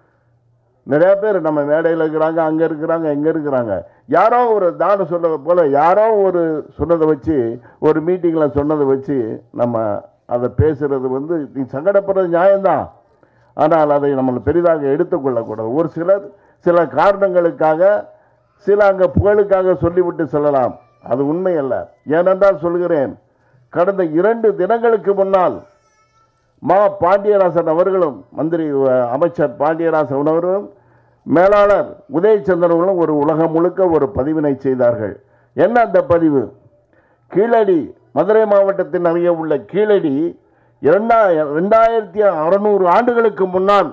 S13: நிறையா பேர் நம்ம மேடையில் இருக்கிறாங்க அங்கே இருக்கிறாங்க இங்கே இருக்கிறாங்க யாரோ ஒரு தானம் சொன்னதை போல் யாரோ ஒரு சொன்னதை வச்சு ஒரு மீட்டிங்கில் சொன்னதை வச்சு நம்ம அதை பேசுறது வந்து நீ சங்கடப்படுறது நியாயம்தான் ஆனால் அதை நம்ம பெரிதாக எடுத்துக்கொள்ளக்கூடாது ஒரு சிலர் சில காரணங்களுக்காக சில அங்கே புகழுக்காக சொல்லிவிட்டு சொல்லலாம் அது உண்மை அல்ல ஏனென்றால் சொல்கிறேன் கடந்த இரண்டு தினங்களுக்கு முன்னால் மா பாண்டியராசன் அவர்களும் மந்திரி அஹ், அமைச்சர் பாண்டியராசன் அவர்களும் மேலாளர் உதயச்சந்திரன் அவர்களும் ஒரு உலகம் முழுக்க ஒரு பதிவினை செய்தார்கள் என்ன அந்த பதிவு கீழடி மதுரை மாவட்டத்தின் அருகே உள்ள கீழடி இரண்டாய ரெண்டாயிரத்தி அறநூறு ஆண்டுகளுக்கு முன்னால்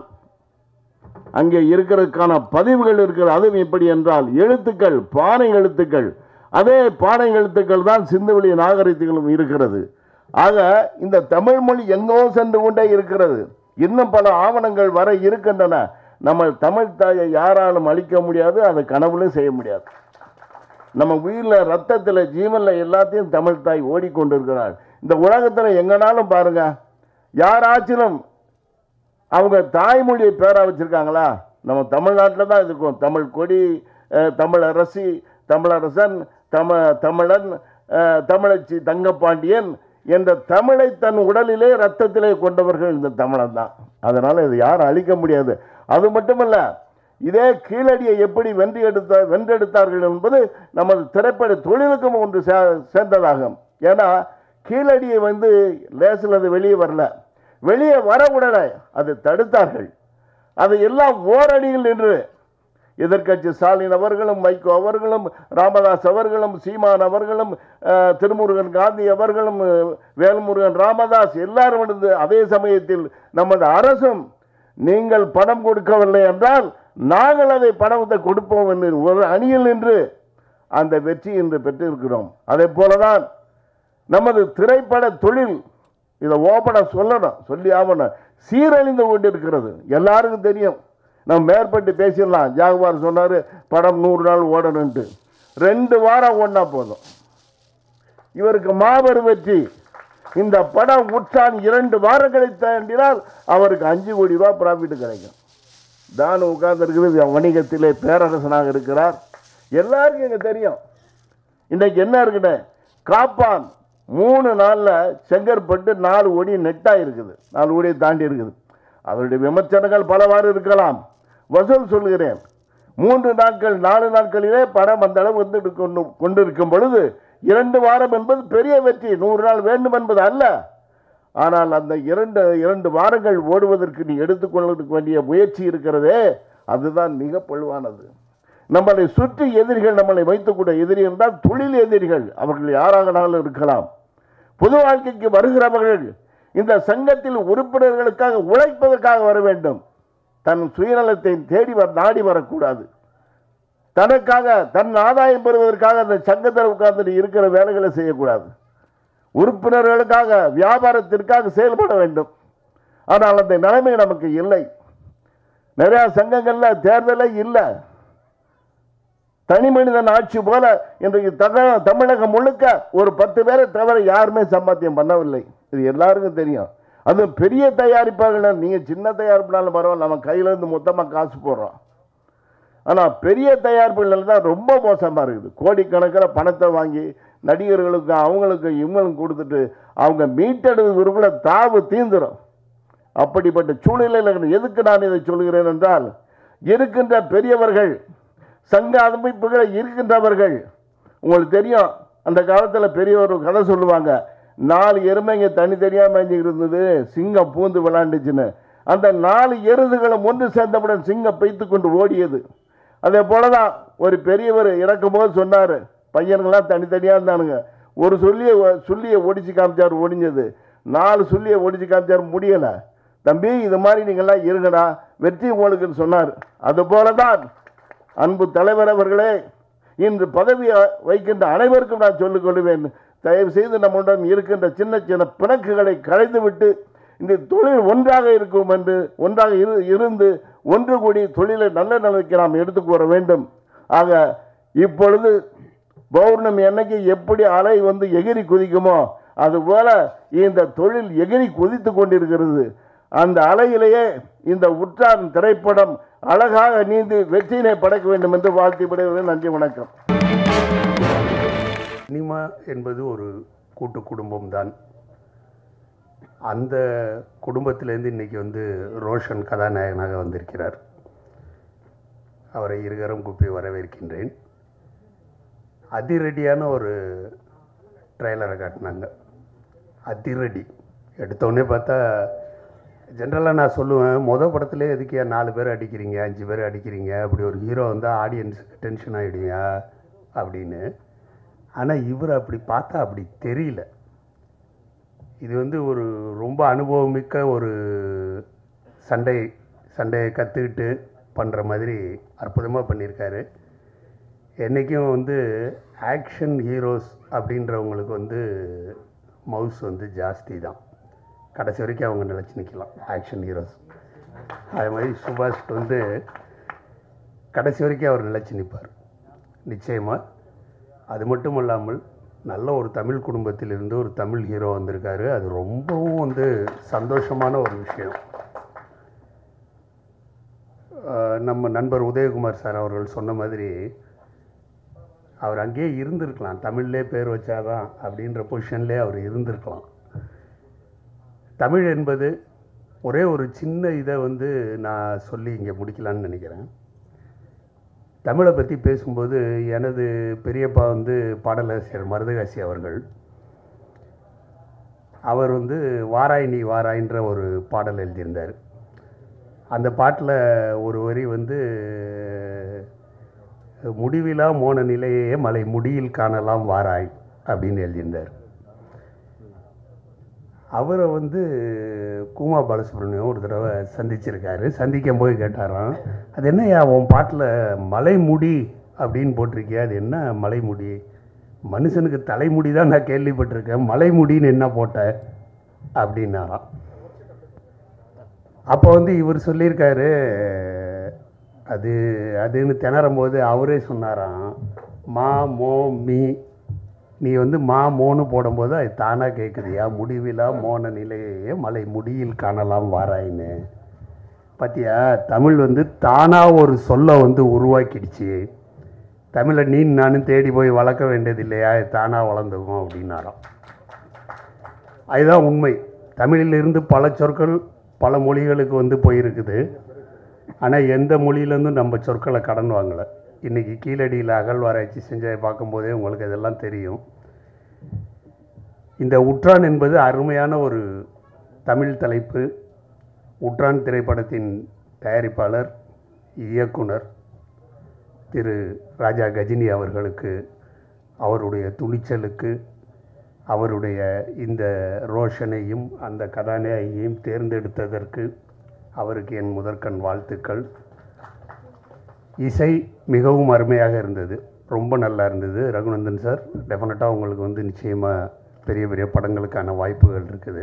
S13: அங்கே இருக்கிறதுக்கான பதிவுகள் இருக்கிறது அதுவும் எப்படி என்றால் எழுத்துக்கள் பானை எழுத்துக்கள் அதே பானை எழுத்துக்கள் தான் சிந்துவெளி நாகரிகங்களும் இருக்கிறது ஆக இந்த தமிழ் மொழி எங்கோ சென்று கொண்டே இருக்கிறது இன்னும் பல ஆவணங்கள் வர இருக்கின்றன நம்ம தமிழ் தாயை யாராலும் அழிக்க முடியாது அதை கனவுலும் செய்ய முடியாது நம்ம உயிரில் ரத்தத்தில் ஜீவனில் எல்லாத்தையும் தமிழ் தாய் ஓடிக்கொண்டிருக்கிறாள் இந்த உலகத்தில் எங்கனாலும் பாருங்க யாராச்சிலும் அவங்க தாய்மொழியை பேரா வச்சிருக்காங்களா நம்ம தமிழ்நாட்டில் தான் இருக்கும் தமிழ் கொடி அஹ், தமிழ் அரசி தமிழரசன் தமி தமிழன் அஹ், தமிழச்சி தங்கப்பாண்டியன் என்ற தமிழை தன் உடலிலே ரத்தத்திலே கொண்டவர்கள் இந்த தமிழன் தான் அதனால் இது யாரும் அழிக்க முடியாது அது மட்டுமல்ல இதே கீழடியை எப்படி வென்று எடுத்த வென்றெடுத்தார்கள் என்பது நமது திரைப்பட தொழிலுக்கும் ஒன்று சே சேர்ந்ததாகும் ஏன்னா கீழடியை வந்து லேசில் அது வெளியே வரல வெளியே வர உடனே அதை தடுத்தார்கள் அது எல்லாம் ஓரடியில் நின்று எதிர்க்கட்சி ஸ்டாலின் அவர்களும் வைகோ அவர்களும் ராமதாஸ் அவர்களும் சீமான் அவர்களும் அஹ், திருமுருகன் காந்தி அவர்களும் அஹ், வேல்முருகன் ராமதாஸ் எல்லாரும் இருந்து அதே சமயத்தில் நமது அரசும் நீங்கள் பணம் கொடுக்கவில்லை என்றால் நாங்கள் அதை பணத்தை கொடுப்போம் என்று ஒரு அணியில் நின்று அந்த வெற்றி இன்று பெற்றிருக்கிறோம் அதே போலதான் நமது திரைப்பட தொழில் இதை ஓப்பனா சொல்லணும் சொல்லி ஆகணும் சீரழிந்து கொண்டிருக்கிறது எல்லாருக்கும் தெரியும் நம்ம மேற்பட்டு பேசிடலாம் ஜாகுவார் சொன்னார் படம் நூறு நாள் ஓடணுன்ட்டு ரெண்டு வாரம் ஓடினா போதும் இவருக்கு மாபெரும் வெற்றி இந்த படம் உற்றான் இரண்டு வாரங்களை தாண்டினால் அவருக்கு அஞ்சு கோடி ரூபாய் ப்ராஃபிட் கிடைக்கும் தான் உட்கார்ந்துருக்கிறது வணிகத்திலே பேரரசனாக இருக்கிறார் எல்லாருக்கும் இங்கே தெரியும் இன்னைக்கு என்ன இருக்குன்னு காப்பான் மூணு நாளில் செங்கற்பட்டு நாலு கோடி நெட்டாக இருக்குது நாலு கோடியை தாண்டி இருக்குது அவருடைய விமர்சனங்கள் பலவாறு இருக்கலாம் வசூல் சொல்கிறேன் மூன்று நாட்கள் நாலு நாட்களிலே படம் அந்த அளவு வந்து கொண்டு கொண்டிருக்கும் பொழுது இரண்டு வாரம் என்பது பெரிய வெற்றி நூறு நாள் வேண்டும் என்பது அல்ல ஆனால் அந்த இரண்டு இரண்டு வாரங்கள் ஓடுவதற்கு நீ எடுத்துக்கொள்ள வேண்டிய முயற்சி இருக்கிறதே அதுதான் மிக பழுவானது நம்மளை சுற்றி எதிரிகள் நம்மளை வைத்துக்கூட எதிரி என்றால் தொழில் எதிரிகள் அவர்கள் யாராகனாலும் இருக்கலாம் பொது வாழ்க்கைக்கு வருகிறவர்கள் இந்த சங்கத்தில் உறுப்பினர்களுக்காக உழைப்பதற்காக வர வேண்டும் தன் சுயநலத்தை தேடி வர நாடி வரக்கூடாது தனக்காக தன் ஆதாயம் பெறுவதற்காக அந்த சங்கத்தில் உட்கார்ந்து இருக்கிற வேலைகளை செய்யக்கூடாது உறுப்பினர்களுக்காக வியாபாரத்திற்காக செயல்பட வேண்டும் ஆனால் அந்த நிலைமை நமக்கு இல்லை நிறைய சங்கங்கள்ல தேர்தலே இல்லை தனி மனிதன் ஆட்சி போல இன்றைக்கு தக தமிழகம் முழுக்க ஒரு பத்து பேரை தவிர யாருமே சம்பாத்தியம் பண்ணவில்லை இது எல்லாருக்கும் தெரியும் அது பெரிய தயாரிப்பாளர்கள் நீங்கள் சின்ன தயாரிப்புனாலும் பரவாயில்ல நம்ம கையில இருந்து மொத்தமாக காசு போடுறோம் ஆனால் பெரிய தயாரிப்புகள் தான் ரொம்ப மோசமாக இருக்குது கோடிக்கணக்கில் பணத்தை வாங்கி நடிகர்களுக்கு அவங்களுக்கு இவங்களுக்கு கொடுத்துட்டு அவங்க மீட்டெடுக்கிறதுக்குள்ள தாவு தீந்துரும் அப்படிப்பட்ட சூழ்நிலையில் எதுக்கு நான் இதை சொல்கிறேன் என்றால் இருக்கின்ற பெரியவர்கள் சங்க அமைப்புகளை இருக்கின்றவர்கள் உங்களுக்கு தெரியும் அந்த காலத்தில் பெரியவர் ஒரு கதை சொல்லுவாங்க நாலு எருமைங்க தனித்தனியாக மேய்ஞ்சிக்கிட்டு இருந்தது சிங்கம் பூந்து விளாண்டுச்சுன்னு அந்த நாலு எருதுகளும் ஒன்று சேர்ந்தவுடன் சிங்கம் பெய்த்து கொண்டு ஓடியது அதே போலதான் ஒரு பெரியவர் இறக்கும்போது சொன்னார் பையனுங்களாம் தனித்தனியாக இருந்தானுங்க ஒரு சொல்லிய சொல்லியை ஒடிச்சு காமிச்சார் ஒடிஞ்சது நாலு சொல்லியை ஒடிச்சு காமிச்சார் முடியலை தம்பி இது மாதிரி நீங்கள்லாம் இருங்கடா வெற்றி உங்களுக்குன்னு சொன்னார் அது போலதான் அன்பு தலைவர் அவர்களே இன்று பதவி வைக்கின்ற அனைவருக்கும் நான் சொல்லிக் கொள்வேன் தயவு செய்து நம்முடன் இருக்கின்ற சின்ன சின்ன பிணக்குகளை களைந்துவிட்டு இந்த தொழில் ஒன்றாக இருக்கும் என்று ஒன்றாக இரு இருந்து ஒன்று கூடி தொழிலை நல்ல நிலைக்கு நாம் எடுத்துக்கு வர வேண்டும் ஆக இப்பொழுது பௌர்ணமி அன்னைக்கு எப்படி அலை வந்து எகிரி குதிக்குமோ அதுபோல இந்த தொழில் எகிரி குதித்து கொண்டிருக்கிறது அந்த அலையிலேயே இந்த உற்றான் திரைப்படம் அழகாக நீந்தி வெற்றியினை படைக்க வேண்டும் என்று வாழ்த்தி விடுகிறேன் நன்றி வணக்கம்
S14: சினிமா என்பது ஒரு கூட்டு குடும்பம் தான் அந்த குடும்பத்திலேருந்து இன்னைக்கு வந்து ரோஷன் கதாநாயகனாக வந்திருக்கிறார் அவரை இருகரம் கூப்பி வரவேற்கின்றேன் அதிரடியான ஒரு ட்ரெய்லரை காட்டினாங்க அதிரடி எடுத்தோடனே பார்த்தா ஜென்ரலாக நான் சொல்லுவேன் மொதல் படத்துலேயே எதுக்கு ஏன் நாலு பேர் அடிக்கிறீங்க அஞ்சு பேர் அடிக்கிறீங்க அப்படி ஒரு ஹீரோ வந்தால் ஆடியன்ஸுக்கு டென்ஷன் ஆகிடுவியா அப்படின்னு ஆனால் இவர் அப்படி பார்த்தா அப்படி தெரியல இது வந்து ஒரு ரொம்ப அனுபவமிக்க ஒரு சண்டை சண்டையை கற்றுக்கிட்டு பண்ணுற மாதிரி அற்புதமாக பண்ணியிருக்காரு என்றைக்கும் வந்து ஆக்ஷன் ஹீரோஸ் அப்படின்றவங்களுக்கு வந்து மவுஸ் வந்து ஜாஸ்தி தான் கடைசி வரைக்கும் அவங்க நிலச்சி நிற்கலாம் ஆக்ஷன் ஹீரோஸ் அது மாதிரி சுபாஷ் வந்து கடைசி வரைக்கும் அவர் நிலச்சி நிற்பார் நிச்சயமாக அது மட்டும் இல்லாமல் நல்ல ஒரு தமிழ் குடும்பத்திலிருந்து ஒரு தமிழ் ஹீரோ வந்திருக்காரு அது ரொம்பவும் வந்து சந்தோஷமான ஒரு விஷயம் ஆஹ் நம்ம நண்பர் உதயகுமார் சார் அவர்கள் சொன்ன மாதிரி அவர் அங்கேயே இருந்திருக்கலாம் தமிழ்லே பேர் வச்சாதான் அப்படின்ற பொசிஷன்லேயே அவர் இருந்திருக்கலாம் தமிழ் என்பது ஒரே ஒரு சின்ன இதை வந்து நான் சொல்லி இங்கே முடிக்கலான்னு நினைக்கிறேன் தமிழை பற்றி பேசும்போது எனது பெரியப்பா வந்து பாடலாசிரியர் மருதகாசி அவர்கள் அவர் வந்து வாராய் நீ வாராய்ன்ற ஒரு பாடல் எழுதியிருந்தார் அந்த பாட்டில் ஒரு வரி வந்து முடிவிலா மோன நிலையே மலை முடியில் காணலாம் வாராய் அப்படின்னு எழுதியிருந்தார் அவரை வந்து கூமா பாலசுப்ரமணியம் ஒரு தடவை சந்திச்சிருக்காரு சந்திக்கும் போது கேட்டாராம் அது என்னய்யா உன் பாட்டில் மலைமுடி அப்படின்னு போட்டிருக்கியா அது என்ன மலைமுடி மனுஷனுக்கு தலைமுடி தான் நான் கேள்விப்பட்டிருக்கேன் மலைமுடின்னு என்ன போட்ட அப்படின்னாராம் அப்போ வந்து இவர் சொல்லியிருக்காரு அது அதுன்னு திணறும் போது அவரே சொன்னாராம் மா மோ மீ நீ வந்து மா மோன்னு போடும்போது அது தானாக கேட்குதியா முடிவிலா மோன நிலையே மலை முடியில் காணலாம் வாராயின்னு பார்த்தியா தமிழ் வந்து தானாக ஒரு சொல்லை வந்து உருவாக்கிடுச்சு தமிழை நீ நானும் தேடி போய் வளர்க்க வேண்டியது இல்லையா இது தானாக வளர்ந்துக்கும் அப்படின்னாராம் அதுதான் உண்மை தமிழிலிருந்து பல சொற்கள் பல மொழிகளுக்கு வந்து போயிருக்குது ஆனால் எந்த மொழியிலேருந்தும் நம்ம சொற்களை கடன் வாங்கலை இன்றைக்கி கீழடியில் அகழ்வாராய்ச்சி செஞ்சதை பார்க்கும்போதே உங்களுக்கு இதெல்லாம் தெரியும் இந்த உற்றான் என்பது அருமையான ஒரு தமிழ் தலைப்பு உற்றான் திரைப்படத்தின் தயாரிப்பாளர் இயக்குனர் திரு ராஜா கஜினி அவர்களுக்கு அவருடைய துணிச்சலுக்கு அவருடைய இந்த ரோஷனையும் அந்த கதாநாயகியையும் தேர்ந்தெடுத்ததற்கு அவருக்கு என் முதற்கண் வாழ்த்துக்கள் இசை மிகவும் அருமையாக இருந்தது ரொம்ப நல்லா இருந்தது ரகுநந்தன் சார் டெஃபினட்டாக உங்களுக்கு வந்து நிச்சயமாக பெரிய பெரிய படங்களுக்கான வாய்ப்புகள் இருக்குது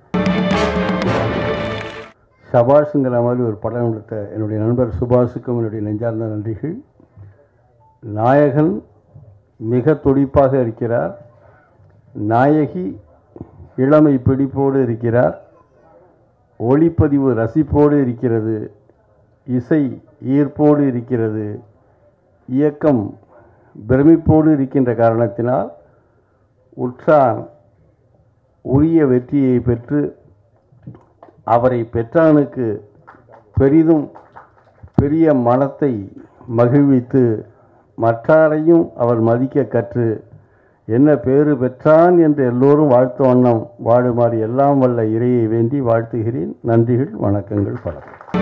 S15: சபாஷுங்கிற மாதிரி ஒரு படம் எடுத்த என்னுடைய நண்பர் சுபாஷுக்கும் என்னுடைய நெஞ்சார்ந்த நன்றிகள் நாயகன் மிக துடிப்பாக இருக்கிறார் நாயகி இளமை பிடிப்போடு இருக்கிறார் ஒளிப்பதிவு ரசிப்போடு இருக்கிறது இசை ஈர்ப்போடு இருக்கிறது இயக்கம் பிரமிப்போடு இருக்கின்ற காரணத்தினால் உற்றான் உரிய வெற்றியை பெற்று அவரை பெற்றானுக்கு பெரிதும் பெரிய மனத்தை மகிழ்வித்து மற்றாரையும் அவர் மதிக்க கற்று என்ன பேறு பெற்றான் என்று எல்லோரும் வாழ்த்து வண்ணம் வாழுமாறு எல்லாம் வல்ல இறையை வேண்டி வாழ்த்துகிறேன் நன்றிகள் வணக்கங்கள் பல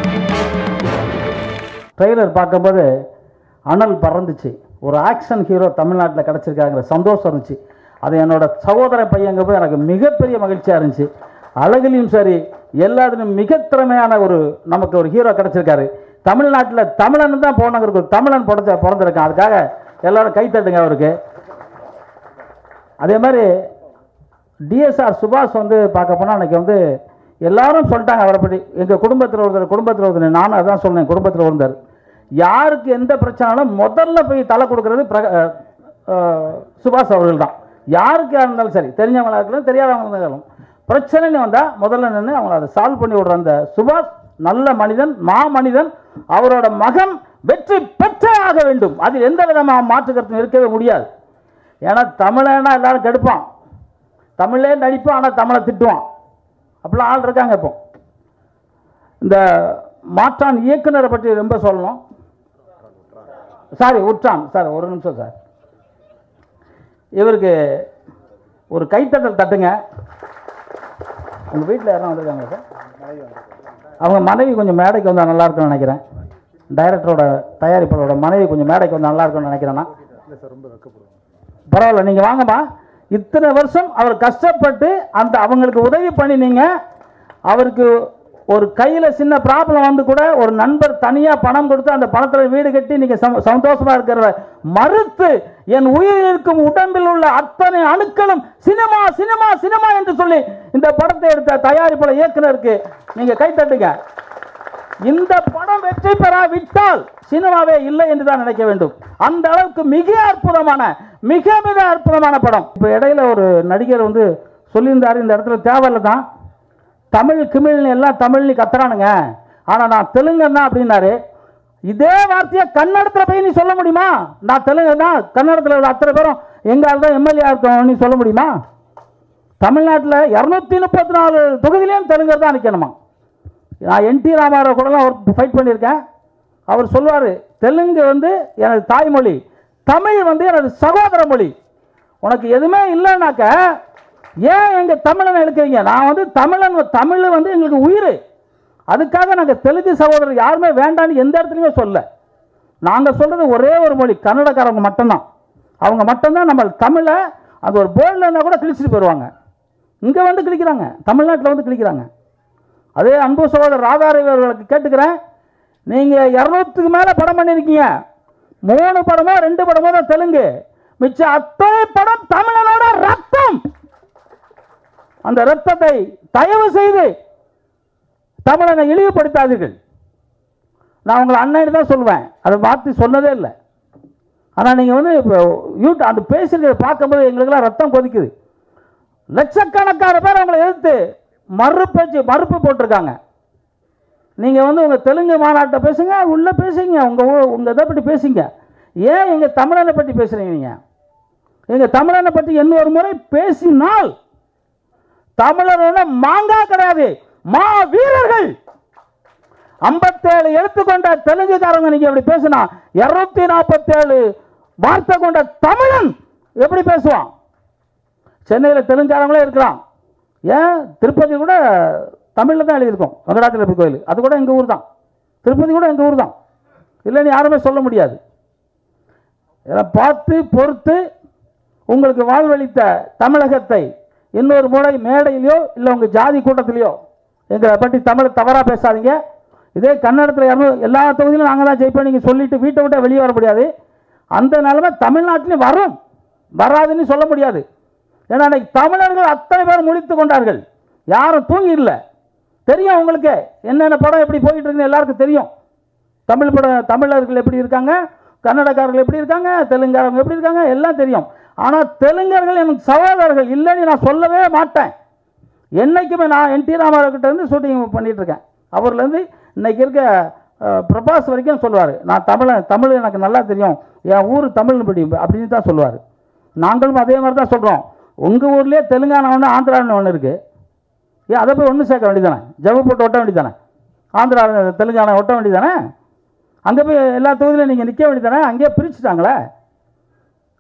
S16: ட்ரெய்லர் பார்க்கும்போது அனல் பறந்துச்சு ஒரு ஆக்ஷன் ஹீரோ தமிழ்நாட்டில் கிடச்சிருக்காங்கிற சந்தோஷம் இருந்துச்சு அது என்னோட சகோதர பையங்க போய் எனக்கு மிகப்பெரிய மகிழ்ச்சியாக இருந்துச்சு அழகுலையும் சரி எல்லாத்துலையும் மிக திறமையான ஒரு நமக்கு ஒரு ஹீரோ கிடச்சிருக்காரு தமிழ்நாட்டில் தமிழன் தான் போனவருக்கு ஒரு தமிழன் பிறந்த பிறந்திருக்கான் அதுக்காக எல்லாரும் கை தட்டுங்க அவருக்கு அதே மாதிரி டிஎஸ்ஆர் சுபாஷ் வந்து பார்க்க போனால் அன்றைக்கி வந்து எல்லாரும் சொல்லிட்டாங்க அவரை பற்றி எங்கள் குடும்பத்தில் ஒருத்தர் குடும்பத்தில் ஒருத்தர் நானும் அதான் சொன்னேன் குடும்பத்தில் ஒருத்தர் யாருக்கு எந்த பிரச்சனைனாலும் முதல்ல போய் தலை கொடுக்கறது பிரக அஹ், அஹ், சுபாஷ் அவர்கள் தான் யாருக்கு இருந்தாலும் சரி தெரிஞ்சவங்களா இருக்கலாம் தெரியாதவங்க இருந்தாலும் பிரச்சனைன்னு வந்தால் முதல்ல நின்று அவங்கள அதை சால்வ் பண்ணி விடுற அந்த சுபாஷ் நல்ல மனிதன் மா மனிதன் அவரோட மகன் வெற்றி பெற்றே ஆக வேண்டும் அதில் எந்த விதமாக மாற்று கருத்தும் இருக்கவே முடியாது ஏன்னா தமிழனா எல்லாரும் கெடுப்பான் தமிழே நடிப்பான் ஆனால் தமிழை திட்டுவான் அப்படிலாம் ஆள் இருக்காங்க இப்போ இந்த மாற்றான் இயக்குனரை பற்றி ரொம்ப சொல்லணும் சாரி உற்றான் சார் ஒரு நிமிஷம் சார் இவருக்கு ஒரு கைத்தட்டல் தட்டுங்க உங்கள் வீட்டில் யாரும் வந்திருக்காங்க சார் அவங்க மனைவி கொஞ்சம் மேடைக்கு வந்தால் நல்லா இருக்கும்னு நினைக்கிறேன் டைரக்டரோட தயாரிப்பாளரோட மனைவி கொஞ்சம் மேடைக்கு வந்தால் நல்லா இருக்கும்னு நினைக்கிறேன்னா பரவாயில்ல நீங்கள் வாங்கம்மா இத்தனை வருஷம் அவர் கஷ்டப்பட்டு அந்த அவங்களுக்கு உதவி பண்ணினீங்க அவருக்கு ஒரு கையில் சின்ன ப்ராப்ளம் வந்து கூட ஒரு நண்பர் தனியாக பணம் கொடுத்து அந்த பணத்தில் வீடு கட்டி நீங்கள் சந்தோஷமாக சந்தோஷமா இருக்கிறத மறுத்து என் உயிர் இருக்கும் உடம்பில் உள்ள அத்தனை அணுக்களும் சினிமா சினிமா சினிமா என்று சொல்லி இந்த படத்தை எடுத்த தயாரிப்பாளர் இயக்குனருக்கு நீங்கள் கை தட்டுங்க இந்த படம் வெற்றி பெறாவிட்டால் சினிமாவே இல்லை என்று தான் நினைக்க வேண்டும் அந்த அளவுக்கு மிக அற்புதமான மிக மிக அற்புதமான படம் இப்போ இடையில ஒரு நடிகர் வந்து சொல்லியிருந்தாரு இந்த இடத்துல தேவையில்ல தான் தமிழ் கிமிழ்னு எல்லாம் தமிழ்னு கத்துறானுங்க ஆனால் நான் தெலுங்குன்னா அப்படின்னாரு இதே வார்த்தையை கன்னடத்தில் போய் நீ சொல்ல முடியுமா நான் தெலுங்கு தான் கன்னடத்தில் உள்ள அத்தனை பேரும் எங்கால் தான் எம்எல்ஏ இருக்கோம் நீ சொல்ல முடியுமா தமிழ்நாட்டில் இரநூத்தி முப்பத்தி நாலு தொகுதியிலையும் தெலுங்கர் தான் நிற்கணுமா நான் என்டி ராமாராவ் கூடலாம் ஒரு ஃபைட் பண்ணியிருக்கேன் அவர் சொல்லுவார் தெலுங்கு வந்து எனது தாய்மொழி தமிழ் வந்து எனது சகோதர மொழி உனக்கு எதுவுமே இல்லைனாக்க ஏன் எங்கள் தமிழனை இழுக்கிறீங்க நான் வந்து தமிழன் தமிழ் வந்து எங்களுக்கு உயிர் அதுக்காக நாங்கள் தெலுங்கு சகோதரர் யாருமே வேண்டான்னு எந்த இடத்துலையுமே சொல்ல நாங்கள் சொல்கிறது ஒரே ஒரு மொழி கன்னடக்காரவங்க மட்டும்தான் அவங்க மட்டும்தான் நம்ம தமிழை அது ஒரு போர்டில் இருந்தால் கூட கிழிச்சிட்டு போயிடுவாங்க இங்கே வந்து கிழிக்கிறாங்க தமிழ்நாட்டில் வந்து கிழிக்கிறாங்க அதே அன்பு சகோதரர் ராதாரவி அவர்களுக்கு கேட்டுக்கிறேன் நீங்கள் இரநூத்துக்கு மேலே படம் பண்ணியிருக்கீங்க மூணு படமோ ரெண்டு படமோ தான் தெலுங்கு மிச்சம் அத்தனை படம் தமிழனோட ரத்தம் அந்த ரத்தத்தை தயவு செய்து தமிழனை இழிவுபடுத்தாதீர்கள் நான் உங்களை அண்ணன் தான் சொல்லுவேன் அதை மாற்றி சொன்னதே இல்லை ஆனால் நீங்கள் வந்து இப்போ யூட் அந்த பேசுகிறத பார்க்கும்போது எங்களுக்கெல்லாம் ரத்தம் கொதிக்குது லட்சக்கணக்கான பேர் அவங்களை எதிர்த்து மறுபேச்சு மறுப்பு போட்டிருக்காங்க நீங்கள் வந்து உங்கள் தெலுங்கு மாநாட்டை பேசுங்க உள்ளே பேசுங்க உங்கள் உங்கள் இதை பற்றி பேசுங்க ஏன் எங்கள் தமிழனை பற்றி பேசுகிறீங்க நீங்கள் எங்கள் தமிழனை பற்றி இன்னொரு முறை பேசினால் தமிழரோட மாங்காய் கிடையாது மா வீரர்கள் ஐம்பத்தேழு எடுத்துக்கொண்ட தெலுங்குக்காரங்க நீங்க எப்படி பேசினா இருநூத்தி நாற்பத்தேழு வார்த்தை கொண்ட தமிழன் எப்படி பேசுவான் சென்னையில் தெலுங்காரங்களே இருக்கிறான் ஏன் திருப்பதி கூட தமிழில் தான் எழுதியிருக்கோம் வெங்கடாச்சலபதி கோயில் அது கூட எங்கள் ஊர் தான் திருப்பதி கூட எங்கள் ஊர் தான் இல்லைன்னு யாருமே சொல்ல முடியாது இதை பார்த்து பொறுத்து உங்களுக்கு வாழ்வளித்த தமிழகத்தை இன்னொரு முறை மேடையிலையோ இல்லை உங்கள் ஜாதி கூட்டத்திலையோ எங்களை பற்றி தமிழ் தவறாக பேசாதீங்க இதே கன்னடத்தில் இரநூறு எல்லா தொகுதியிலும் நாங்கள் தான் ஜெயிப்போம் நீங்கள் சொல்லிட்டு வீட்டை விட்டு வெளியே வர முடியாது அந்த நிலைமை தமிழ்நாட்டிலையும் வரும் வராதுன்னு சொல்ல முடியாது ஏன்னா அன்னைக்கு தமிழர்கள் அத்தனை பேர் முடித்து கொண்டார்கள் யாரும் தூங்கி இல்லை தெரியும் உங்களுக்கு என்னென்ன படம் எப்படி போயிட்டு இருக்குன்னு எல்லாருக்கும் தெரியும் தமிழ் படம் தமிழர்கள் எப்படி இருக்காங்க கன்னடக்காரர்கள் எப்படி இருக்காங்க தெலுங்காரங்க எப்படி இருக்காங்க எல்லாம் தெரியும் ஆனால் தெலுங்கர்கள் எனக்கு சகோதரர்கள் இல்லைன்னு நான் சொல்லவே மாட்டேன் என்னைக்குமே நான் என் டி ராமாராவ் இருந்து ஷூட்டிங் பண்ணிட்டு இருக்கேன் அவர்லேருந்து இன்னைக்கு இருக்க அஹ், பிரபாஸ் வரைக்கும் சொல்லுவார் நான் தமிழன் தமிழ் எனக்கு நல்லா தெரியும் என் ஊர் தமிழ் படி அப்படின்னு தான் சொல்லுவார் நாங்களும் அதே மாதிரி தான் சொல்கிறோம் உங்கள் ஊர்லேயே தெலுங்கானா ஒன்று ஆந்திரான்னு ஒன்று இருக்குது ஏன் அதை போய் ஒன்று சேர்க்க வேண்டியதானே ஜவு போட்டு ஒட்ட வேண்டியதானே ஆந்திரா தெலுங்கானா ஒட்ட வேண்டியதானே அங்கே போய் எல்லா தொகுதியிலும் நீங்கள் நிற்க வேண்டியதானே அங்கேயே பிரிச்சுட்டாங்களே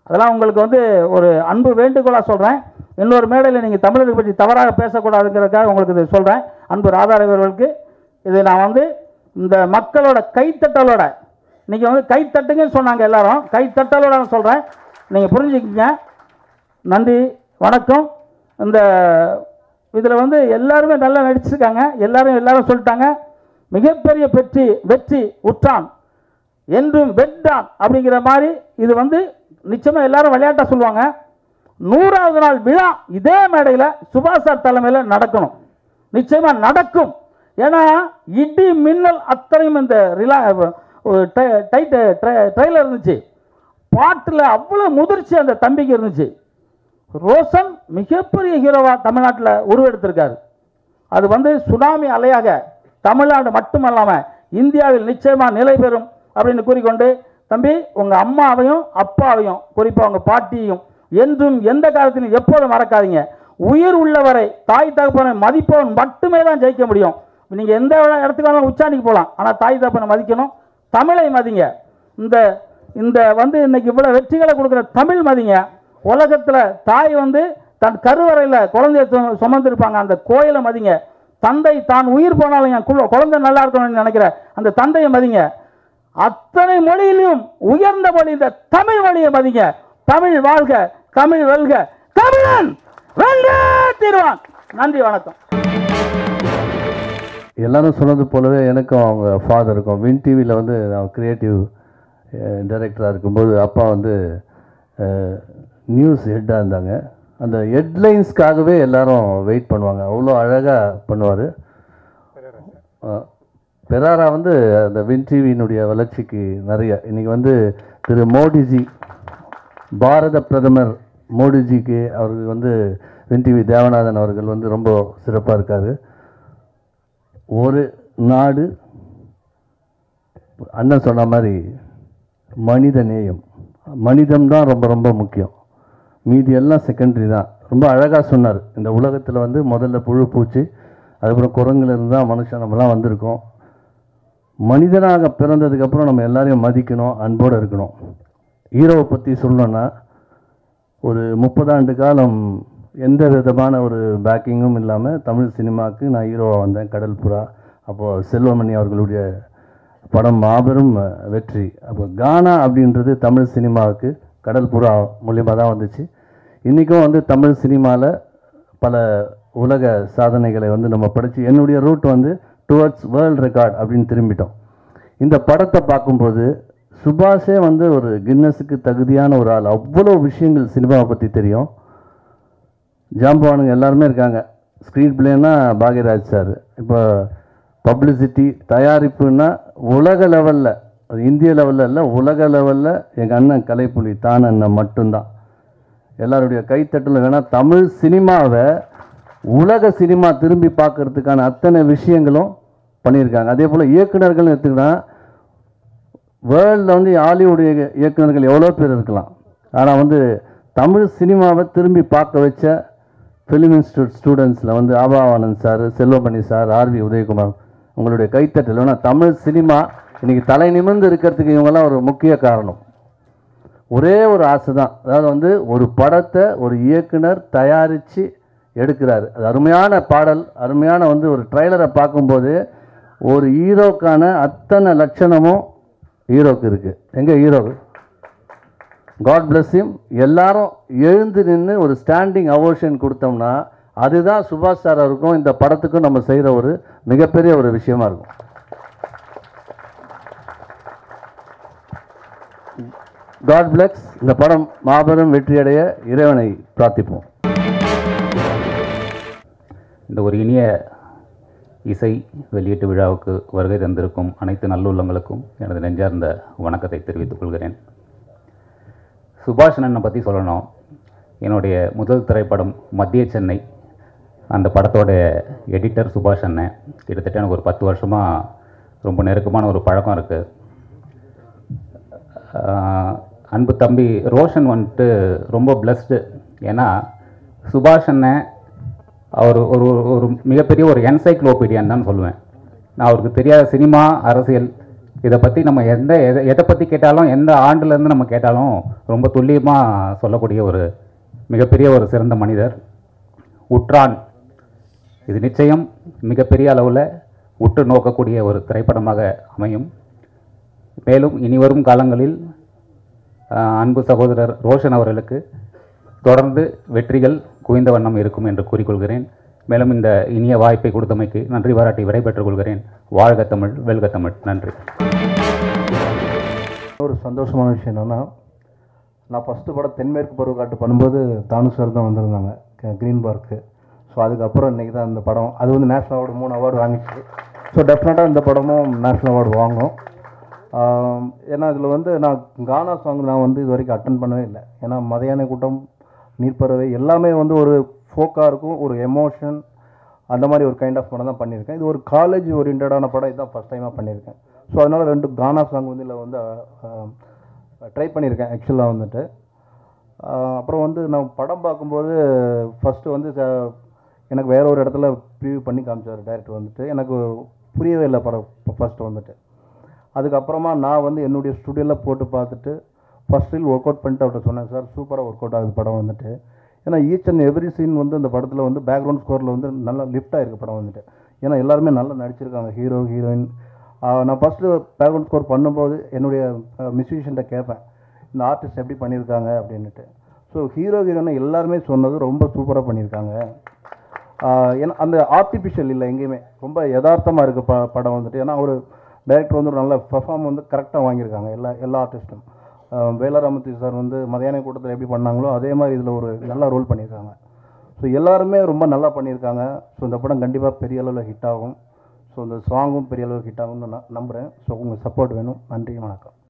S16: அதெல்லாம் உங்களுக்கு வந்து ஒரு அன்பு வேண்டுகோளாக சொல்கிறேன் இன்னொரு மேடையில் நீங்கள் தமிழரை பற்றி தவறாக பேசக்கூடாதுங்கிறதுக்காக உங்களுக்கு இது சொல்கிறேன் அன்பு ராதாரவி அவர்களுக்கு இது நான் வந்து இந்த மக்களோட கைத்தட்டலோட இன்னைக்கு வந்து கைத்தட்டுங்கன்னு சொன்னாங்க எல்லாரும் கைத்தட்டலோட நான் சொல்கிறேன் நீங்கள் புரிஞ்சுக்கிங்க நன்றி வணக்கம் இந்த இதில் வந்து எல்லாருமே நல்லா நடிச்சிருக்காங்க எல்லாரும் எல்லாரும் சொல்லிட்டாங்க மிகப்பெரிய வெற்றி வெற்றி உற்றான் என்றும் வெட்டான் அப்படிங்கிற மாதிரி இது வந்து நிச்சயமாக எல்லாரும் விளையாட்டாக சொல்லுவாங்க நூறாவது நாள் விழா இதே மேடையில் சுபாஷ் சார் தலைமையில் நடக்கணும் நிச்சயமாக நடக்கும் ஏன்னா இடி மின்னல் அத்தனையும் இந்த ரிலா டைட் ட்ரெயிலர் இருந்துச்சு பாட்டில் அவ்வளோ முதிர்ச்சி அந்த தம்பிக்கு இருந்துச்சு ரோஷன் மிகப்பெரிய ஹீரோவா தமிழ்நாட்டில் உருவெடுத்திருக்காரு அது வந்து சுனாமி அலையாக தமிழ்நாடு மட்டுமல்லாமல் இந்தியாவில் நிச்சயமாக நிலை பெறும் அப்படின்னு கூறிக்கொண்டு தம்பி உங்கள் அம்மாவையும் அப்பாவையும் குறிப்பாக உங்கள் பாட்டியையும் என்றும் எந்த காலத்திலும் எப்போதும் மறக்காதீங்க உயிர் உள்ளவரை தாய் தகப்பனை மதிப்பவன் மட்டுமே தான் ஜெயிக்க முடியும் நீங்கள் எந்த இடத்துக்கு வேணாலும் உச்சாணிக்கு போகலாம் ஆனால் தாய் தகப்பனை மதிக்கணும் தமிழை மதிங்க இந்த இந்த வந்து இன்னைக்கு இவ்வளோ வெற்றிகளை கொடுக்குற தமிழ் மதிங்க உலகத்தில் தாய் வந்து தன் கருவறையில் குழந்தைய சு- சுமந்திருப்பாங்க அந்த கோயிலை மதிங்க தந்தை தான் உயிர் போனாலும் என் குழ- குழந்தை நல்லா இருக்கணும்னு நினைக்கிற அந்த தந்தையை மதிங்க அத்தனை மொழியிலும் உயர்ந்த மொழி இந்த தமிழ் மொழியை மதிங்க தமிழ் வாழ்க தமிழ் வெல்க தமிழன் வெல்க தீர்வான் நன்றி வணக்கம்
S2: எல்லாரும் சொன்னது போலவே எனக்கும் அவங்க ஃபாதருக்கும் வின் டிவியில் வந்து நான் கிரியேட்டிவ் டைரக்டராக இருக்கும்போது அப்பா வந்து நியூஸ் ஹெட்டாக இருந்தாங்க அந்த ஹெட்லைன்ஸ்க்காகவே எல்லாரும் வெயிட் பண்ணுவாங்க அவ்வளோ அழகாக பண்ணுவார் பெராரா வந்து அந்த வின் டிவியினுடைய வளர்ச்சிக்கு நிறைய இன்னைக்கு வந்து திரு மோடிஜி பாரத பிரதமர் மோடிஜிக்கு அவருக்கு வந்து வின் டிவி தேவநாதன் அவர்கள் வந்து ரொம்ப சிறப்பாக இருக்கார் ஒரு நாடு அண்ணன் சொன்ன மாதிரி மனித நேயம் மனிதம் தான் ரொம்ப ரொம்ப முக்கியம் மீதி எல்லாம் செகண்டரி தான் ரொம்ப அழகாக சொன்னார் இந்த உலகத்தில் வந்து முதல்ல புழு பூச்சி அதுக்கப்புறம் குரங்குல இருந்து தான் மனுஷன் நம்மலாம் வந்திருக்கோம் மனிதனாக பிறந்ததுக்கப்புறம் நம்ம எல்லாரையும் மதிக்கணும் அன்போடு இருக்கணும் ஹீரோவை பற்றி சொல்லணும்னா ஒரு முப்பதாண்டு காலம் எந்த விதமான ஒரு பேக்கிங்கும் இல்லாமல் தமிழ் சினிமாவுக்கு நான் ஹீரோவாக வந்தேன் கடல் புறா அப்போது செல்வமணி அவர்களுடைய படம் மாபெரும் அஹ், வெற்றி அப்போ கானா அப்படின்றது தமிழ் சினிமாவுக்கு கடல் புறா மூலியமாக தான் வந்துச்சு இன்றைக்கும் வந்து தமிழ் சினிமாவில் பல உலக சாதனைகளை வந்து நம்ம படித்து என்னுடைய ரூட் வந்து டுவர்ட்ஸ் வேர்ல்ட் ரெக்கார்ட் அப்படின்னு திரும்பிட்டோம் இந்த படத்தை பார்க்கும்போது சுபாஷே வந்து ஒரு கின்னஸுக்கு தகுதியான ஒரு ஆள் அவ்வளோ விஷயங்கள் சினிமாவை பற்றி தெரியும் ஜாம்பவானுங்க எல்லாருமே இருக்காங்க ஸ்க்ரீன் பிளேனா பாக்யராஜ் சார் இப்போ பப்ளிசிட்டி தயாரிப்புன்னா உலக லெவலில் அது இந்திய லெவலில் இல்லை உலக லெவலில் எங்கள் அண்ணன் கலைப்புலி தான் அண்ணன் மட்டும்தான் எல்லாருடைய கைத்தட்டலும் வேணால் தமிழ் சினிமாவை உலக சினிமா திரும்பி பார்க்கறதுக்கான அத்தனை விஷயங்களும் பண்ணியிருக்காங்க அதே போல் இயக்குனர்கள் எடுத்துக்கிட்டா வேர்ல்டில் வந்து ஹாலிவுட் இயக்க- இயக்குனர்கள் எவ்வளோ பேர் இருக்கலாம் ஆனால் வந்து தமிழ் சினிமாவை திரும்பி பார்க்க வச்ச ஃபிலிம் இன்ஸ்டியூட் ஸ்டூடெண்ட்ஸில் வந்து ஆபாவானந்த் சார் செல்வமணி சார் ஆர்வி உதயகுமார் உங்களுடைய கைத்தட்டல் ஏன்னா தமிழ் சினிமா இன்னைக்கு தலை நிமிர்ந்து இருக்கிறதுக்கு இவங்கெல்லாம் ஒரு முக்கிய காரணம் ஒரே ஒரு ஆசை தான் அதாவது வந்து ஒரு படத்தை ஒரு இயக்குனர் தயாரித்து எடுக்கிறாரு அது அருமையான பாடல் அருமையான வந்து ஒரு ட்ரைலரை பார்க்கும்போது ஒரு ஹீரோக்கான அத்தனை லட்சணமும் ஹீரோக்கு இருக்குது எங்கே ஹீரோ காட் bless him எல்லாரும் எழுந்து நின்று ஒரு ஸ்டாண்டிங் அவோஷன் கொடுத்தோம்னா அதுதான் சுபாஷ் சார் அவருக்கும் இந்த படத்துக்கும் நம்ம செய்கிற ஒரு மிகப்பெரிய ஒரு விஷயமா இருக்கும் காட் bless இந்த படம் மாபெரும் வெற்றியடைய இறைவனை பிரார்த்திப்போம்
S17: இந்த ஒரு இனிய இசை வெளியீட்டு விழாவுக்கு வருகை தந்திருக்கும் அனைத்து நல்லுள்ளங்களுக்கும் எனது நெஞ்சார்ந்த வணக்கத்தை தெரிவித்துக் கொள்கிறேன் சுபாஷ் அண்ணனை பற்றி சொல்லணும் என்னுடைய முதல் திரைப்படம் மத்திய சென்னை அந்த படத்தோட எடிட்டர் சுபாஷ் அண்ணன் கிட்டத்தட்ட எனக்கு ஒரு பத்து வருஷமாக ரொம்ப நெருக்கமான ஒரு பழக்கம் இருக்குது அன்பு தம்பி ரோஷன் வந்துட்டு ரொம்ப பிளஸ்டு ஏன்னா சுபாஷ் அண்ணன் அவர் ஒரு ஒரு மிகப்பெரிய ஒரு என்சைக்ளோபீடியான்னு தான் சொல்லுவேன் நான் அவருக்கு தெரியாத சினிமா அரசியல் இதை பற்றி நம்ம எந்த எதை எதை பற்றி கேட்டாலும் எந்த ஆண்டுலேருந்து நம்ம கேட்டாலும் ரொம்ப துல்லியமாக சொல்லக்கூடிய ஒரு மிகப்பெரிய ஒரு சிறந்த மனிதர் உற்றான் இது நிச்சயம் மிகப்பெரிய அளவில் உற்று நோக்கக்கூடிய ஒரு திரைப்படமாக அமையும் மேலும் இனி வரும் காலங்களில் ஆஹ், அன்பு சகோதரர் ரோஷன் அவர்களுக்கு தொடர்ந்து வெற்றிகள் குவிந்த வண்ணம் இருக்கும் என்று கூறிக்கொள்கிறேன் மேலும் இந்த இனிய வாய்ப்பை கொடுத்தமைக்கு நன்றி பாராட்டி விடைபெற்றுக் கொள்கிறேன் வாழ்க தமிழ் வெல்க தமிழ் நன்றி
S15: ஒரு சந்தோஷமான விஷயம் என்னென்னா நான் ஃபஸ்ட்டு படம் தென்மேற்கு பருவக்காட்டு பண்ணும்போது தானு சார் தான் வந்திருந்தாங்க க்ரீன் பார்க்கு ஸோ அதுக்கப்புறம் இன்றைக்கி தான் இந்த படம் அது வந்து நேஷ்னல் அவார்டு மூணு அவார்டு வாங்கிச்சு ஸோ டெஃபினட்டாக இந்த படமும் நேஷ்னல் அவார்டு வாங்கும் ஆம், ஏன்னா இதில் வந்து நான் கானா சாங் நான் வந்து இது வரைக்கும் அட்டன் பண்ணவே இல்லை ஏன்னா மதையான கூட்டம் நீர்ப்பறவை எல்லாமே வந்து ஒரு ஃபோக்காக இருக்கும் ஒரு எமோஷன் அந்த மாதிரி ஒரு கைண்ட் ஆஃப் படம் தான் பண்ணியிருக்கேன் இது ஒரு காலேஜ் ஓரியன்டான படம் இதுதான் ஃபஸ்ட் டைமாக பண்ணியிருக்கேன் ஸோ அதனால் ரெண்டு கானா சாங் வந்து இதில் வந்து ட்ரை பண்ணியிருக்கேன் ஆக்சுவலாக வந்துட்டு ஆஹ் அப்புறம் வந்து நான் படம் பார்க்கும்போது ஃபஸ்ட்டு வந்து ச- எனக்கு வேற ஒரு இடத்துல ப்ரிவியூ பண்ணி காமிச்சார் டைரக்டர் வந்துட்டு எனக்கு புரியவே இல்லை படம் ஃபஸ்ட்டு வந்துட்டு அதுக்கப்புறமா நான் வந்து என்னுடைய ஸ்டுடியோவில் போட்டு பார்த்துட்டு ஃபஸ்ட் ரீல் ஒர்க் அவுட் பண்ணிட்டு அவர்கிட்ட சொன்னேன் சார் சூப்பராக ஒர்க் அவுட் ஆகுது படம் வந்துட்டு ஏன்னா ஈச் அண்ட் எவ்ரி சீன் வந்து அந்த படத்தில் வந்து பேக்ரவுண்ட் ஸ்கோரில் வந்து நல்லா லிஃப்ட் ஆயிருக்கு படம் வந்துட்டு ஏன்னா எல்லாருமே நல்லா நடிச்சிருக்காங்க ஹீரோ ஹீரோயின் நான் ஃபஸ்ட்டு பேக்ரவுண்ட் ஸ்கோர் பண்ணும்போது என்னுடைய மியூசிஷியன்ட்ட கேட்பேன் இந்த ஆர்டிஸ்ட் எப்படி பண்ணியிருக்காங்க அப்படின்ட்டு ஸோ ஹீரோ ஹீரோயின் எல்லாருமே சொன்னது ரொம்ப சூப்பராக பண்ணியிருக்காங்க ஆஹ் ஏன்னா அந்த ஆர்டிஃபிஷியல் இல்லை எங்கேயுமே ரொம்ப யதார்த்தமாக இருக்குது ப படம் வந்துட்டு ஏன்னா ஒரு டைரக்டர் வந்து ஒரு நல்ல பெர்ஃபார்ம் வந்து கரெக்டாக வாங்கியிருக்காங்க எல்லா எல்லா ஆர்டிஸ்ட்டும் வேலாராமத்தி சார் வந்து மதியான கூட்டத்தில் எப்படி பண்ணாங்களோ அதே மாதிரி இதில் ஒரு நல்ல ரோல் பண்ணியிருக்காங்க ஸோ எல்லாருமே ரொம்ப நல்லா பண்ணியிருக்காங்க ஸோ இந்த படம் கண்டிப்பாக பெரிய அளவில் ஹிட் ஆகும் ஸோ இந்த சாங்கும் பெரிய அளவில் ஹிட் ஆகும்னு நான் நம்புகிறேன் ஸோ உங்கள் சப்போர்ட் வேணும் நன்றி வணக்கம்